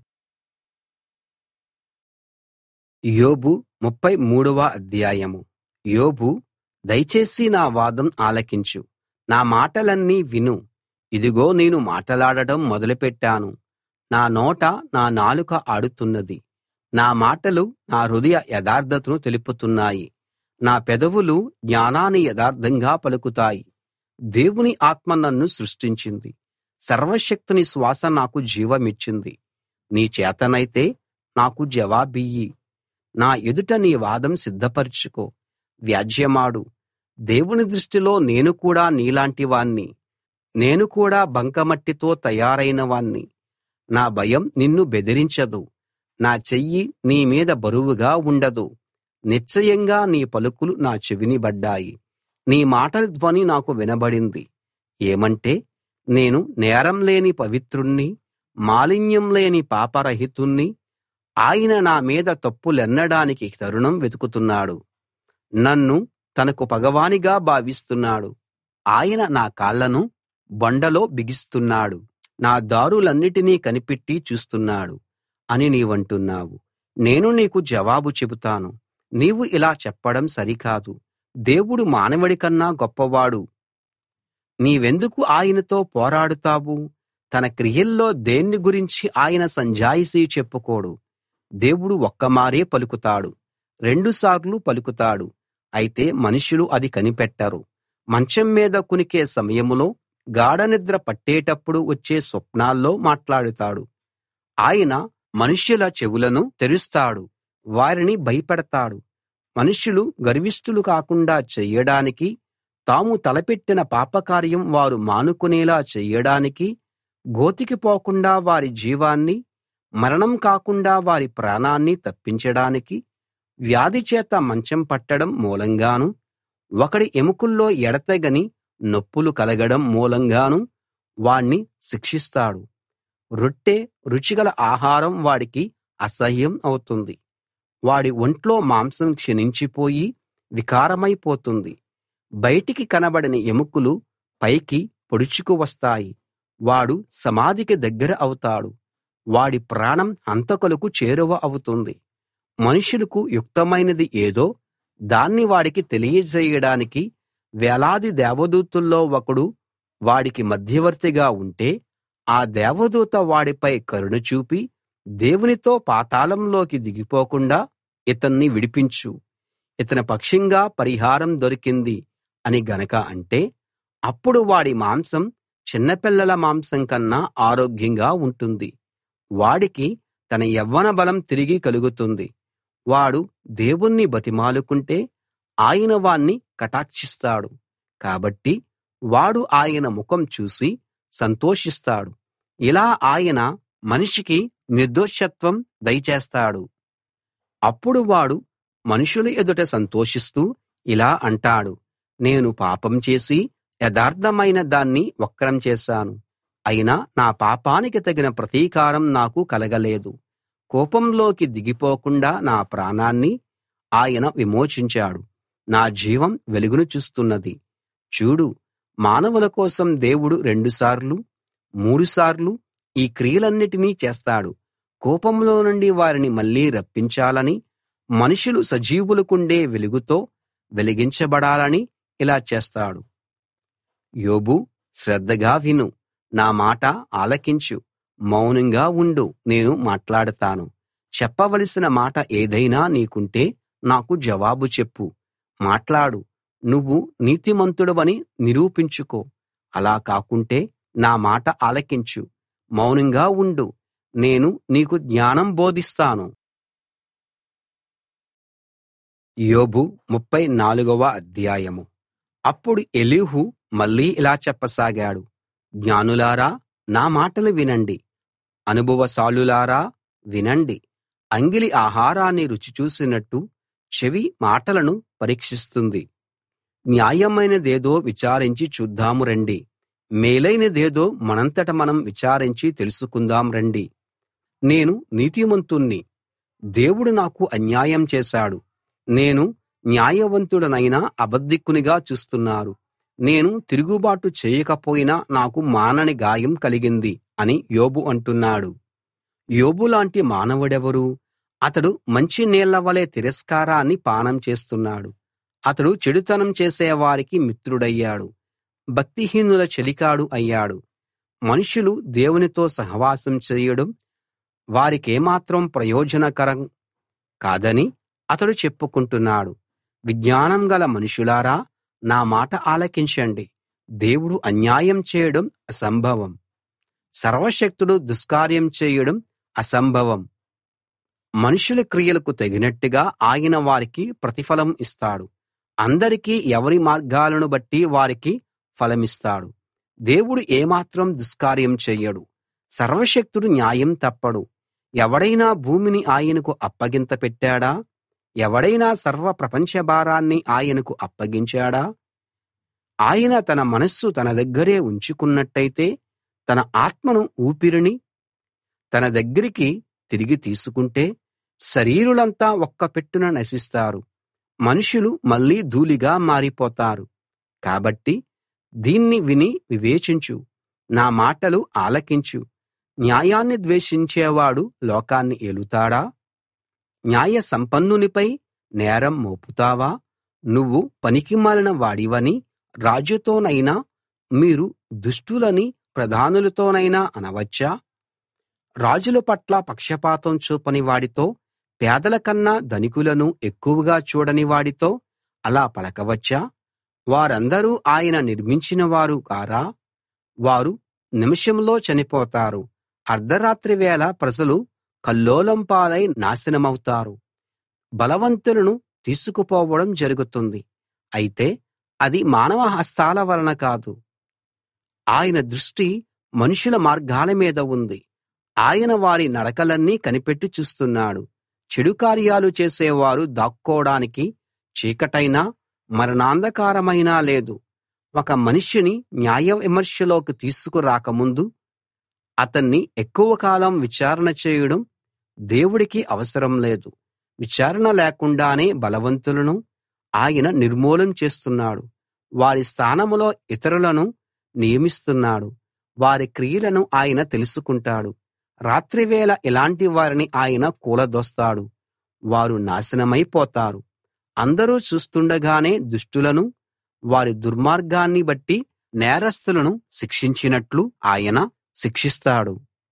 యోబు ముప్పై మూడవ అధ్యాయము యోబు దయచేసి నా వాదం ఆలకించు నా మాటలన్నీ విను ఇదిగో నేను మాటలాడడం మొదలుపెట్టాను నా నోట నా నాలుక ఆడుతున్నది నా మాటలు నా హృదయ యథార్థతను తెలుపుతున్నాయి నా పెదవులు జ్ఞానాన్ని యథార్థంగా పలుకుతాయి దేవుని ఆత్మ నన్ను సృష్టించింది సర్వశక్తుని శ్వాస నాకు జీవమిచ్చింది నీ చేతనైతే నాకు జవాబియ్యి నా ఎదుట నీ వాదం సిద్ధపరచుకో వ్యాజ్యమాడు దేవుని దృష్టిలో నేను కూడా నీలాంటి వాణ్ణి నేను కూడా బంకమట్టితో తయారైన వాణ్ణి నా భయం నిన్ను బెదిరించదు నా చెయ్యి నీ మీద బరువుగా ఉండదు నిశ్చయంగా నీ పలుకులు నా చెవిని బడ్డాయి నీ మాటల ధ్వని నాకు వినబడింది ఏమంటే నేను నేరం లేని పవిత్రుణ్ణి మాలిన్యం లేని పాపరహితుణ్ణి ఆయన నా మీద తప్పులెన్నడానికి తరుణం వెతుకుతున్నాడు నన్ను తనకు పగవానిగా భావిస్తున్నాడు ఆయన నా కాళ్లను బొండలో బిగిస్తున్నాడు నా దారులన్నిటినీ కనిపెట్టి చూస్తున్నాడు అని నీవంటున్నావు నేను నీకు జవాబు చెబుతాను నీవు ఇలా చెప్పడం సరికాదు దేవుడు మానవుడి కన్నా గొప్పవాడు నీవెందుకు ఆయనతో పోరాడుతావు తన క్రియల్లో దేన్ని గురించి ఆయన సంజాయిషీ చెప్పుకోడు దేవుడు ఒక్కమారే పలుకుతాడు రెండుసార్లు పలుకుతాడు అయితే మనుషులు అది కనిపెట్టరు మంచం మీద కునికే సమయంలో గాఢనిద్ర పట్టేటప్పుడు వచ్చే స్వప్నాల్లో మాట్లాడుతాడు ఆయన మనుష్యుల చెవులను తెరుస్తాడు వారిని భయపెడతాడు మనుష్యులు గర్విష్ఠులు కాకుండా చెయ్యడానికి తాము తలపెట్టిన పాపకార్యం వారు మానుకునేలా చెయ్యడానికి గోతికి పోకుండా వారి జీవాన్ని మరణం కాకుండా వారి ప్రాణాన్ని తప్పించడానికి వ్యాధి చేత మంచం పట్టడం మూలంగాను ఒకడి ఎముకల్లో ఎడతెగని నొప్పులు కలగడం మూలంగాను వాణ్ణి శిక్షిస్తాడు రొట్టె రుచిగల ఆహారం వాడికి అసహ్యం అవుతుంది వాడి ఒంట్లో మాంసం క్షీణించిపోయి వికారమైపోతుంది బయటికి కనబడని ఎముకలు పైకి పొడుచుకు వస్తాయి వాడు సమాధికి దగ్గర అవుతాడు వాడి ప్రాణం హంతకులకు చేరువ అవుతుంది మనుషులకు యుక్తమైనది ఏదో దాన్ని వాడికి తెలియజేయడానికి వేలాది దేవదూతల్లో ఒకడు వాడికి మధ్యవర్తిగా ఉంటే ఆ దేవదూత వాడిపై కరుణ చూపి దేవునితో పాతాళంలోకి దిగిపోకుండా ఇతన్ని విడిపించు ఇతని పక్షంగా పరిహారం దొరికింది అని గనక అంటే అప్పుడు వాడి మాంసం చిన్నపిల్లల మాంసం కన్నా ఆరోగ్యంగా ఉంటుంది వాడికి తన యవ్వన బలం తిరిగి కలుగుతుంది వాడు దేవుణ్ణి బతిమాలుకుంటే ఆయన వాణ్ణి కటాక్షిస్తాడు కాబట్టి వాడు ఆయన ముఖం చూసి సంతోషిస్తాడు ఇలా ఆయన మనిషికి నిర్దోషత్వం దయచేస్తాడు అప్పుడు వాడు మనుషుల ఎదుట సంతోషిస్తూ ఇలా అంటాడు నేను పాపం చేసి యథార్థమైన దాన్ని వక్రం చేశాను అయినా నా పాపానికి తగిన ప్రతీకారం నాకు కలగలేదు కోపంలోకి దిగిపోకుండా నా ప్రాణాన్ని ఆయన విమోచించాడు నా జీవం వెలుగును చూస్తున్నది చూడు మానవుల కోసం దేవుడు రెండుసార్లు మూడుసార్లు ఈ క్రియలన్నిటినీ చేస్తాడు కోపంలో నుండి వారిని మళ్ళీ రప్పించాలని మనుషులు సజీవులకుండే వెలుగుతో వెలిగించబడాలని ఇలా చేస్తాడు యోబు శ్రద్ధగా విను నా మాట ఆలకించు మౌనంగా ఉండు నేను మాట్లాడతాను చెప్పవలసిన మాట ఏదైనా నీకుంటే నాకు జవాబు చెప్పు మాట్లాడు నువ్వు నీతిమంతుడవని నిరూపించుకో అలా కాకుంటే నా మాట ఆలకించు మౌనంగా ఉండు నేను నీకు జ్ఞానం బోధిస్తాను యోబు ముప్పై నాలుగవ అధ్యాయము అప్పుడు ఎలీహు మళ్ళీ ఇలా చెప్పసాగాడు జ్ఞానులారా నా మాటలు వినండి అనుభవశాలులారా వినండి అంగిలి ఆహారాన్ని రుచి చూసినట్టు చెవి మాటలను పరీక్షిస్తుంది న్యాయమైనదేదో విచారించి చూద్దాము రండి మేలైనదేదో మనంతట మనం విచారించి తెలుసుకుందాం రండి నేను నీతిమంతుణ్ణి దేవుడు నాకు అన్యాయం చేశాడు నేను న్యాయవంతుడనైనా అబద్ధికునిగా చూస్తున్నారు నేను తిరుగుబాటు చేయకపోయినా నాకు మానని గాయం కలిగింది అని యోబు అంటున్నాడు యోబులాంటి మానవుడెవరు అతడు మంచి నీళ్ల వలె తిరస్కారాన్ని పానం చేస్తున్నాడు అతడు చెడుతనం చేసేవారికి మిత్రుడయ్యాడు భక్తిహీనుల చెలికాడు అయ్యాడు మనుషులు దేవునితో సహవాసం చేయడం వారికేమాత్రం ప్రయోజనకరం కాదని అతడు చెప్పుకుంటున్నాడు విజ్ఞానం గల మనుషులారా నా మాట ఆలకించండి దేవుడు అన్యాయం చేయడం అసంభవం సర్వశక్తుడు దుష్కార్యం చేయడం అసంభవం మనుషుల క్రియలకు తగినట్టుగా ఆయన వారికి ప్రతిఫలం ఇస్తాడు అందరికీ ఎవరి మార్గాలను బట్టి వారికి ఫలమిస్తాడు దేవుడు ఏమాత్రం దుష్కార్యం చెయ్యడు సర్వశక్తుడు న్యాయం తప్పడు ఎవడైనా భూమిని ఆయనకు అప్పగింత పెట్టాడా ఎవడైనా సర్వ ప్రపంచ భారాన్ని ఆయనకు అప్పగించాడా ఆయన తన మనస్సు తన దగ్గరే ఉంచుకున్నట్టయితే తన ఆత్మను ఊపిరిని తన దగ్గరికి తిరిగి తీసుకుంటే శరీరులంతా ఒక్క పెట్టున నశిస్తారు మనుషులు మళ్ళీ ధూళిగా మారిపోతారు కాబట్టి దీన్ని విని వివేచించు నా మాటలు ఆలకించు న్యాయాన్ని ద్వేషించేవాడు లోకాన్ని ఏలుతాడా న్యాయ సంపన్నునిపై నేరం మోపుతావా నువ్వు పనికిమాలిన వాడివని రాజుతోనైనా మీరు దుష్టులని ప్రధానులతోనైనా అనవచ్చా రాజుల పట్ల పక్షపాతం చూపని వాడితో పేదల కన్నా ధనికులను ఎక్కువగా చూడని వాడితో అలా పలకవచ్చా వారందరూ ఆయన నిర్మించిన వారు కారా వారు నిమిషంలో చనిపోతారు అర్ధరాత్రి వేళ ప్రజలు కల్లోలం పాలై నాశనమవుతారు బలవంతులను తీసుకుపోవడం జరుగుతుంది అయితే అది మానవ హస్తాల వలన కాదు ఆయన దృష్టి మనుషుల మార్గాల మీద ఉంది ఆయన వారి నడకలన్నీ కనిపెట్టి చూస్తున్నాడు చెడు కార్యాలు చేసేవారు దాక్కోడానికి చీకటైనా మరణాంధకారమైనా లేదు ఒక మనిషిని న్యాయ విమర్శలోకి తీసుకురాకముందు అతన్ని ఎక్కువ కాలం విచారణ చేయడం దేవుడికి అవసరం లేదు విచారణ లేకుండానే బలవంతులను ఆయన నిర్మూలం చేస్తున్నాడు వారి స్థానంలో ఇతరులను నియమిస్తున్నాడు వారి క్రియలను ఆయన తెలుసుకుంటాడు రాత్రివేళ ఇలాంటి వారిని ఆయన కూలదోస్తాడు వారు నాశనమైపోతారు అందరూ చూస్తుండగానే దుష్టులను వారి దుర్మార్గాన్ని బట్టి నేరస్తులను శిక్షించినట్లు ఆయన శిక్షిస్తాడు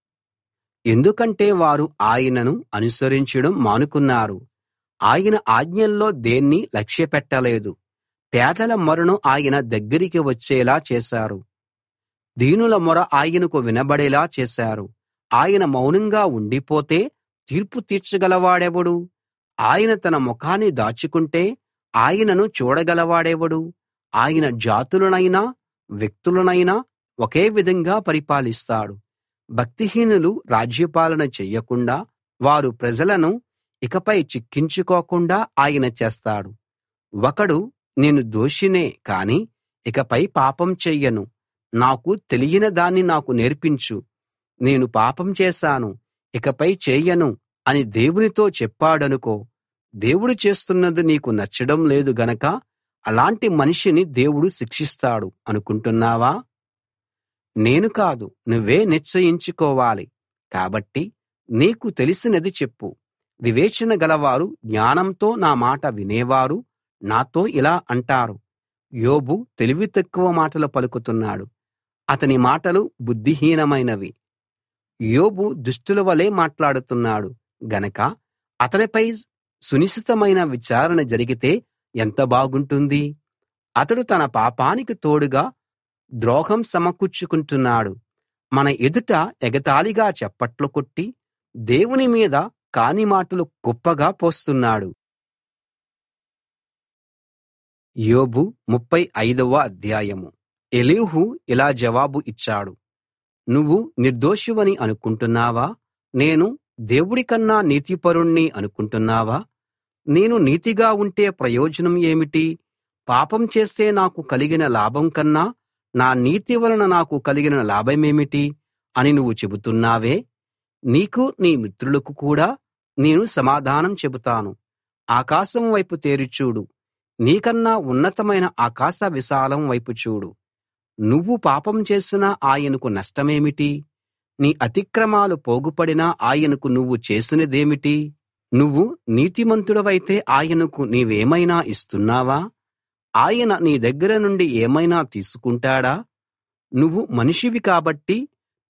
ఎందుకంటే వారు ఆయనను అనుసరించడం మానుకున్నారు ఆయన ఆజ్ఞల్లో దేన్నీ లక్ష్యపెట్టలేదు పేదల మొరను ఆయన దగ్గరికి వచ్చేలా చేశారు దీనుల మొర ఆయనకు వినబడేలా చేశారు ఆయన మౌనంగా ఉండిపోతే తీర్పు తీర్చగలవాడెవడు ఆయన తన ముఖాన్ని దాచుకుంటే ఆయనను చూడగలవాడెవడు ఆయన జాతులనైనా వ్యక్తులనైనా ఒకే విధంగా పరిపాలిస్తాడు భక్తిహీనులు రాజ్యపాలన చెయ్యకుండా వారు ప్రజలను ఇకపై చిక్కించుకోకుండా ఆయన చేస్తాడు ఒకడు నేను దోషినే కాని ఇకపై పాపం చెయ్యను నాకు తెలియని దాన్ని నాకు నేర్పించు నేను పాపం చేశాను ఇకపై చేయను అని దేవునితో చెప్పాడనుకో దేవుడు చేస్తున్నది నీకు నచ్చడం లేదు గనక అలాంటి మనిషిని దేవుడు శిక్షిస్తాడు అనుకుంటున్నావా నేను కాదు నువ్వే నిశ్చయించుకోవాలి కాబట్టి నీకు తెలిసినది చెప్పు వివేచన గలవారు జ్ఞానంతో నా మాట వినేవారు నాతో ఇలా అంటారు యోబు తెలివి తక్కువ మాటలు పలుకుతున్నాడు అతని మాటలు బుద్ధిహీనమైనవి యోబు దుష్టుల వలె మాట్లాడుతున్నాడు గనక అతనిపై సునిశితమైన విచారణ జరిగితే ఎంత బాగుంటుంది అతడు తన పాపానికి తోడుగా ద్రోహం సమకూర్చుకుంటున్నాడు మన ఎదుట ఎగతాళిగా చప్పట్లు కొట్టి దేవుని మీద కాని మాటలు కుప్పగా పోస్తున్నాడు యోబు ముప్పై ఐదవ అధ్యాయము ఎలీహు ఇలా జవాబు ఇచ్చాడు నువ్వు నిర్దోషివని అనుకుంటున్నావా నేను దేవుడికన్నా నీతిపరుణ్ణి అనుకుంటున్నావా నేను నీతిగా ఉంటే ప్రయోజనం ఏమిటి పాపం చేస్తే నాకు కలిగిన లాభం కన్నా నా నీతి వలన నాకు కలిగిన లాభమేమిటి అని నువ్వు చెబుతున్నావే నీకు నీ మిత్రులకు కూడా నేను సమాధానం చెబుతాను ఆకాశం వైపు తేరి చూడు నీకన్నా ఉన్నతమైన ఆకాశ విశాలం వైపు చూడు నువ్వు పాపం చేసినా ఆయనకు నష్టమేమిటి నీ అతిక్రమాలు పోగుపడినా ఆయనకు నువ్వు చేసినదేమిటి నువ్వు నీతిమంతుడవైతే ఆయనకు నీవేమైనా ఇస్తున్నావా ఆయన నీ దగ్గర నుండి ఏమైనా తీసుకుంటాడా నువ్వు మనిషివి కాబట్టి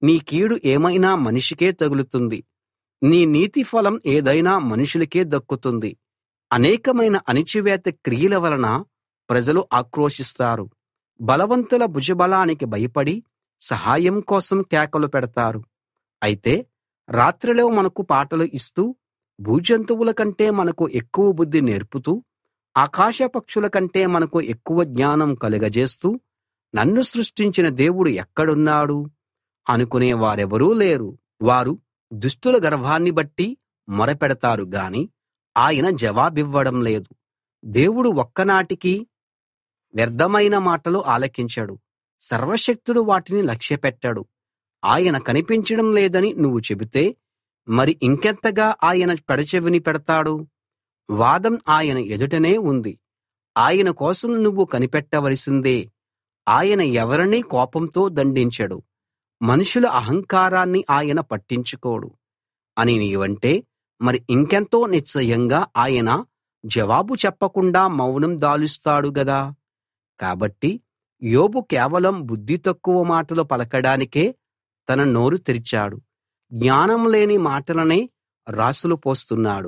నీ కీడు ఏమైనా మనిషికే తగులుతుంది నీ నీతి ఫలం ఏదైనా మనుషులకే దక్కుతుంది అనేకమైన అణిచివేత క్రియల వలన ప్రజలు ఆక్రోశిస్తారు బలవంతుల భుజబలానికి భయపడి సహాయం కోసం కేకలు పెడతారు అయితే రాత్రిలో మనకు పాటలు ఇస్తూ భూజంతువుల కంటే మనకు ఎక్కువ బుద్ధి నేర్పుతూ ఆకాశ పక్షుల కంటే మనకు ఎక్కువ జ్ఞానం కలుగజేస్తూ నన్ను సృష్టించిన దేవుడు ఎక్కడున్నాడు అనుకునే వారెవరూ లేరు వారు దుష్టుల గర్వాన్ని బట్టి మొరపెడతారు గాని ఆయన జవాబివ్వడం లేదు దేవుడు ఒక్కనాటికి వ్యర్థమైన మాటలు ఆలకించడు సర్వశక్తుడు వాటిని లక్ష్యపెట్టడు ఆయన కనిపించడం లేదని నువ్వు చెబితే మరి ఇంకెంతగా ఆయన పెడచెవిని పెడతాడు వాదం ఆయన ఎదుటనే ఉంది ఆయన కోసం నువ్వు కనిపెట్టవలసిందే ఆయన ఎవరినీ కోపంతో దండించడు మనుషుల అహంకారాన్ని ఆయన పట్టించుకోడు అని నీవంటే మరి ఇంకెంతో నిశ్చయంగా ఆయన జవాబు చెప్పకుండా మౌనం దాలుస్తాడు గదా కాబట్టి యోబు కేవలం బుద్ధి తక్కువ మాటలు పలకడానికే తన నోరు తెరిచాడు జ్ఞానం లేని మాటలనే రాసులు పోస్తున్నాడు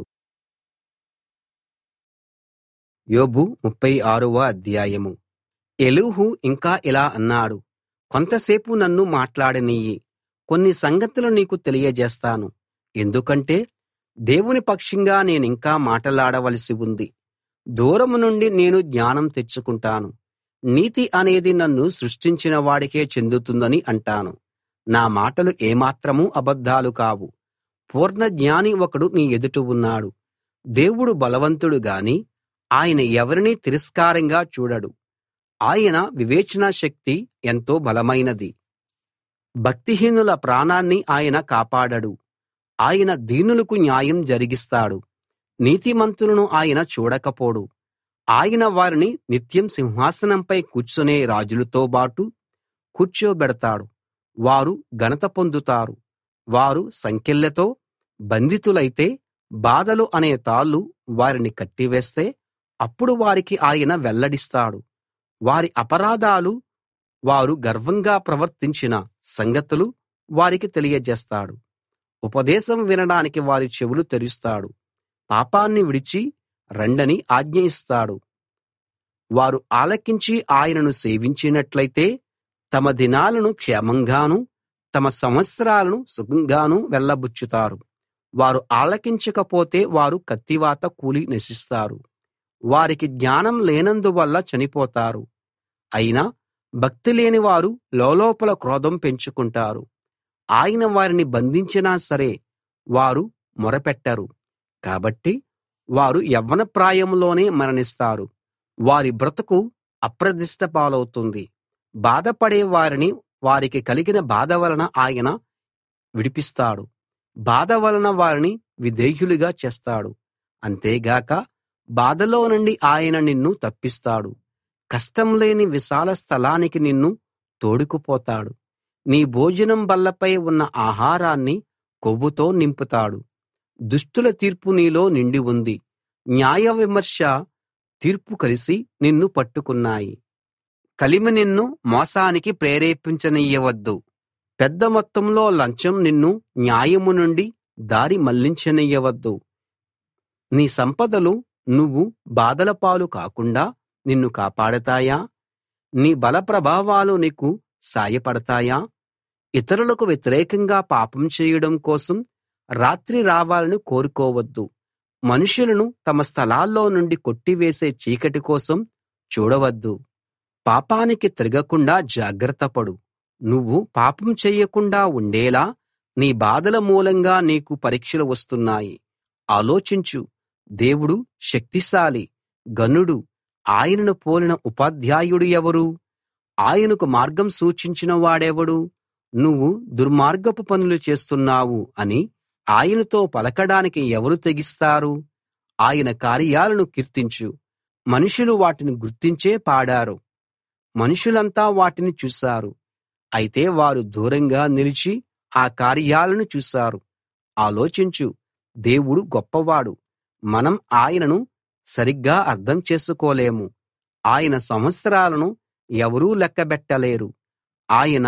యోబు 36వ అధ్యాయము ఎలీహు ఇంకా ఇలా అన్నాడు కొంతసేపు నన్ను మాట్లాడనియ్యి కొన్ని సంగతులు నీకు తెలియజేస్తాను ఎందుకంటే దేవుని పక్షంగా నేనింకా మాటలాడవలసి ఉంది దూరం నుండి నేను జ్ఞానం తెచ్చుకుంటాను నీతి అనేది నన్ను సృష్టించిన వాడికే చెందుతుందని అంటాను నా మాటలు ఏమాత్రమూ అబద్ధాలు కావు పూర్ణ జ్ఞాని ఒకడు నీ ఎదుట ఉన్నాడు దేవుడు బలవంతుడు గాని ఆయన ఎవరినీ తిరస్కారంగా చూడడు ఆయన వివేచనా శక్తి ఎంతో బలమైనది భక్తిహీనుల ప్రాణాన్ని ఆయన కాపాడడు ఆయన దీనులకు న్యాయం జరిగిస్తాడు నీతిమంతులను ఆయన చూడకపోడు ఆయన వారిని నిత్యం సింహాసనంపై కూర్చునే రాజులతో బాటు కూర్చోబెడతాడు వారు ఘనత పొందుతారు వారు సంకెళ్లతో బంధితులైతే బాధలు అనే తాళ్ళు వారిని కట్టివేస్తే అప్పుడు వారికి ఆయన వెల్లడిస్తాడు వారి అపరాధాలు వారు గర్వంగా ప్రవర్తించిన సంగతులు వారికి తెలియజేస్తాడు ఉపదేశం వినడానికి వారి చెవులు తెరుస్తాడు పాపాన్ని విడిచి రండని ఆజ్ఞ ఇస్తాడు వారు ఆలకించి ఆయనను సేవించినట్లయితే తమ దినాలను క్షేమంగానూ తమ సంవత్సరాలను సుఖంగానూ వెళ్ళబుచ్చుతారు వారు ఆలకించకపోతే వారు కత్తివాత కూలి నశిస్తారు వారికి జ్ఞానం లేనందువల్ల చనిపోతారు అయినా భక్తి లేని వారు లోలోపల క్రోధం పెంచుకుంటారు ఆయన వారిని బంధించినా సరే వారు మొరపెట్టరు కాబట్టి వారు యవ్వన ప్రాయంలోనే మరణిస్తారు వారి బ్రతుకు అప్రదిష్ట పాలవుతుంది బాధపడే వారిని వారికి కలిగిన బాధ వలన ఆయన విడిపిస్తాడు బాధ వలన వారిని విధేయులుగా చేస్తాడు అంతేగాక బాధలో నుండి ఆయన నిన్ను తప్పిస్తాడు కష్టం లేని విశాల స్థలానికి నిన్ను తోడుకుపోతాడు నీ భోజనం బల్లపై ఉన్న ఆహారాన్ని కొవ్వుతో నింపుతాడు దుష్టుల తీర్పు నీలో నిండి ఉంది న్యాయ విమర్శ తీర్పు కలిసి నిన్ను పట్టుకున్నాయి కలిమి నిన్ను మోసానికి ప్రేరేపించనియ్యవద్దు పెద్ద మొత్తంలో లంచం నిన్ను న్యాయము నుండి దారి మళ్లించనియ్యవద్దు నీ సంపదలు నువ్వు బాధల పాలు కాకుండా నిన్ను కాపాడతాయా నీ బల ప్రభావాలు నీకు సాయపడతాయా ఇతరులకు వ్యతిరేకంగా పాపం చేయడం కోసం రాత్రి రావాలని కోరుకోవద్దు మనుషులను తమ స్థలాల్లో నుండి కొట్టివేసే చీకటి కోసం చూడవద్దు పాపానికి తిరగకుండా జాగ్రత్తపడు నువ్వు పాపం చెయ్యకుండా ఉండేలా నీ బాధల మూలంగా నీకు పరీక్షలు వస్తున్నాయి ఆలోచించు దేవుడు శక్తిశాలి ఘనుడు ఆయనను పోలిన ఉపాధ్యాయుడు ఎవరు ఆయనకు మార్గం సూచించిన వాడెవడు నువ్వు దుర్మార్గపు పనులు చేస్తున్నావు అని ఆయనతో పలకడానికి ఎవరు తెగిస్తారు ఆయన కార్యాలను కీర్తించు మనుషులు వాటిని గుర్తించే పాడారు మనుషులంతా వాటిని చూశారు అయితే వారు దూరంగా నిలిచి ఆ కార్యాలను చూశారు ఆలోచించు దేవుడు గొప్పవాడు మనం ఆయనను సరిగ్గా అర్థం చేసుకోలేము ఆయన సంవత్సరాలను ఎవరూ లెక్కబెట్టలేరు ఆయన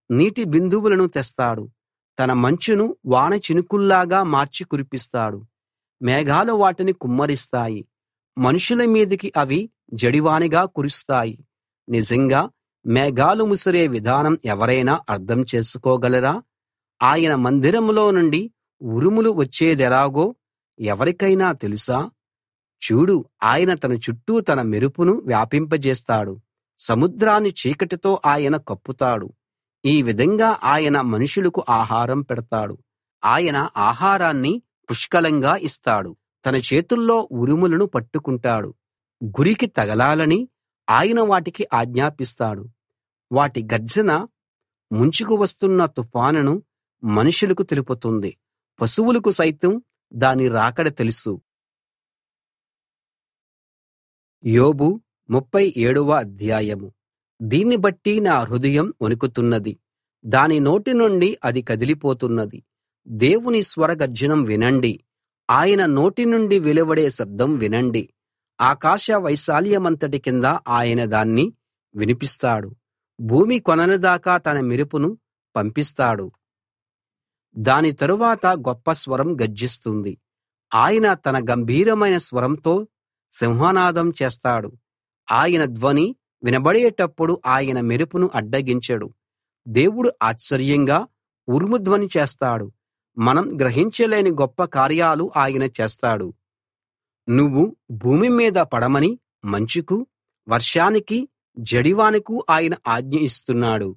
నీటి బిందువులను తెస్తాడు తన మంచును వాన చినుకుల్లాగా మార్చి కురిపిస్తాడు మేఘాలు వాటిని కుమ్మరిస్తాయి మనుషుల మీదికి అవి జడివానగా కురుస్తాయి నిజంగా మేఘాలు ముసిరే విధానం ఎవరైనా అర్థం చేసుకోగలరా ఆయన మందిరంలో నుండి ఉరుములు వచ్చేదెలాగో ఎవరికైనా తెలుసా చూడు ఆయన తన చుట్టూ తన మెరుపును వ్యాపింపజేస్తాడు సముద్రాన్ని చీకటితో ఆయన కప్పుతాడు ఈ విధంగా ఆయన మనుషులకు ఆహారం పెడతాడు ఆయన ఆహారాన్ని పుష్కలంగా ఇస్తాడు తన చేతుల్లో ఉరుములను పట్టుకుంటాడు గురికి తగలాలని ఆయన వాటికి ఆజ్ఞాపిస్తాడు వాటి గర్జన ముంచుకు వస్తున్న తుఫానును మనుషులకు తెలుపుతుంది పశువులకు సైతం దాని రాకడ తెలుసు యోబు ముప్పై ఏడవ అధ్యాయము దీన్ని బట్టి నా హృదయం వణుకుతున్నది దాని నోటి నుండి అది కదిలిపోతున్నది దేవుని స్వరగర్జనం వినండి ఆయన నోటి నుండి వెలువడే శబ్దం వినండి ఆకాశ వైశాల్యమంతటి కింద ఆయన దాన్ని వినిపిస్తాడు భూమి కొనల దాకా తన మెరుపును పంపిస్తాడు దాని తరువాత గొప్ప స్వరం గర్జిస్తుంది ఆయన తన గంభీరమైన స్వరంతో సింహనాదం చేస్తాడు ఆయన ధ్వని వినబడేటప్పుడు ఆయన మెరుపును అడ్డగించడు దేవుడు ఆశ్చర్యంగా ఉరుము ధ్వని చేస్తాడు మనం గ్రహించలేని గొప్ప కార్యాలు ఆయన చేస్తాడు నువ్వు భూమి మీద పడమని మంచుకు వర్షానికి జడివానకు ఆయన ఆజ్ఞ ఇస్తున్నాడు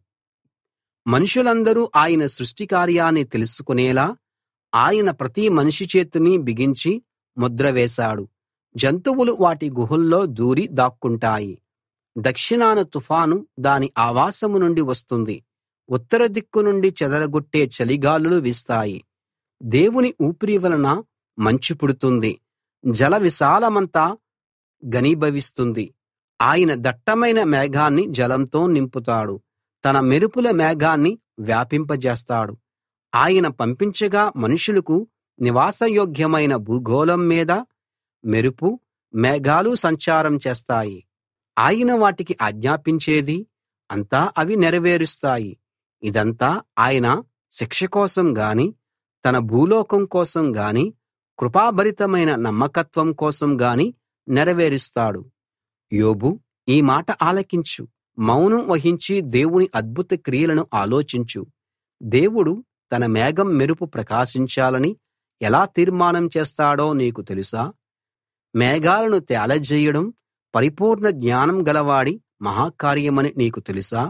మనుషులందరూ ఆయన సృష్టి కార్యాన్ని తెలుసుకునేలా ఆయన ప్రతి మనిషి చేతిని బిగించి ముద్ర వేశాడు జంతువులు వాటి గుహల్లో దూరి దాక్కుంటాయి దక్షిణాన తుఫాను దాని ఆవాసం నుండి వస్తుంది ఉత్తర దిక్కు నుండి చెదరగొట్టే చలిగాలులు వీస్తాయి దేవుని ఊపిరి వలన మంచు పుడుతుంది జల విశాలమంతా ఘనీభవిస్తుంది ఆయన దట్టమైన మేఘాన్ని జలంతో నింపుతాడు తన మెరుపుల మేఘాన్ని వ్యాపింపజేస్తాడు ఆయన పంపించగా మనుషులకు నివాసయోగ్యమైన భూగోళం మీద మెరుపు మేఘాలు సంచారం చేస్తాయి ఆయన వాటికి ఆజ్ఞాపించేది అంతా అవి నెరవేరుస్తాయి ఇదంతా ఆయన శిక్ష కోసం గాని తన భూలోకం కోసం గాని కృపాభరితమైన నమ్మకత్వం కోసం గాని నెరవేరుస్తాడు యోబు ఈ మాట ఆలకించు మౌనం వహించి దేవుని అద్భుత క్రియలను ఆలోచించు దేవుడు తన మేఘం మెరుపు ప్రకాశించాలని ఎలా తీర్మానం చేస్తాడో నీకు తెలుసా మేఘాలను తేలజేయడం పరిపూర్ణ జ్ఞానం గలవాడి మహాకార్యమని నీకు తెలుసా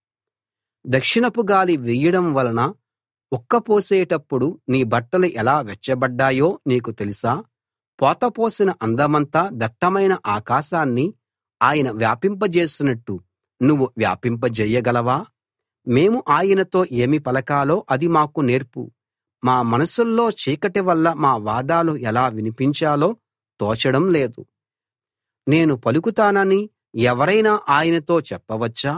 దక్షిణపు గాలి వీయడం వలన ఉక్కపోసేటప్పుడు నీ బట్టలు ఎలా వెచ్చబడ్డాయో నీకు తెలుసా పోతపోసిన అందమంతా దట్టమైన ఆకాశాన్ని ఆయన వ్యాపింపజేసినట్టు నువ్వు వ్యాపింపజేయగలవా మేము ఆయనతో ఏమి పలకాలో అది మాకు నేర్పు మా మనసుల్లో చీకటి వల్ల మా వాదాలు ఎలా వినిపించాలో తోచడం లేదు నేను పలుకుతానని ఎవరైనా ఆయనతో చెప్పవచ్చా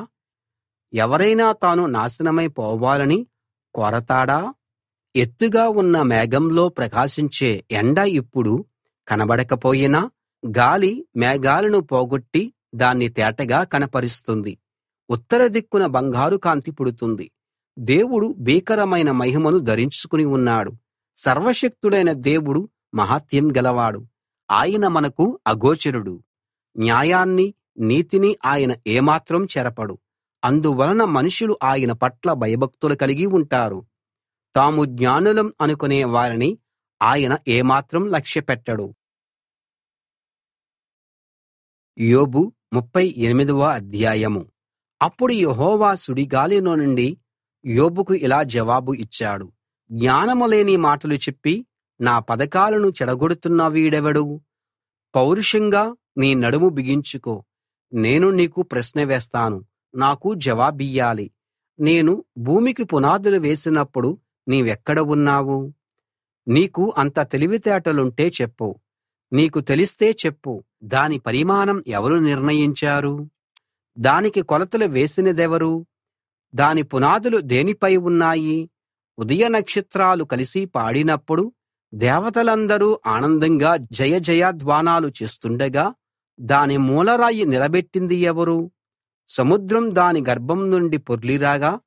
ఎవరైనా తాను నాశనమై పోవాలని కోరతాడా ఎత్తుగా ఉన్న మేఘంలో ప్రకాశించే ఎండ ఇప్పుడు కనబడకపోయినా గాలి మేఘాలను పోగొట్టి దాన్ని తేటగా కనపరుస్తుంది ఉత్తర దిక్కున బంగారు కాంతి పుడుతుంది దేవుడు భీకరమైన మహిమను ధరించుకుని ఉన్నాడు సర్వశక్తుడైన దేవుడు మహాత్యం గలవాడు ఆయన మనకు అగోచరుడు న్యాయాన్ని నీతిని ఆయన ఏమాత్రం చెరపడు అందువలన మనుషులు ఆయన పట్ల భయభక్తులు కలిగి ఉంటారు తాము జ్ఞానులం అనుకునే వారిని ఆయన ఏమాత్రం లక్ష్యపెట్టడు యోబు ముప్పై ఎనిమిదవ అధ్యాయము అప్పుడు యెహోవా సుడిగాలిలో నుండి యోబుకు ఇలా జవాబు ఇచ్చాడు జ్ఞానము లేని మాటలు చెప్పి నా పథకాలను చెడగొడుతున్న వీడెవడు పౌరుషంగా నీ నడుము బిగించుకో నేను నీకు ప్రశ్న వేస్తాను నాకు జవాబియ్యాలి నేను భూమికి పునాదులు వేసినప్పుడు నీవెక్కడ ఉన్నావు నీకు అంత తెలివితేటలుంటే చెప్పు నీకు తెలిస్తే చెప్పు దాని పరిమాణం ఎవరు నిర్ణయించారు దానికి కొలతలు వేసినదెవరు దాని పునాదులు దేనిపై ఉన్నాయి ఉదయ నక్షత్రాలు కలిసి పాడినప్పుడు దేవతలందరూ ఆనందంగా జయ జయధ్వానాలు చేస్తుండగా దాని మూలరాయి నిలబెట్టింది ఎవరు సముద్రం దాని గర్భం నుండి పొర్లిరాగా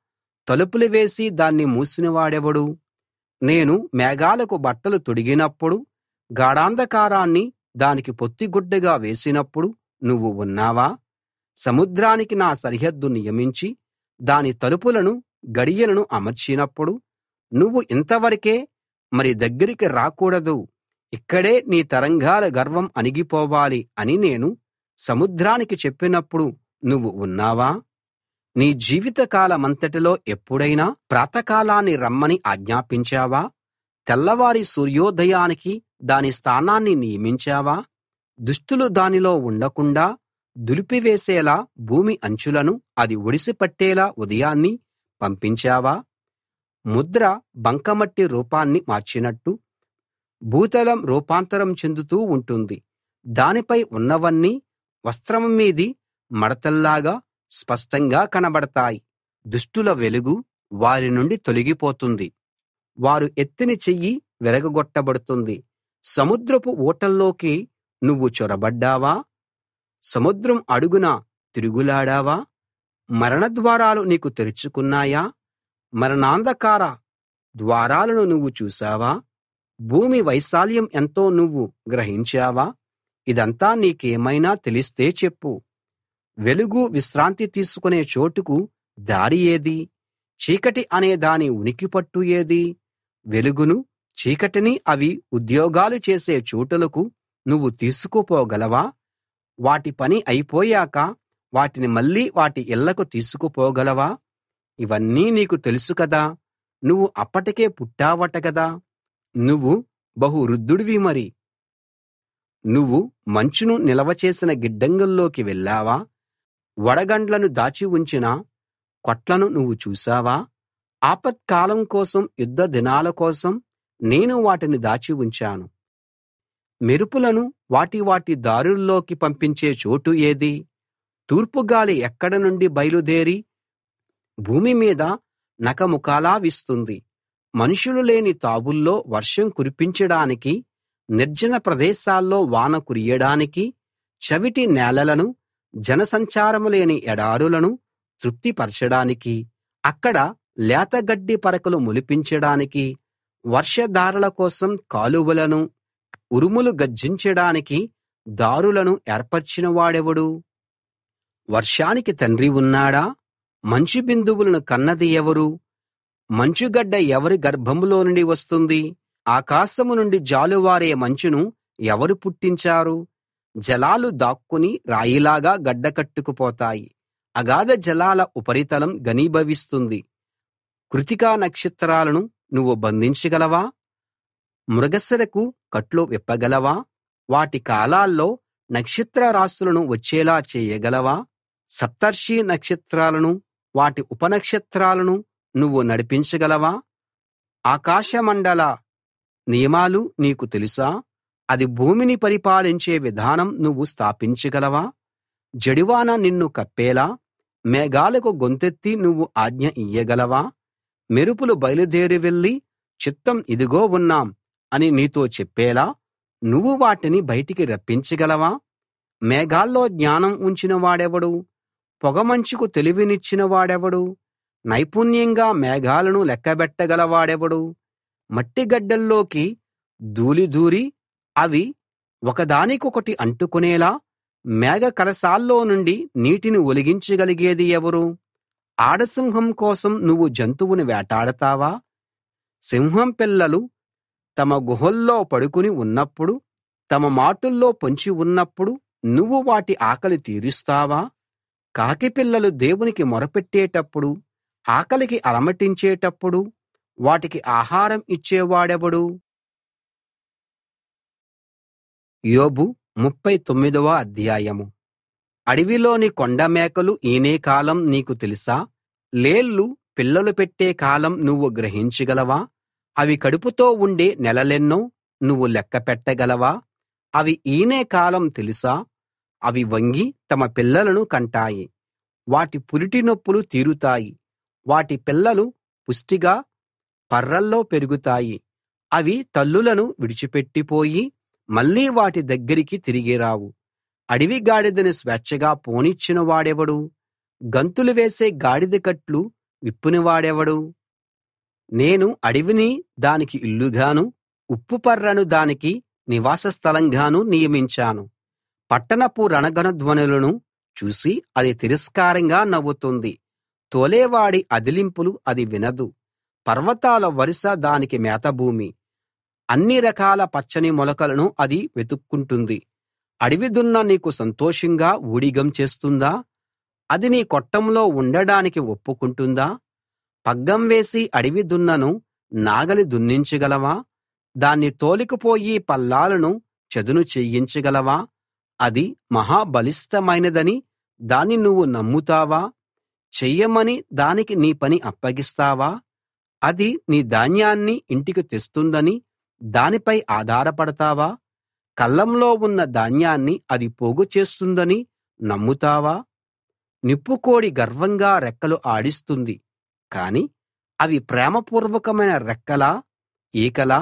తలుపులు వేసి దాన్ని మూసినవాడెవడు నేను మేఘాలకు బట్టలు తొడిగినప్పుడు గాఢాంధకారాన్ని దానికి పొత్తిగుడ్డగా వేసినప్పుడు నువ్వు ఉన్నావా సముద్రానికి నా సరిహద్దు నియమించి దాని తలుపులను గడియలను అమర్చినప్పుడు నువ్వు ఇంతవరకే మరి దగ్గరికి రాకూడదు ఇక్కడే నీ తరంగాల గర్వం అణిగిపోవాలి అని నేను సముద్రానికి చెప్పినప్పుడు నువ్వు ఉన్నావా నీ జీవిత కాలమంతటిలో ఎప్పుడైనా ప్రాతకాలాన్ని రమ్మని ఆజ్ఞాపించావా తెల్లవారి సూర్యోదయానికి దాని స్థానాన్ని నియమించావా దుష్టులు దానిలో ఉండకుండా దులిపివేసేలా భూమి అంచులను అది ఒడిసిపట్టేలా ఉదయాన్ని పంపించావా ముద్ర బంకమట్టి రూపాన్ని మార్చినట్టు భూతలం రూపాంతరం చెందుతూ ఉంటుంది దానిపై ఉన్నవన్నీ వస్త్రం మీది మడతల్లాగా స్పష్టంగా కనబడతాయి దుష్టుల వెలుగు వారి నుండి తొలగిపోతుంది వారు ఎత్తిన చెయ్యి విరగగొట్టబడుతుంది సముద్రపు ఊటల్లోకి నువ్వు చొరబడ్డావా సముద్రం అడుగున తిరుగులాడావా మరణద్వారాలు నీకు తెరుచుకున్నాయా మరణాంధకార ద్వారాలను నువ్వు చూశావా భూమి వైశాల్యం ఎంతో నువ్వు గ్రహించావా ఇదంతా నీకేమైనా తెలిస్తే చెప్పు వెలుగు విశ్రాంతి తీసుకునే చోటుకు దారి ఏది చీకటి అనే దాని ఉనికి పట్టు ఏది వెలుగును చీకటిని అవి ఉద్యోగాలు చేసే చోటులకు నువ్వు తీసుకుపోగలవా వాటి పని అయిపోయాక వాటిని మళ్ళీ వాటి ఇళ్ళకు తీసుకుపోగలవా ఇవన్నీ నీకు తెలుసు కదా నువ్వు అప్పటికే పుట్టావట కదా నువ్వు బహు వృద్ధుడివి మరి నువ్వు మంచును నిలవ చేసిన గిడ్డంగుల్లోకి వెళ్ళావా వడగండ్లను దాచి ఉంచిన కొట్లను నువ్వు చూశావా ఆపత్కాలం కోసం యుద్ధ దినాల కోసం నేను వాటిని దాచి ఉంచాను మెరుపులను వాటి వాటి దారుల్లోకి పంపించే చోటు ఏది తూర్పుగాలి ఎక్కడ నుండి బయలుదేరి భూమి మీద నకముకాలా వీస్తుంది మనుషులు లేని తావుల్లో వర్షం కురిపించడానికి నిర్జన ప్రదేశాల్లో వాన కురియడానికి చవిటి నేలలను జనసంచారం లేని ఎడారులను తృప్తిపరచడానికి అక్కడ లేతగడ్డి పరకలు మొలిపించడానికి వర్షధారల కోసం కాలువలను ఉరుములు గర్జించడానికి దారులను ఏర్పరచిన వాడెవడు వర్షానికి తండ్రి ఉన్నాడా మంచు బిందువులను కన్నది ఎవరు మంచుగడ్డ ఎవరి గర్భంలో నుండి వస్తుంది ఆకాశం నుండి జాలువారే మంచును ఎవరు పుట్టించారు జలాలు దాక్కుని రాయిలాగా గడ్డకట్టుకుపోతాయి అగాధ జలాల ఉపరితలం ఘనీభవిస్తుంది కృతికా నక్షత్రాలను నువ్వు బంధించగలవా మృగశిరకు కట్లు విప్పగలవా వాటి కాలాల్లో నక్షత్ర రాశులను వచ్చేలా చేయగలవా సప్తర్షి నక్షత్రాలను వాటి ఉపనక్షత్రాలను నువ్వు నడిపించగలవా ఆకాశమండల నియమాలు నీకు తెలుసా అది భూమిని పరిపాలించే విధానం నువ్వు స్థాపించగలవా జడివాన నిన్ను కప్పేలా మేఘాలకు గొంతెత్తి నువ్వు ఆజ్ఞ ఇయ్యగలవా మెరుపులు బయలుదేరి వెళ్ళి చిత్తం ఇదిగో ఉన్నాం అని నీతో చెప్పేలా నువ్వు వాటిని బయటికి రప్పించగలవా మేఘాల్లో జ్ఞానం ఉంచిన వాడెవడు పొగమంచుకు తెలివినిచ్చిన వాడెవడు నైపుణ్యంగా మేఘాలను లెక్కబెట్టగలవాడెవడు మట్టిగడ్డల్లోకి ధూళి దూరి అవి ఒకదానికొకటి అంటుకునేలా మేఘ కలశాల్లో నుండి నీటిని ఒలిగించగలిగేది ఎవరు ఆడసింహం కోసం నువ్వు జంతువుని వేటాడతావా సింహం పిల్లలు తమ గుహల్లో పడుకుని ఉన్నప్పుడు తమ మాటుల్లో పొంచి ఉన్నప్పుడు నువ్వు వాటి ఆకలి తీరుస్తావా కాకి పిల్లలు దేవునికి మొరపెట్టేటప్పుడు ఆకలికి అలమటించేటప్పుడు వాటికి ఆహారం ఇచ్చేవాడెవడు యోబు ముప్పై తొమ్మిదవ అధ్యాయం అడవిలోని కొండమేకలు ఈనే కాలం నీకు తెలుసా లేళ్లు పిల్లలు పెట్టే కాలం నువ్వు గ్రహించగలవా అవి కడుపుతో ఉండే నెలలెన్నో నువ్వు లెక్క పెట్టగలవా అవి ఈనే కాలం తెలుసా అవి వంగి తమ పిల్లలను కంటాయి వాటి పురిటి నొప్పులు తీరుతాయి వాటి పిల్లలు పుష్టిగా పర్రల్లో పెరుగుతాయి అవి తల్లులను విడిచిపెట్టిపోయి మళ్ళీ వాటి దగ్గరికి తిరిగి రావు అడవి గాడిదను స్వేచ్ఛగా పోనిచ్చిన వాడెవడు గంతులు వేసే గాడిద కట్లు విప్పునివాడెవడు నేను అడవిని దానికి ఇల్లుగాను ఉప్పుపర్రను దానికి నివాస స్థలంగాను నియమించాను పట్టణపు రణగణ ధ్వనులను చూసి అది తిరస్కారంగా నవ్వుతుంది తోలేవాడి అదిలింపులు అది వినదు పర్వతాల వరుస దానికి మేతభూమి అన్ని రకాల పచ్చని మొలకలను అది వెతుక్కుంటుంది అడవి దున్న నీకు సంతోషంగా ఊడిగం చేస్తుందా అది నీ కొట్టంలో ఉండడానికి ఒప్పుకుంటుందా పగ్గం వేసి అడవి దున్నను నాగలి దున్నించగలవా దాన్ని తోలుకుపోయి పల్లాలను చదును చెయ్యించగలవా అది మహా బలిష్ఠమైనదని దాన్ని నువ్వు నమ్ముతావా చెయ్యమని దానికి నీ పని అప్పగిస్తావా అది నీ ధాన్యాన్ని ఇంటికి తెస్తుందని దానిపై ఆధారపడతావా కళ్ళంలో ఉన్న ధాన్యాన్ని అది పోగు చేస్తుందని నమ్ముతావా నిప్పుకోడి గర్వంగా రెక్కలు ఆడిస్తుంది కాని అవి ప్రేమపూర్వకమైన రెక్కలా ఈకలా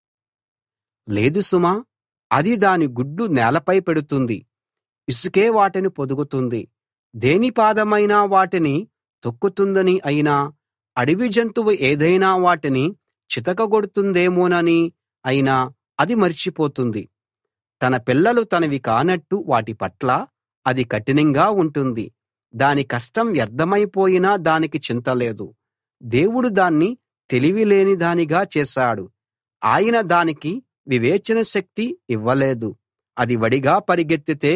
లేదు సుమా అది దాని గుడ్డు నేలపై పెడుతుంది ఇసుకే వాటిని పొదుగుతుంది దేని పాదమైనా వాటిని తొక్కుతుందని అయినా అడవి జంతువు ఏదైనా వాటిని చితకగొడుతుందేమోనని అయినా అది మర్చిపోతుంది తన పిల్లలు తనవి కానట్టు వాటి పట్ల అది కఠినంగా ఉంటుంది దాని కష్టం వ్యర్థమైపోయినా దానికి చింత లేదు దేవుడు దాన్ని తెలివిలేని దానిగా చేశాడు ఆయన దానికి వివేచన శక్తి ఇవ్వలేదు అది వడిగా పరిగెత్తితే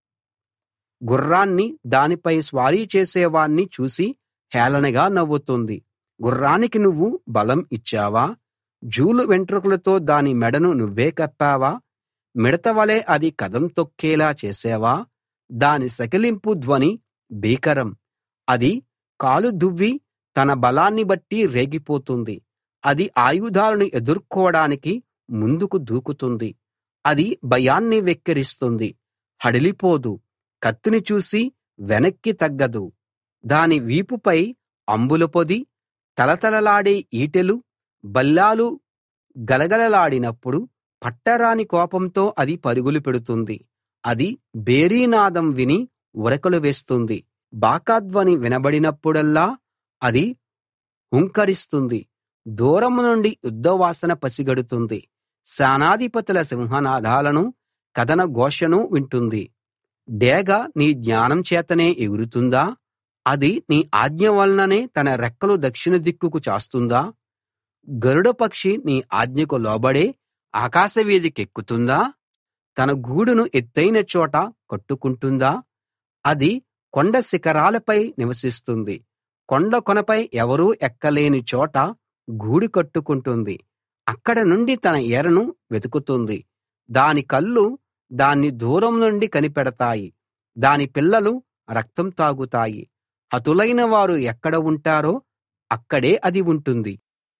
గుర్రాన్ని దానిపై స్వారీ చేసేవాణ్ణి చూసి హేళనగా నవ్వుతుంది గుర్రానికి నువ్వు బలం ఇచ్చావా జూలు వెంట్రుకలతో దాని మెడను నువ్వే కప్పావా మిడతవలె అది కదం తొక్కేలా చేసావా దాని సకిలింపు ధ్వని భీకరం అది కాలు దువ్వి తన బలాన్ని బట్టి రేగిపోతుంది అది ఆయుధాలను ఎదుర్కోడానికి ముందుకు దూకుతుంది అది భయాన్ని వెక్కిరిస్తుంది హడలిపోదు కత్తిని చూసి వెనక్కి తగ్గదు దాని వీపుపై అంబుల పొది తలతలలాడే ఈటెలు బల్లాలు గలగలలాడినప్పుడు పట్టరాని కోపంతో అది పరుగులు పెడుతుంది అది భేరీనాదం విని ఉరకలు వేస్తుంది బాకాధ్వని వినబడినప్పుడల్లా అది హుంకరిస్తుంది దూరం నుండి యుద్ధవాసన పసిగడుతుంది సేనాధిపతుల సింహనాదాలను కదన ఘోషను వింటుంది డేగ నీ జ్ఞానం చేతనే ఎగురుతుందా అది నీ ఆజ్ఞ వలననే తన రెక్కలు దక్షిణ దిక్కుకు చాస్తుందా గరుడ పక్షి నీ ఆజ్ఞకు లోబడే ఆకాశవీధికెక్కుతుందా తన గూడును ఎత్తయిన చోట కట్టుకుంటుందా అది కొండ శిఖరాలపై నివసిస్తుంది కొండ కొనపై ఎవరూ ఎక్కలేని చోట గూడు కట్టుకుంటుంది అక్కడ నుండి తన ఎరను వెతుకుతుంది దాని కళ్ళు దాన్ని దూరం నుండి కనిపెడతాయి దాని పిల్లలు రక్తం తాగుతాయి హతులైన వారు ఎక్కడ ఉంటారో అక్కడే అది ఉంటుంది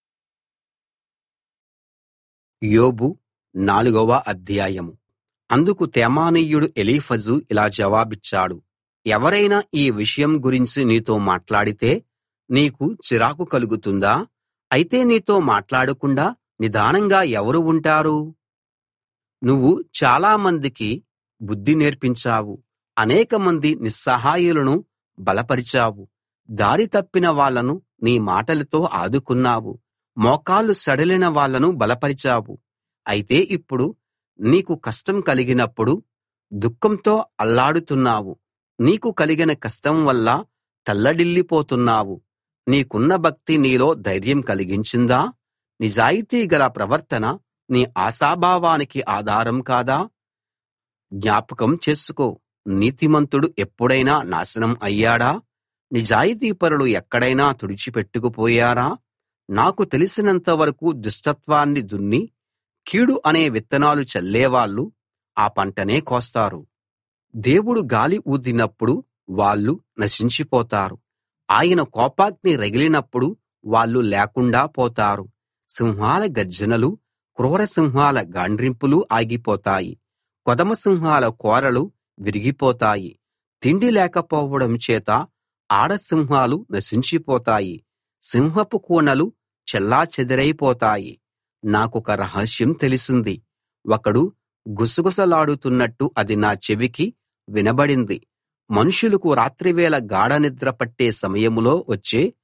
యోబు నాలుగవ అధ్యాయం అందుకు తేమానీయుడు ఎలీఫజు ఇలా జవాబిచ్చాడు ఎవరైనా ఈ విషయం గురించి నీతో మాట్లాడితే నీకు చిరాకు కలుగుతుందా అయితే నీతో మాట్లాడకుండా నిదానంగా ఎవరు ఉంటారు నువ్వు చాలా మందికి బుద్ధి నేర్పించావు అనేకమంది నిస్సహాయులను బలపరిచావు దారి తప్పిన వాళ్ళను నీ మాటలతో ఆదుకున్నావు మోకాళ్ళు సడలిన వాళ్ళను బలపరిచావు అయితే ఇప్పుడు నీకు కష్టం కలిగినప్పుడు దుఃఖంతో అల్లాడుతున్నావు నీకు కలిగిన కష్టం వల్ల తల్లడిల్లిపోతున్నావు నీకున్న భక్తి నీలో ధైర్యం కలిగించిందా నిజాయితీ గల ప్రవర్తన నీ ఆశాభావానికి ఆధారం కాదా జ్ఞాపకం చేసుకో నీతిమంతుడు ఎప్పుడైనా నాశనం అయ్యాడా నిజాయితీపరులు ఎక్కడైనా తుడిచిపెట్టుకుపోయారా నాకు తెలిసినంత వరకు దుష్టత్వాన్ని దున్ని కీడు అనే విత్తనాలు చల్లేవాళ్ళు ఆ పంటనే కోస్తారు దేవుడు గాలి ఊదినప్పుడు వాళ్ళు నశించిపోతారు ఆయన కోపాగ్ని రగిలినప్పుడు వాళ్ళు లేకుండా పోతారు సింహాల గర్జనలు క్రూర సింహాల గాండ్రింపులు ఆగిపోతాయి కొదమ సింహాల కోరలు విరిగిపోతాయి తిండి లేకపోవడం చేత ఆడ సింహాలు నశించిపోతాయి సింహపు కూనలు చెల్లాచెదరైపోతాయి నాకొక రహస్యం తెలిసింది ఒకడు గుసగుసలాడుతున్నట్టు అది నా చెవికి వినబడింది మనుషులకు రాత్రివేళ గాఢ నిద్ర పట్టే సమయంలో వచ్చే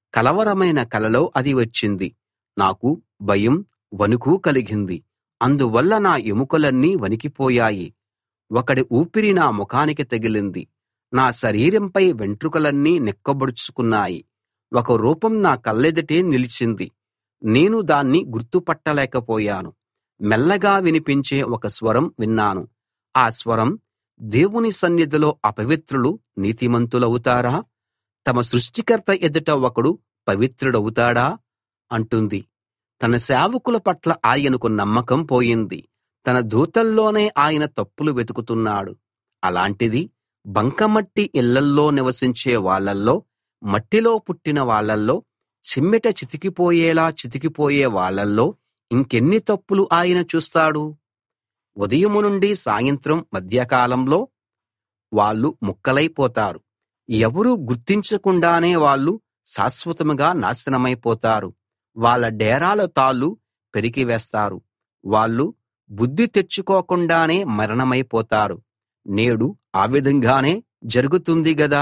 కలవరమైన కలలో అది వచ్చింది నాకు భయం వణుకు కలిగింది అందువల్ల నా ఎముకలన్నీ వణికిపోయాయి ఒకడి ఊపిరి నా ముఖానికి తగిలింది నా శరీరంపై వెంట్రుకలన్నీ నిక్కబొడుచుకున్నాయి ఒక రూపం నా కళ్ళెదుటే నిలిచింది నేను దాన్ని గుర్తుపట్టలేకపోయాను మెల్లగా వినిపించే ఒక స్వరం విన్నాను ఆ స్వరం దేవుని సన్నిధిలో అపవిత్రులు నీతిమంతులవుతారా తమ సృష్టికర్త ఎదుట ఒకడు పవిత్రుడవుతాడా అంటుంది తన సేవకుల పట్ల ఆయనకు నమ్మకం పోయింది తన దూతల్లోనే ఆయన తప్పులు వెతుకుతున్నాడు అలాంటిది బంకమట్టి ఇళ్ళల్లో నివసించే వాళ్ళల్లో మట్టిలో పుట్టిన వాళ్ళల్లో చిమ్మెట చితికిపోయేలా చితికిపోయే వాళ్ళల్లో ఇంకెన్ని తప్పులు ఆయన చూస్తాడు ఉదయం నుండి సాయంత్రం మధ్యకాలంలో వాళ్ళు ముక్కలైపోతారు ఎవరూ గుర్తించకుండానే వాళ్ళు శాశ్వతంగా నాశనమైపోతారు వాళ్ళ డేరాల తాళ్ళు పెరికివేస్తారు వాళ్ళు బుద్ధి తెచ్చుకోకుండానే మరణమైపోతారు నేడు ఆ విధంగానే జరుగుతుంది గదా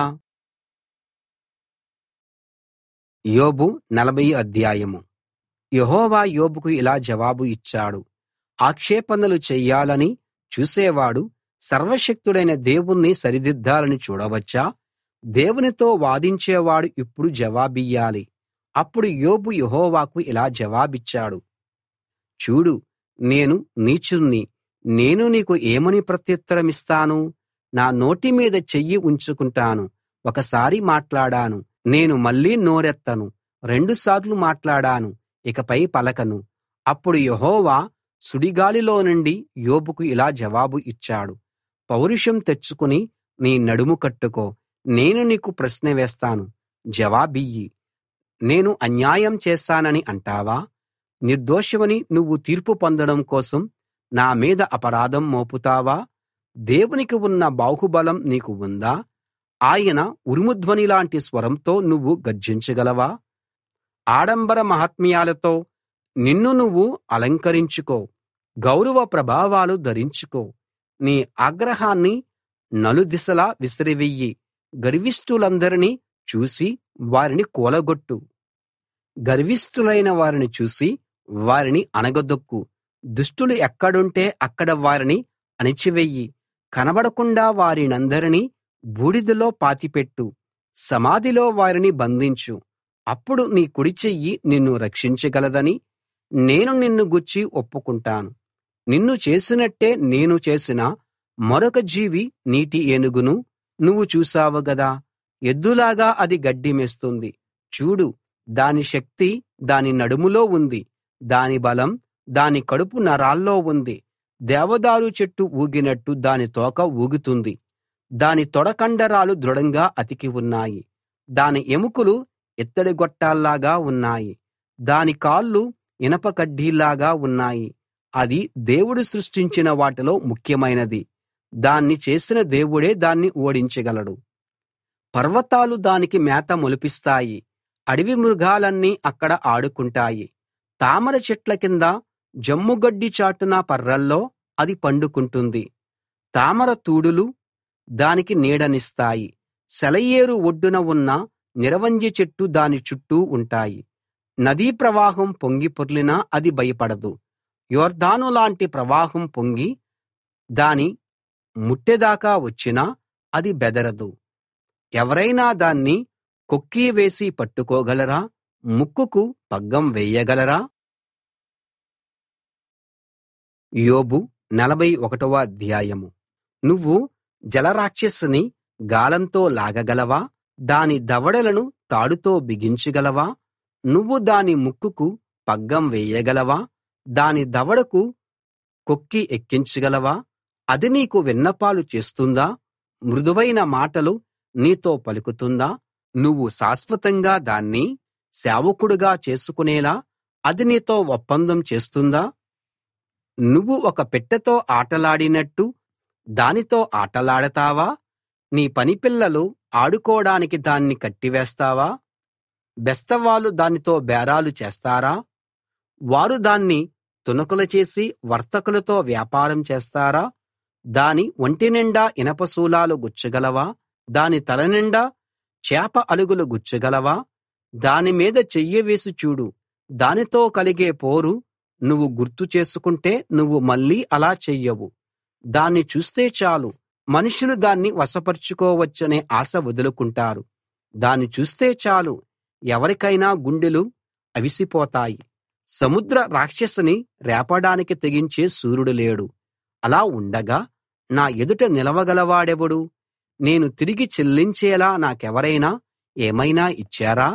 యోబు నలభై అధ్యాయము యెహోవా యోబుకు ఇలా జవాబు ఇచ్చాడు ఆక్షేపణలు చెయ్యాలని చూసేవాడు సర్వశక్తుడైన దేవుణ్ణి సరిదిద్దాలని చూడవచ్చా దేవునితో వాదించేవాడు ఇప్పుడు జవాబియ్యాలి అప్పుడు యోబు యెహోవాకు ఇలా జవాబిచ్చాడు చూడు నేను నీచుణ్ణి నేను నీకు ఏమని ప్రత్యుత్తరమిస్తాను నా నోటి మీద చెయ్యి ఉంచుకుంటాను ఒకసారి మాట్లాడాను నేను మళ్ళీ నోరెత్తను రెండుసార్లు మాట్లాడాను ఇకపై పలకను అప్పుడు యెహోవా సుడిగాలిలో నుండి యోబుకు ఇలా జవాబు ఇచ్చాడు పౌరుషం తెచ్చుకుని నీ నడుము కట్టుకో నేను నీకు ప్రశ్న వేస్తాను జవాబియ్యి నేను అన్యాయం చేశానని అంటావా నిర్దోషివని నువ్వు తీర్పు పొందడం కోసం నా మీద అపరాధం మోపుతావా దేవునికి ఉన్న బాహుబలం నీకు ఉందా ఆయన ఉరుముధ్వనిలాంటి స్వరంతో నువ్వు గర్జించగలవా ఆడంబర మహాత్మ్యాలతో నిన్ను నువ్వు అలంకరించుకో గౌరవ ప్రభావాలు ధరించుకో నీ ఆగ్రహాన్ని నలుదిశలా విసిరివెయ్యి గర్విష్ఠులందరినీ చూసి వారిని కూలగొట్టు గర్విష్ఠులైన వారిని చూసి వారిని అణగదొక్కు దుష్టులు ఎక్కడుంటే అక్కడ వారిని అణిచివెయ్యి కనబడకుండా వారినందరినీ బూడిదలో పాతిపెట్టు సమాధిలో వారిని బంధించు అప్పుడు నీ కుడి చెయ్యి నిన్ను రక్షించగలదని నేను నిన్ను గూర్చి ఒప్పుకుంటాను నిన్ను చేసినట్టే నేను చేసిన మరొక జీవి నీటి ఏనుగును నువ్వు చూశావు గదా ఎద్దులాగా అది గడ్డి మేస్తుంది చూడు దాని శక్తి దాని నడుములో ఉంది దాని బలం దాని కడుపు నరాల్లో ఉంది దేవదారు చెట్టు ఊగినట్టు దాని తోక ఊగుతుంది దాని తొడ కండరాలు దృఢంగా అతికి ఉన్నాయి దాని ఎముకలు ఇత్తడి గొట్టాల్లాగా ఉన్నాయి దాని కాళ్ళు ఇనప కడ్డీల్లాగా ఉన్నాయి అది దేవుడు సృష్టించిన వాటిలో ముఖ్యమైనది దాన్ని చేసిన దేవుడే దాన్ని ఓడించగలడు పర్వతాలు దానికి మేత మొలిపిస్తాయి అడవి మృగాలన్నీ అక్కడ ఆడుకుంటాయి తామర చెట్ల కింద జమ్ముగడ్డి చాటున పర్రల్లో అది పండుకుంటుంది తామర తూడులు దానికి నీడనిస్తాయి సెలయేరు ఒడ్డున ఉన్న నిరవంజి చెట్టు దాని చుట్టూ ఉంటాయి నదీ ప్రవాహం పొంగి పొర్లినా అది భయపడదు యొర్దాను లాంటి ప్రవాహం పొంగి దాని ముట్టెదాకా వచ్చినా అది బెదరదు ఎవరైనా దాన్ని కొక్కీ వేసి పట్టుకోగలరా ముక్కుకు పగ్గం వేయగలరా యోబు నలభై ఒకటవ అధ్యాయము నువ్వు జలరాక్షసిని గాలంతో లాగగలవా దాని దవడలను తాడుతో బిగించగలవా నువ్వు దాని ముక్కుకు పగ్గం వేయగలవా దాని దవడకు కొక్కి ఎక్కించగలవా అది నీకు విన్నపాలు చేస్తుందా మృదువైన మాటలు నీతో పలుకుతుందా నువ్వు శాశ్వతంగా దాన్ని సేవకుడుగా చేసుకునేలా అది నీతో ఒప్పందం చేస్తుందా నువ్వు ఒక పెట్టెతో ఆటలాడినట్టు దానితో ఆటలాడతావా నీ పనిపిల్లలు ఆడుకోడానికి దాన్ని కట్టివేస్తావా బెస్తవాళ్ళు దానితో బేరాలు చేస్తారా వారు దాన్ని తునకలు చేసి వర్తకులతో వ్యాపారం చేస్తారా దాని ఒంటినిండా ఇనప శూలాలు గుచ్చగలవా దాని తలనిండా చేప అలుగులు గుచ్చగలవా దాని మీద చెయ్యి వేసి చూడు దానితో కలిగే పోరు నువ్వు గుర్తు చేసుకుంటే నువ్వు మళ్ళీ అలా చెయ్యవు దాన్ని చూస్తే చాలు మనుషులు దాన్ని వశపరుచుకోవచ్చనే ఆశ వదులుకుంటారు దాన్ని చూస్తే చాలు ఎవరికైనా గుండెలు అవిసిపోతాయి సముద్ర రాక్షసిని రేపడానికి తెగించే శూరుడు లేడు అలా ఉండగా నా ఎదుట నిలవగలవాడెవడు నేను తిరిగి చెల్లించేలా నాకెవరైనా ఏమైనా ఇచ్చారా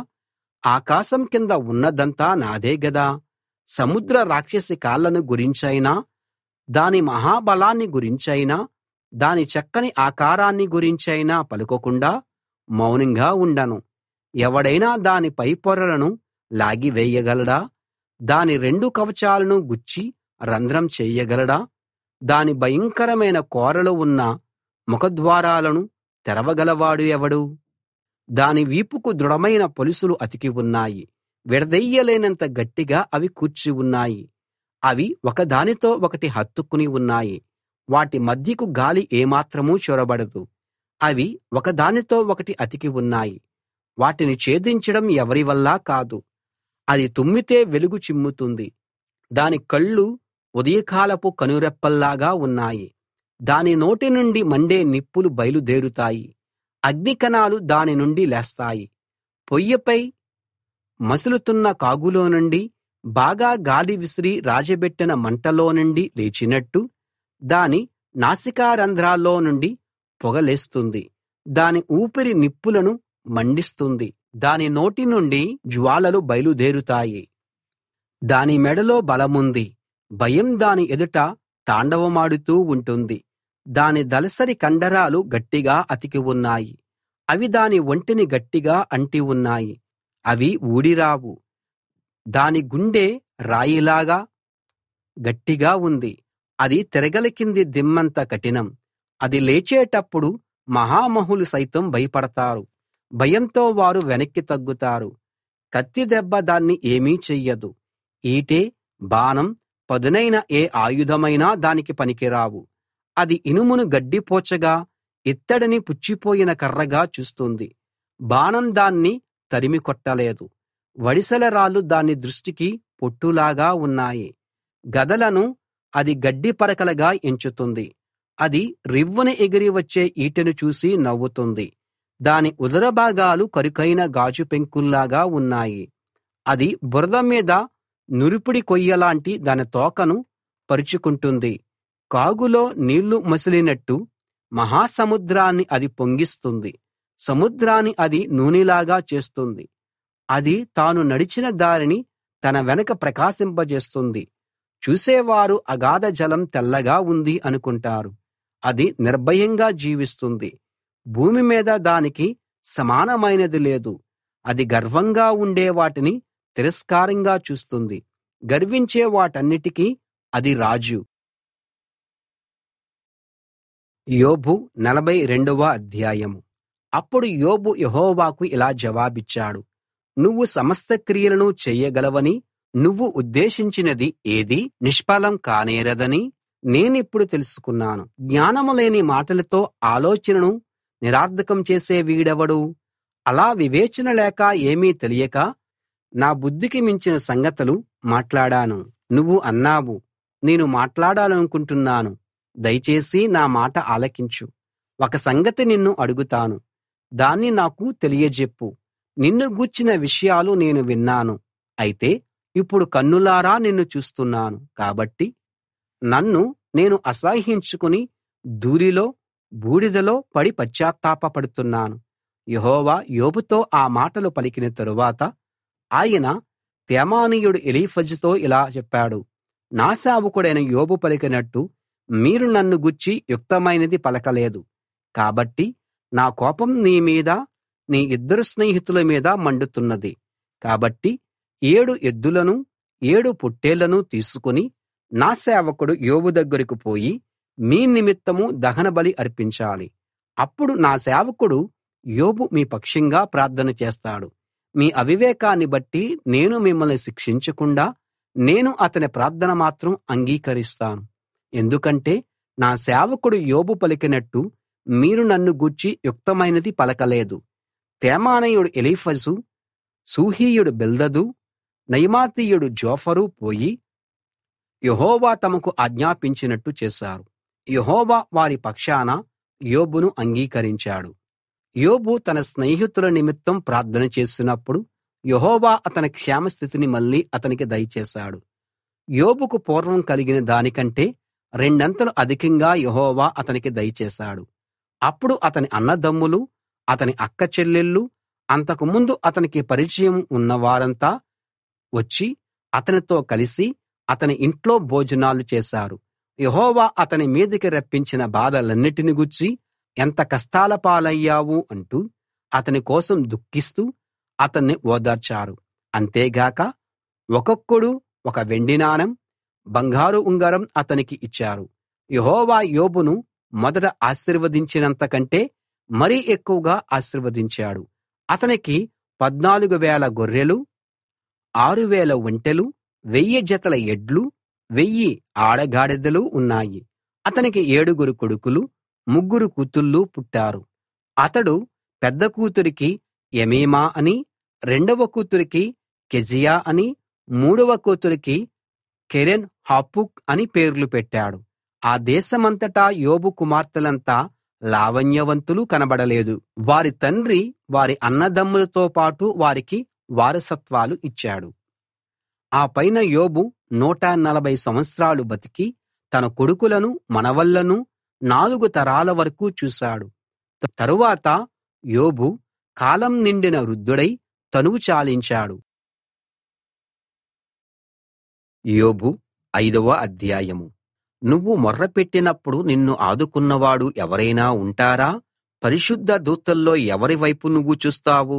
ఆకాశం కింద ఉన్నదంతా నాదే గదా సముద్ర రాక్షసి కాళ్ళను గురించైనా దాని మహాబలాన్ని గురించైనా దాని చక్కని ఆకారాన్ని గురించైనా పలుకకుండా మౌనంగా ఉండను ఎవడైనా దాని పైపొరలను లాగివేయగలడా దాని రెండు కవచాలను గుచ్చి రంధ్రం చెయ్యగలడా దాని భయంకరమైన కోరలు ఉన్న ముఖద్వారాలను తెరవగలవాడు ఎవడు దాని వీపుకు దృఢమైన పొలుసులు అతికి ఉన్నాయి విడదెయ్యలేనంత గట్టిగా అవి కూర్చి ఉన్నాయి అవి ఒకదానితో ఒకటి హత్తుకుని ఉన్నాయి వాటి మధ్యకు గాలి ఏమాత్రమూ చొరబడదు అవి ఒకదానితో ఒకటి అతికి ఉన్నాయి వాటిని ఛేదించడం ఎవరి వల్లా కాదు అది తుమ్మితే వెలుగు చిమ్ముతుంది దాని కళ్ళు ఉదయకాలపు కనురెప్పల్లాగా ఉన్నాయి దాని నోటి నుండి మండే నిప్పులు బయలుదేరుతాయి అగ్నికణాలు దాని నుండి లేస్తాయి పొయ్యిపై మసులుతున్న కాగులో నుండి బాగా గాలి విసిరి రాజబెట్టిన మంటలో నుండి లేచినట్టు దాని నాసికారంధ్రాల్లో నుండి పొగ లేస్తుంది దాని ఊపిరి నిప్పులను మండిస్తుంది దాని నోటి నుండి జ్వాలలు బయలుదేరుతాయి దాని మెడలో బలముంది భయం దాని ఎదుట తాండవమాడుతూ ఉంటుంది దాని దలసరి కండరాలు గట్టిగా అతికి ఉన్నాయి అవి దాని ఒంటిని గట్టిగా అంటి ఉన్నాయి అవి ఊడిరావు దాని గుండె రాయిలాగా గట్టిగా ఉంది అది తిరగలి కింది దిమ్మంత కఠినం అది లేచేటప్పుడు మహామహులు సైతం భయపడతారు భయంతో వారు వెనక్కి తగ్గుతారు కత్తి దెబ్బ దాన్ని ఏమీ చెయ్యదు ఈటె బాణం పదునైన ఏ ఆయుధమైనా దానికి పనికిరావు అది ఇనుమును గడ్డిపోచగా ఇత్తడిని పుచ్చిపోయిన కర్రగా చూస్తుంది బాణం దాన్ని తరిమి కొట్టలేదు వడిసెల రాళ్ళు దాని దృష్టికి పొట్టులాగా ఉన్నాయి గదలను అది గడ్డి పరకలుగా ఎంచుతుంది అది రివ్వున ఎగిరి వచ్చే ఈటెను చూసి నవ్వుతుంది దాని ఉదర భాగాలు కరుకైన గాజు పెంకుల్లాగా ఉన్నాయి అది బురద మీద నురిపిడి కొయ్యలాంటి దాని తోకను పరుచుకుంటుంది కాగులో నీళ్లు మసిలినట్టు మహాసముద్రాన్ని అది పొంగిస్తుంది సముద్రాన్ని అది నూనెలాగా చేస్తుంది అది తాను నడిచిన దారిని తన వెనక ప్రకాశింపజేస్తుంది చూసేవారు అగాధ జలం తెల్లగా ఉంది అనుకుంటారు అది నిర్భయంగా జీవిస్తుంది భూమి మీద దానికి సమానమైనది లేదు అది గర్వంగా ఉండే వాటిని తిరస్కారంగా చూస్తుంది గర్వించే వాటన్నిటికీ అది రాజు యోబు నలభై రెండవ అధ్యాయం అప్పుడు యోబు యెహోవాకు ఇలా జవాబిచ్చాడు నువ్వు సమస్త క్రియలను చెయ్యగలవని నువ్వు ఉద్దేశించినది ఏదీ నిష్ఫలం కానేరదని నేనిప్పుడు తెలుసుకున్నాను జ్ఞానం లేని మాటలతో ఆలోచనను నిరర్థకం చేసే వీడెవడు అలా వివేచన లేక ఏమీ తెలియక నా బుద్ధికి మించిన సంగతులు మాట్లాడాను నువ్వు అన్నావు నేను మాట్లాడాలనుకుంటున్నాను దయచేసి నా మాట ఆలకించు ఒక సంగతి నిన్ను అడుగుతాను దాన్ని నాకు తెలియజెప్పు నిన్ను గూర్చిన విషయాలు నేను విన్నాను అయితే ఇప్పుడు కన్నులారా నిన్ను చూస్తున్నాను కాబట్టి నన్ను నేను అసహ్యించుకుని దూరిలో బూడిదలో పడి పశ్చాత్తాపపడుతున్నాను యెహోవా యోబుతో ఆ మాటలు పలికిన తరువాత ఆయన తేమానీయుడు ఎలీఫజుతో ఇలా చెప్పాడు నా సేవకుడైన యోబు పలికినట్టు మీరు నన్ను గూర్చి యుక్తమైనది పలకలేదు కాబట్టి నా కోపం నీ మీద నీ ఇద్దరు స్నేహితుల మీద మండుతున్నది కాబట్టి ఏడు ఎద్దులను ఏడు పొట్టేళ్లను తీసుకుని నా సేవకుడు యోబు దగ్గరికి పోయి మీ నిమిత్తము దహనబలి అర్పించాలి అప్పుడు నా సేవకుడు యోబు మీ పక్షంగా ప్రార్థన చేస్తాడు మీ అవివేకాన్ని బట్టి నేను మిమ్మల్ని శిక్షించకుండా నేను అతని ప్రార్థన మాత్రం అంగీకరిస్తాను ఎందుకంటే నా సేవకుడు యోబు పలికినట్టు మీరు నన్ను గూర్చి యుక్తమైనది పలకలేదు తేమానయుడు ఎలీఫజు షూహీయుడు బిల్దదు నయమాతీయుడు జోఫరు పోయి యెహోవా తమకు ఆజ్ఞాపించినట్టు చేశారు యెహోవా వారి పక్షాన యోబును అంగీకరించాడు యోబు తన స్నేహితుల నిమిత్తం ప్రార్థన చేసినప్పుడు యెహోవా అతని క్షేమస్థితిని మళ్ళీ అతనికి దయచేశాడు యోబుకు పూర్వం కలిగిన దానికంటే రెండంతలు అధికంగా యెహోవా అతనికి దయచేశాడు అప్పుడు అతని అన్నదమ్ములు అతని అక్క చెల్లెళ్ళు అంతకుముందు అతనికి పరిచయం ఉన్నవారంతా వచ్చి అతనితో కలిసి అతని ఇంట్లో భోజనాలు చేశారు యెహోవా అతని మీదికి రప్పించిన బాధలన్నిటిని గూర్చి ఎంత కష్టాల పాలయ్యావు అంటూ అతని కోసం దుఃఖిస్తూ అతన్ని ఓదార్చారు అంతేగాక ఒక్కొక్కడు ఒక వెండి నాణెం బంగారు ఉంగరం అతనికి ఇచ్చారు యెహోవా యోబును మొదట ఆశీర్వదించినంత కంటే మరీ ఎక్కువగా ఆశీర్వదించాడు అతనికి పద్నాలుగు వేల గొర్రెలు ఆరు వేల ఒంటెలు వెయ్యి జతల ఎడ్లు వెయ్యి ఆడగాడిదలు ఉన్నాయి అతనికి ఏడుగురు కొడుకులు ముగ్గురు కూతుళ్ళు పుట్టారు అతడు పెద్ద కూతురికి ఎమీమా అని రెండవ కూతురికి కెజియా అని మూడవ కూతురికి కెరెన్ హాపుక్ అని పేర్లు పెట్టాడు ఆ దేశమంతటా యోబు కుమార్తెలంతా లావణ్యవంతులు కనబడలేదు వారి తండ్రి వారి అన్నదమ్ములతో పాటు వారికి వారసత్వాలు ఇచ్చాడు ఆ పైన యోబు నూట నలభై సంవత్సరాలు బతికి తన కొడుకులను మనవళ్లను నాలుగు తరాల వరకూ చూశాడు తరువాత యోబు కాలం నిండిన వృద్ధుడై తనువు చాలించాడు యోబు ఐదవ అధ్యాయము నువ్వు మొర్రపెట్టినప్పుడు నిన్ను ఆదుకున్నవాడు ఎవరైనా ఉంటారా పరిశుద్ధ దూతల్లో ఎవరి వైపు నువ్వు చూస్తావు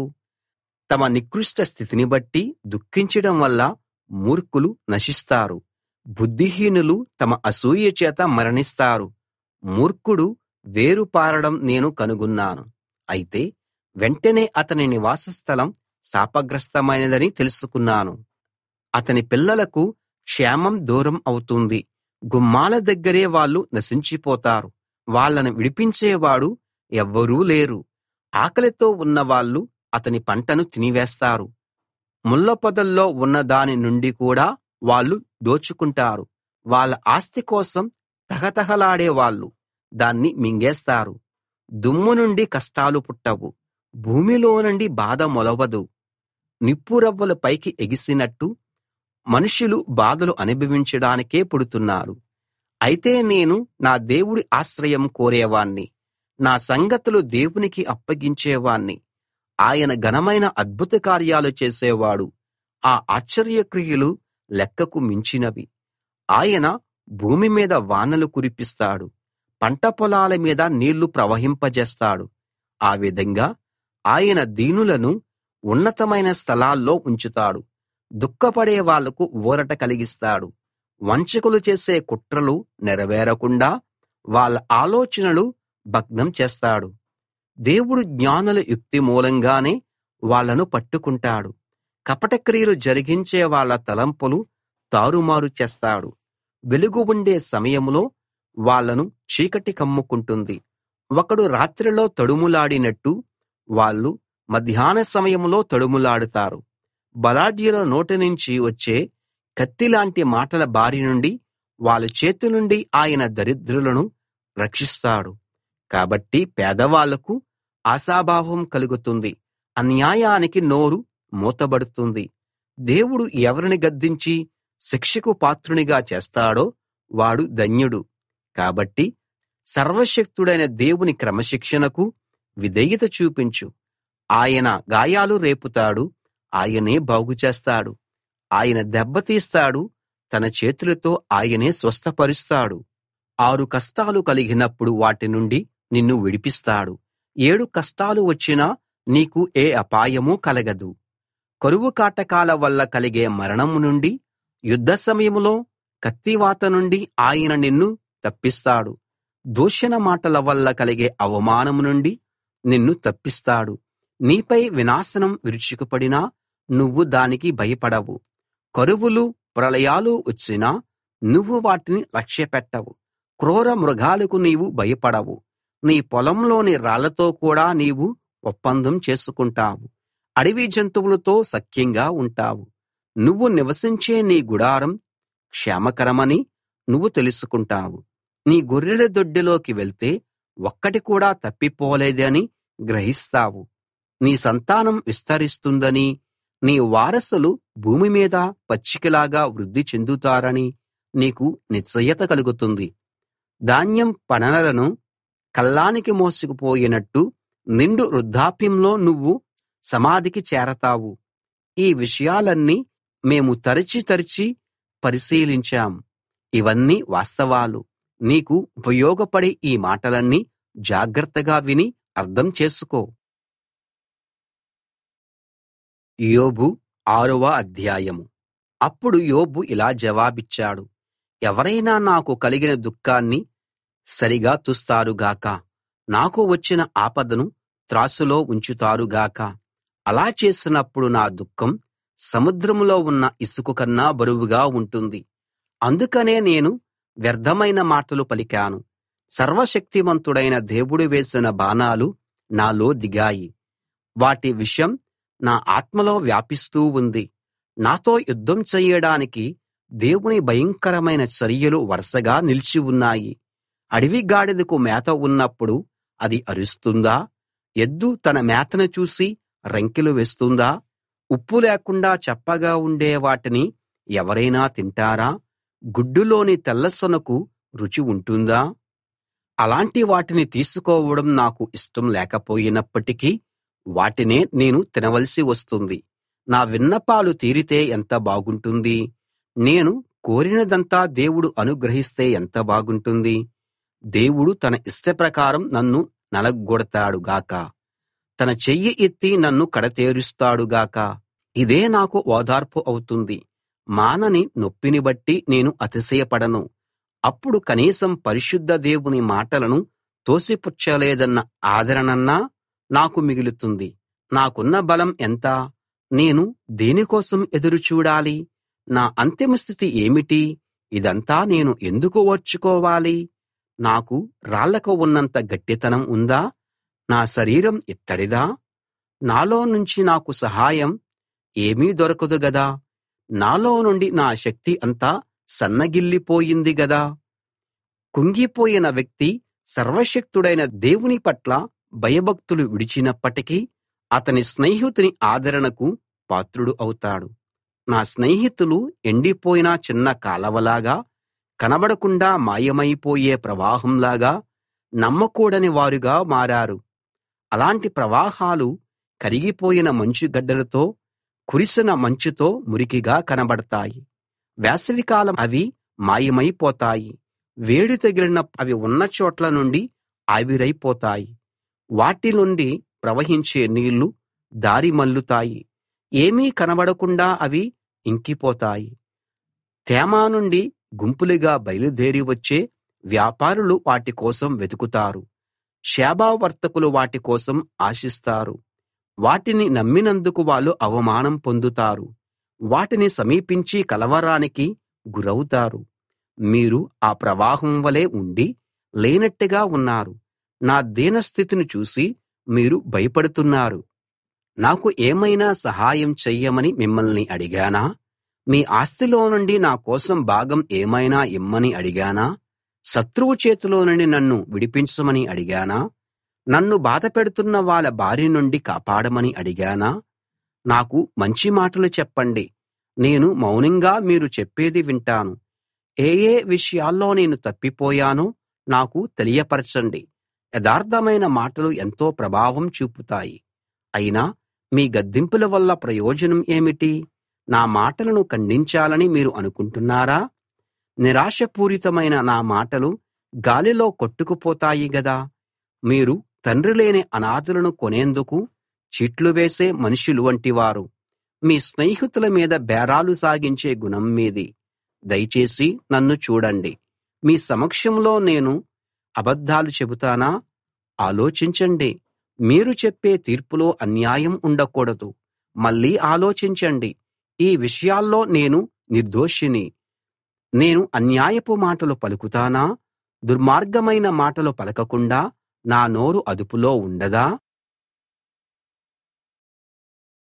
తమ నికృష్ట స్థితిని బట్టి దుఃఖించడం వల్ల మూర్ఖులు నశిస్తారు బుద్ధిహీనులు తమ అసూయ చేత మరణిస్తారు మూర్ఖుడు వేరు పారడం నేను కనుగొన్నాను అయితే వెంటనే అతని నివాస స్థలం శాపగ్రస్తమైనదని తెలుసుకున్నాను అతని పిల్లలకు క్షేమం దూరం అవుతుంది గుమ్మాల దగ్గరే వాళ్ళు నశించిపోతారు వాళ్ళను విడిపించేవాడు ఎవ్వరూ లేరు ఆకలితో ఉన్నవాళ్ళు అతని పంటను తినివేస్తారు ముళ్ళ పొదల్లో ఉన్న దాని నుండి కూడా వాళ్ళు దోచుకుంటారు వాళ్ళ ఆస్తి కోసం తహతహలాడే వాళ్ళు దాన్ని మింగేస్తారు దుమ్ము నుండి కష్టాలు పుట్టవు భూమిలో నుండి బాధ మొలవదు నిప్పురవ్వలు పైకి ఎగిసినట్టు మనుషులు బాధలు అనుభవించడానికే పుడుతున్నారు అయితే నేను నా దేవుడి ఆశ్రయం కోరేవాణ్ణి నా సంగతులు దేవునికి అప్పగించేవాణ్ణి ఆయన ఘనమైన అద్భుత కార్యాలు చేసేవాడు ఆ ఆశ్చర్యక్రియలు లెక్కకు మించినవి ఆయన భూమి మీద వానలు కురిపిస్తాడు పంట పొలాల మీద నీళ్లు ప్రవహింపజేస్తాడు ఆ విధంగా ఆయన దీనులను ఉన్నతమైన స్థలాల్లో ఉంచుతాడు దుఃఖపడే వాళ్లకు ఊరట కలిగిస్తాడు వంచకులు చేసే కుట్రలు నెరవేరకుండా వాళ్ళ ఆలోచనలు భగ్నం చేస్తాడు దేవుడు జ్ఞానుల యుక్తి మూలంగానే వాళ్ళను పట్టుకుంటాడు కపట క్రియలు జరిగించే వాళ్ళ తలంపులు తారుమారు చేస్తాడు వెలుగు ఉండే సమయంలో వాళ్ళను చీకటి కమ్ముకుంటుంది ఒకడు రాత్రిలో తడుములాడినట్టు వాళ్ళు మధ్యాహ్న సమయంలో తడుములాడుతారు బలాఢ్యుల నోటి నుంచి వచ్చే కత్తిలాంటి మాటల బారి నుండి వాళ్ళ చేతి నుండి ఆయన దరిద్రులను రక్షిస్తాడు కాబట్టి పేదవాళ్లకు ఆశాభావం కలుగుతుంది అన్యాయానికి నోరు మూతబడుతుంది దేవుడు ఎవరిని గద్దించి శిక్షకు పాత్రునిగా చేస్తాడో వాడు ధన్యుడు కాబట్టి సర్వశక్తుడైన దేవుని క్రమశిక్షణకు విధేయత చూపించు ఆయన గాయాలు రేపుతాడు ఆయనే బాగుచేస్తాడు ఆయన దెబ్బతీస్తాడు తన చేతులతో ఆయనే స్వస్థపరుస్తాడు ఆరు కష్టాలు కలిగినప్పుడు వాటి నుండి నిన్ను విడిపిస్తాడు ఏడు కష్టాలు వచ్చినా నీకు ఏ అపాయమూ కలగదు కరువు కాటకాల వల్ల కలిగే మరణం నుండి యుద్ధ సమయంలో కత్తివాత నుండి ఆయన నిన్ను తప్పిస్తాడు దూషణ మాటల వల్ల కలిగే అవమానం నుండి నిన్ను తప్పిస్తాడు నీపై వినాశనం విరుచుకుపడినా నువ్వు దానికి భయపడవు కరువులు ప్రళయాలు వచ్చినా నువ్వు వాటిని లక్ష్యపెట్టవు క్రూర మృగాలకు నీవు భయపడవు నీ పొలంలోని రాళ్లతో కూడా నీవు ఒప్పందం చేసుకుంటావు అడవి జంతువులతో సఖ్యంగా ఉంటావు నువ్వు నివసించే నీ గుడారం క్షేమకరమని నువ్వు తెలుసుకుంటావు నీ గొర్రెల దొడ్డిలోకి వెళ్తే ఒక్కటి కూడా తప్పిపోలేదని గ్రహిస్తావు నీ సంతానం విస్తరిస్తుందని నీ వారసులు భూమి మీద పచ్చికలాగా వృద్ధి చెందుతారని నీకు నిశ్చయత కలుగుతుంది ధాన్యం పనలను కల్లానికి మోసుకుపోయినట్టు నిండు వృద్ధాప్యంలో నువ్వు సమాధికి చేరతావు ఈ విషయాలన్నీ మేము తరచి తరచి పరిశీలించాం ఇవన్నీ వాస్తవాలు నీకు ఉపయోగపడే ఈ మాటలన్నీ జాగ్రత్తగా విని అర్థం చేసుకో యోబు ఆరవ అధ్యాయము అప్పుడు యోబు ఇలా జవాబిచ్చాడు ఎవరైనా నాకు కలిగిన దుఃఖాన్ని సరిగా తూస్తారు గాక నాకు వచ్చిన ఆపదను త్రాసులో ఉంచుతారు గాక అలా చేసినప్పుడు నా దుఃఖం సముద్రంలో ఉన్న ఇసుక కన్నా బరువుగా ఉంటుంది అందుకనే నేను వ్యర్థమైన మాటలు పలికాను సర్వశక్తిమంతుడైన దేవుడు వేసిన బాణాలు నాలో దిగాయి వాటి విషం నా ఆత్మలో వ్యాపిస్తూ ఉంది నాతో యుద్ధం చెయ్యడానికి దేవుని భయంకరమైన చర్యలు వరుసగా నిలిచి ఉన్నాయి అడవి గాడిదకు మేత ఉన్నప్పుడు అది అరుస్తుందా ఎద్దు తన మేతను చూసి రంకెలు వేస్తుందా ఉప్పు లేకుండా చప్పగా ఉండే వాటిని ఎవరైనా తింటారా గుడ్డులోని తెల్లసొనకు రుచి ఉంటుందా అలాంటి వాటిని తీసుకోవడం నాకు ఇష్టం లేకపోయినప్పటికీ వాటినే నేను తినవలసి వస్తుంది నా విన్నపాలు తీరితే ఎంత బాగుంటుంది నేను కోరినదంతా దేవుడు అనుగ్రహిస్తే ఎంత బాగుంటుంది దేవుడు తన ఇష్టప్రకారం నన్ను నలగ్గొడతాడు గాక తన చెయ్యి ఎత్తి నన్ను కడతేరుస్తాడు గాక ఇదే నాకు ఓదార్పు అవుతుంది మానని నొప్పిని బట్టి నేను అతిశయపడను అప్పుడు కనీసం పరిశుద్ధ దేవుని మాటలను తోసిపుచ్చలేదన్న ఆదరణన్నా నాకు మిగులుతుంది నాకున్న బలం ఎంత నేను దేనికోసం ఎదురు చూడాలి నా అంతిమ స్థితి ఏమిటి ఇదంతా నేను ఎందుకు ఓర్చుకోవాలి నాకు రాళ్లకు ఉన్నంత గట్టితనం ఉందా నా శరీరం ఇత్తడిదా నాలో నుంచి నాకు సహాయం ఏమీ దొరకదు గదా నాలో నుండి నా శక్తి అంతా సన్నగిల్లిపోయింది గదా కుంగిపోయిన వ్యక్తి సర్వశక్తుడైన దేవుని పట్ల భయభక్తులు విడిచినప్పటికీ అతని స్నేహితుని ఆదరణకు పాత్రుడు అవుతాడు నా స్నేహితులు ఎండిపోయిన చిన్న కాలవలాగా కనబడకుండా మాయమైపోయే ప్రవాహంలాగా నమ్మకూడని వారుగా మారారు అలాంటి ప్రవాహాలు కరిగిపోయిన మంచుగడ్డలతో కురిసిన మంచుతో మురికిగా కనబడతాయి వేసవికాలం అవి మాయమైపోతాయి వేడి తగిలిన అవి ఉన్న చోట్ల నుండి ఆవిరైపోతాయి వాటి నుండి ప్రవహించే నీళ్లు దారి మల్లుతాయి ఏమీ కనబడకుండా అవి ఇంకిపోతాయి తేమ నుండి గుంపులుగా బయలుదేరి వచ్చే వ్యాపారులు వాటి కోసం వెతుకుతారు షేబా వర్తకులు వాటి కోసం ఆశిస్తారు వాటిని నమ్మినందుకు వాళ్ళు అవమానం పొందుతారు వాటిని సమీపించి కలవరానికి గురవుతారు మీరు ఆ ప్రవాహం వలె ఉండి లేనట్టుగా ఉన్నారు నా దీనస్థితిని చూసి మీరు భయపడుతున్నారు నాకు ఏమైనా సహాయం చెయ్యమని మిమ్మల్ని అడిగానా మీ ఆస్తిలో నుండి నా కోసం భాగం ఏమైనా ఇమ్మని అడిగానా శత్రువు చేతిలో నుండి నన్ను విడిపించమని అడిగానా నన్ను బాధపెడుతున్న వాళ్ళ బారి నుండి కాపాడమని అడిగానా నాకు మంచి మాటలు చెప్పండి నేను మౌనంగా మీరు చెప్పేది వింటాను ఏ ఏ విషయాల్లో నేను తప్పిపోయానో నాకు తెలియపరచండి యథార్థమైన మాటలు ఎంతో ప్రభావం చూపుతాయి అయినా మీ గద్దింపుల వల్ల ప్రయోజనం ఏమిటి నా మాటలను ఖండించాలని మీరు అనుకుంటున్నారా నిరాశపూరితమైన నా మాటలు గాలిలో కొట్టుకుపోతాయి గదా మీరు తండ్రి లేని అనాథలను కొనేందుకు చీట్లు వేసే మనుషులు వంటివారు మీ స్నేహితుల మీద బేరాలు సాగించే గుణం మీది దయచేసి నన్ను చూడండి మీ సమక్షంలో నేను అబద్ధాలు చెబుతానా ఆలోచించండి మీరు చెప్పే తీర్పులో అన్యాయం ఉండకూడదు మళ్ళీ ఆలోచించండి ఈ విషయాల్లో నేను నిర్దోషిని నేను అన్యాయపు మాటలు పలుకుతానా దుర్మార్గమైన మాటలు పలకకుండా నా నోరు అదుపులో ఉండదా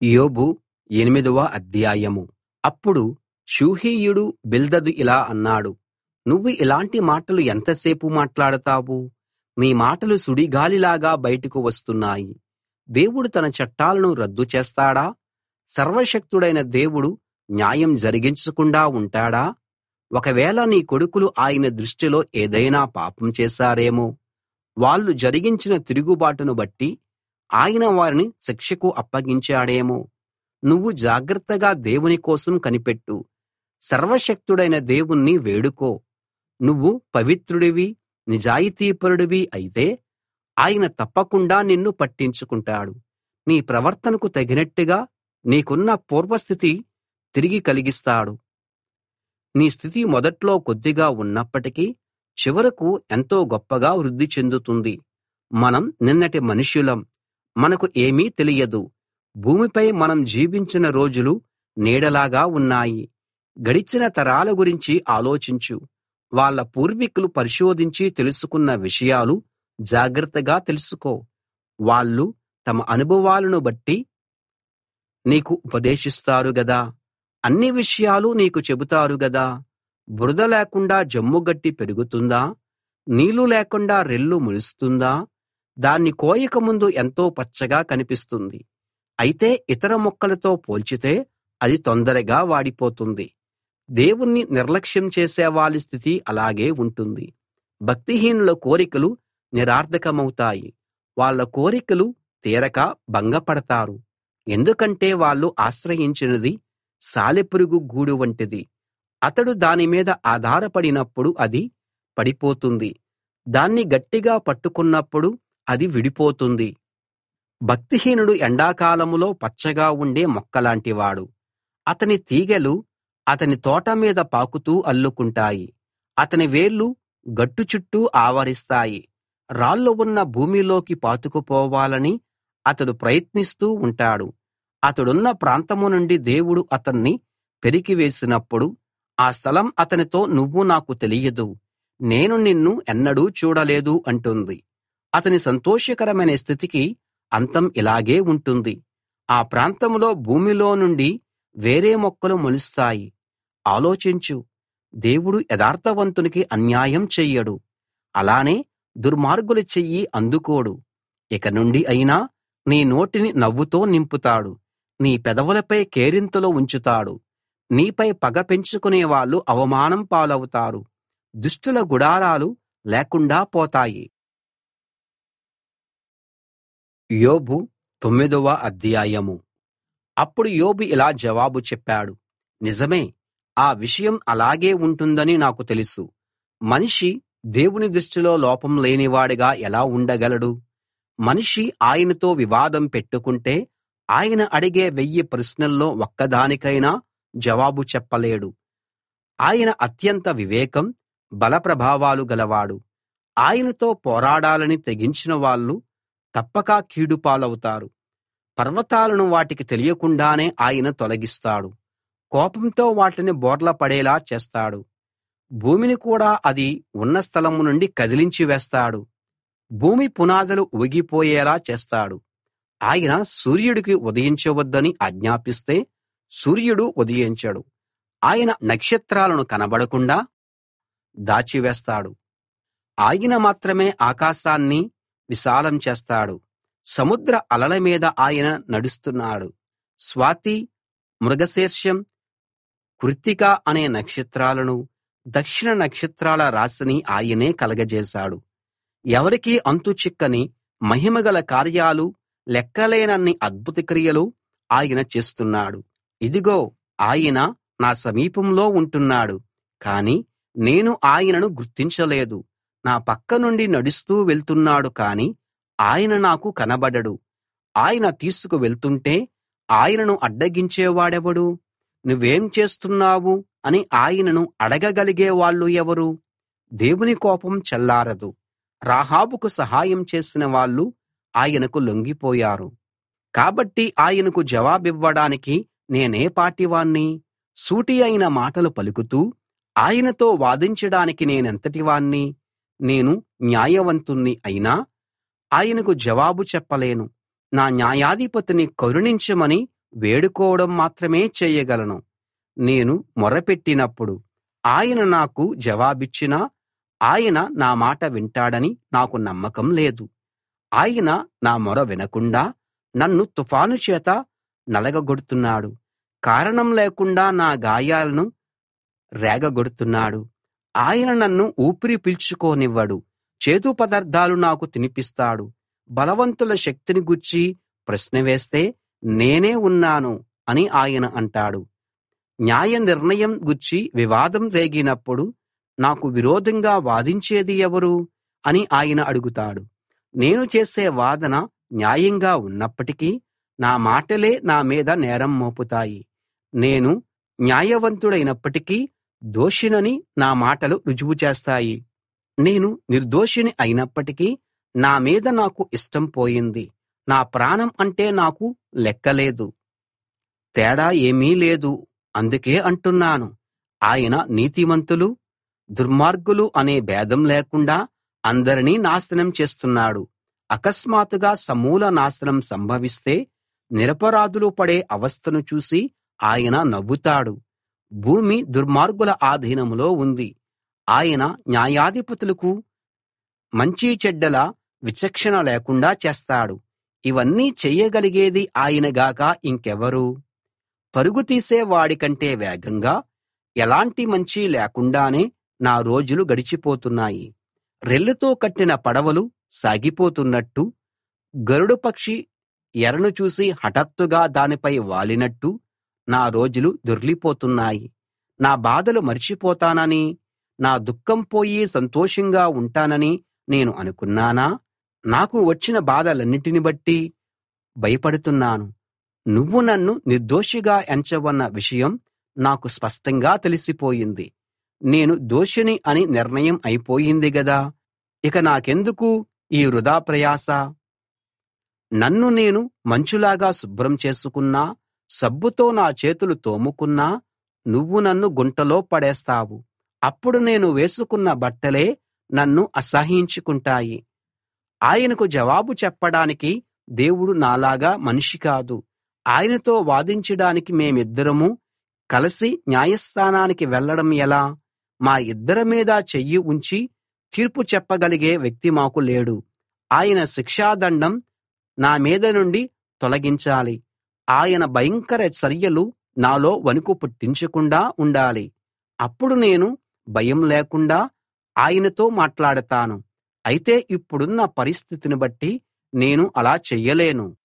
యోబు ఎనిమిదవ అధ్యాయము అప్పుడు షూహీయుడు బిల్దదు ఇలా అన్నాడు నువ్వు ఇలాంటి మాటలు ఎంతసేపు మాట్లాడతావు నీ మాటలు సుడిగాలిలాగా బయటకు వస్తున్నాయి దేవుడు తన చట్టాలను రద్దు చేస్తాడా సర్వశక్తుడైన దేవుడు న్యాయం జరిగించకుండా ఉంటాడా ఒకవేళ నీ కొడుకులు ఆయన దృష్టిలో ఏదైనా పాపం చేశారేమో వాళ్ళు జరిగించిన తిరుగుబాటును బట్టి ఆయన వారిని శిక్షకు అప్పగించాడేమో నువ్వు జాగ్రత్తగా దేవుని కోసం కనిపెట్టు సర్వశక్తుడైన దేవుణ్ణి వేడుకో నువ్వు పవిత్రుడివి నిజాయితీపరుడివి అయితే ఆయన తప్పకుండా నిన్ను పట్టించుకుంటాడు నీ ప్రవర్తనకు తగినట్టుగా నీకున్న పూర్వస్థితి తిరిగి కలిగిస్తాడు నీ స్థితి మొదట్లో కొద్దిగా ఉన్నప్పటికీ చివరకు ఎంతో గొప్పగా వృద్ధి చెందుతుంది మనం నిన్నటి మనుష్యులం మనకు ఏమీ తెలియదు భూమిపై మనం జీవించిన రోజులు నీడలాగా ఉన్నాయి గడిచిన తరాల గురించి ఆలోచించు వాళ్ళ పూర్వీకులు పరిశోధించి తెలుసుకున్న విషయాలు జాగ్రత్తగా తెలుసుకో వాళ్ళు తమ అనుభవాలను బట్టి నీకు ఉపదేశిస్తారు గదా అన్ని విషయాలు నీకు చెబుతారు గదా బురద లేకుండా జమ్ముగడ్డి పెరుగుతుందా నీళ్లు లేకుండా రెల్లు మొలుస్తుందా దాన్ని కోయక ముందు ఎంతో పచ్చగా కనిపిస్తుంది అయితే ఇతర మొక్కలతో పోల్చితే అది తొందరగా వాడిపోతుంది దేవుణ్ణి నిర్లక్ష్యం చేసేవాళ్ళ స్థితి అలాగే ఉంటుంది భక్తిహీనుల కోరికలు నిరర్థకమవుతాయి వాళ్ళ కోరికలు తీరక భంగపడతారు ఎందుకంటే వాళ్ళు ఆశ్రయించినది సాలెపురుగు గూడు వంటిది అతడు దాని మీద ఆధారపడినప్పుడు అది పడిపోతుంది దాన్ని గట్టిగా పట్టుకున్నప్పుడు అది విడిపోతుంది భక్తిహీనుడు ఎండాకాలంలో పచ్చగా ఉండే మొక్కలాంటివాడు అతని తీగెలు అతని తోట మీద పాకుతూ అల్లుకుంటాయి అతని వేర్లు గట్టు చుట్టూ ఆవరిస్తాయి రాళ్ళు ఉన్న భూమిలోకి పాతుకుపోవాలని అతడు ప్రయత్నిస్తూ ఉంటాడు అతడున్న ప్రాంతం నుండి దేవుడు అతన్ని పెరికివేసినప్పుడు ఆ స్థలం అతనితో నువ్వు నాకు తెలియదు నేను నిన్ను ఎన్నడూ చూడలేదు అంటుంది అతని సంతోషకరమైన స్థితికి అంతం ఇలాగే ఉంటుంది ఆ ప్రాంతంలో భూమిలో నుండి వేరే మొక్కలు మొలుస్తాయి ఆలోచించు దేవుడు యథార్థవంతునికి అన్యాయం చెయ్యడు అలానే దుర్మార్గుల చెయ్యి అందుకోడు ఇక నుండి అయినా నీ నోటిని నవ్వుతో నింపుతాడు నీ పెదవులపై కేరింతలు ఉంచుతాడు నీపై పగ పెంచుకునే వాళ్ళు అవమానం పాలవుతారు దుష్టుల గుడారాలు లేకుండా పోతాయి యోబు తొమ్మిదవ అధ్యాయము అప్పుడు యోబు ఇలా జవాబు చెప్పాడు నిజమే ఆ విషయం అలాగే ఉంటుందని నాకు తెలుసు మనిషి దేవుని దృష్టిలో లోపం లేనివాడిగా ఎలా ఉండగలడు మనిషి ఆయనతో వివాదం పెట్టుకుంటే ఆయన అడిగే వెయ్యి ప్రశ్నల్లో ఒక్కదానికైనా జవాబు చెప్పలేడు ఆయన అత్యంత వివేకం బల ప్రభావాలు గలవాడు ఆయనతో పోరాడాలని తెగించిన వాళ్ళు తప్పక కీడు పాలవుతారు పర్వతాలను వాటికి తెలియకుండానే ఆయన తొలగిస్తాడు కోపంతో వాటిని బోర్ల పడేలా చేస్తాడు భూమిని కూడా అది ఉన్న స్థలం నుండి కదిలించి వేస్తాడు భూమి పునాదులు ఊగిపోయేలా చేస్తాడు ఆయన సూర్యుడికి ఉదయించవద్దని ఆజ్ఞాపిస్తే సూర్యుడు ఉదయించడు ఆయన నక్షత్రాలను కనబడకుండా దాచివేస్తాడు ఆయన మాత్రమే ఆకాశాన్ని విశాలం చేస్తాడు సముద్ర అలల మీద ఆయన నడుస్తున్నాడు స్వాతి మృగశీర్షం కృత్తిక అనే నక్షత్రాలను దక్షిణ నక్షత్రాల రాశిని ఆయనే కలగజేశాడు ఎవరికీ అంతు చిక్కని మహిమగల కార్యాలు లెక్కలేనన్ని అద్భుత క్రియలు ఆయన చేస్తున్నాడు ఇదిగో ఆయన నా సమీపంలో ఉంటున్నాడు కానీ నేను ఆయనను గుర్తించలేదు నా పక్క నుండి నడుస్తూ వెళ్తున్నాడు కానీ ఆయన నాకు కనబడడు ఆయన తీసుకు వెళ్తుంటే ఆయనను అడ్డగించేవాడెవడు నువ్వేం చేస్తున్నావు అని ఆయనను అడగగలిగే వాళ్ళు ఎవరు దేవుని కోపం చల్లారదు రాహాబుకు సహాయం చేసిన వాళ్ళు ఆయనకు లొంగిపోయారు కాబట్టి ఆయనకు జవాబివ్వడానికి నేనే పాటివాణ్ణి సూటి అయిన మాటలు పలుకుతూ ఆయనతో వాదించడానికి నేనెంతటివాణ్ణి నేను న్యాయవంతుణ్ణి అయినా ఆయనకు జవాబు చెప్పలేను నా న్యాయాధిపతిని కరుణించమని వేడుకోవడం మాత్రమే చేయగలను నేను మొరపెట్టినప్పుడు ఆయన నాకు జవాబిచ్చినా ఆయన నా మాట వింటాడని నాకు నమ్మకం లేదు ఆయన నా మొర వినకుండా నన్ను తుఫాను చేత నలగగొడుతున్నాడు కారణం లేకుండా నా గాయాలను రేగగొడుతున్నాడు ఆయన నన్ను ఊపిరి పీల్చుకోనివ్వడు చేదు పదార్థాలు నాకు తినిపిస్తాడు బలవంతుల శక్తిని గూర్చి ప్రశ్న వేస్తే నేనే ఉన్నాను అని ఆయన అంటాడు న్యాయ నిర్ణయం గూర్చి వివాదం రేగినప్పుడు నాకు విరోధంగా వాదించేది ఎవరు అని ఆయన అడుగుతాడు నేను చేసే వాదన న్యాయంగా ఉన్నప్పటికీ నా మాటలే నా మీద నేరం మోపుతాయి నేను న్యాయవంతుడైనప్పటికీ దోషినని నా మాటలు రుజువు చేస్తాయి నేను నిర్దోషిని అయినప్పటికీ నా మీద నాకు ఇష్టం పోయింది నా ప్రాణం అంటే నాకు లెక్కలేదు తేడా ఏమీ లేదు అందుకే అంటున్నాను ఆయన నీతిమంతులు దుర్మార్గులు అనే భేదం లేకుండా అందరినీ నాశనం చేస్తున్నాడు అకస్మాత్తుగా సమూల నాశనం సంభవిస్తే నిరపరాధులు పడే అవస్థను చూసి ఆయన నవ్వుతాడు భూమి దుర్మార్గుల ఆధీనంలో ఉంది ఆయన న్యాయాధిపతులకు మంచి చెడ్డల విచక్షణ లేకుండా చేస్తాడు ఇవన్నీ చెయ్యగలిగేది ఆయన గాక ఇంకెవరు పరుగు తీసే వాడికంటే వేగంగా ఎలాంటి మంచి లేకుండానే నా రోజులు గడిచిపోతున్నాయి రెల్లుతో కట్టిన పడవలు సాగిపోతున్నట్టు గరుడ పక్షి ఎరను చూసి హఠాత్తుగా దానిపై వాలినట్టు నా రోజులు దొర్లిపోతున్నాయి నా బాధలు మర్చిపోతానని నా దుఃఖం పోయి సంతోషంగా ఉంటానని నేను అనుకున్నానా నాకు వచ్చిన బాధలన్నిటిని బట్టి భయపడుతున్నాను నువ్వు నన్ను నిర్దోషిగా ఎంచవన్న విషయం నాకు స్పష్టంగా తెలిసిపోయింది నేను దోషిని అని నిర్ణయం అయిపోయింది గదా ఇక నాకెందుకు ఈ వృధా ప్రయాస నన్ను నేను మంచులాగా శుభ్రం చేసుకున్నా సబ్బుతో నా చేతులు తోముకున్నా నువ్వు నన్ను గుంటలో పడేస్తావు అప్పుడు నేను వేసుకున్న బట్టలే నన్ను అసహ్యించుకుంటాయి ఆయనకు జవాబు చెప్పడానికి దేవుడు నాలాగా మనిషి కాదు ఆయనతో వాదించడానికి మేమిద్దరము కలిసి న్యాయస్థానానికి వెళ్ళడం ఎలా మా ఇద్దరి మీద చెయ్యి ఉంచి తీర్పు చెప్పగలిగే వ్యక్తి మాకు లేడు ఆయన శిక్షాదండం నా మీద నుండి తొలగించాలి ఆయన భయంకర చర్యలు నాలో వణుకు పుట్టించకుండా ఉండాలి అప్పుడు నేను భయం లేకుండా ఆయనతో మాట్లాడతాను అయితే ఇప్పుడున్న పరిస్థితిని బట్టి నేను అలా చెయ్యలేను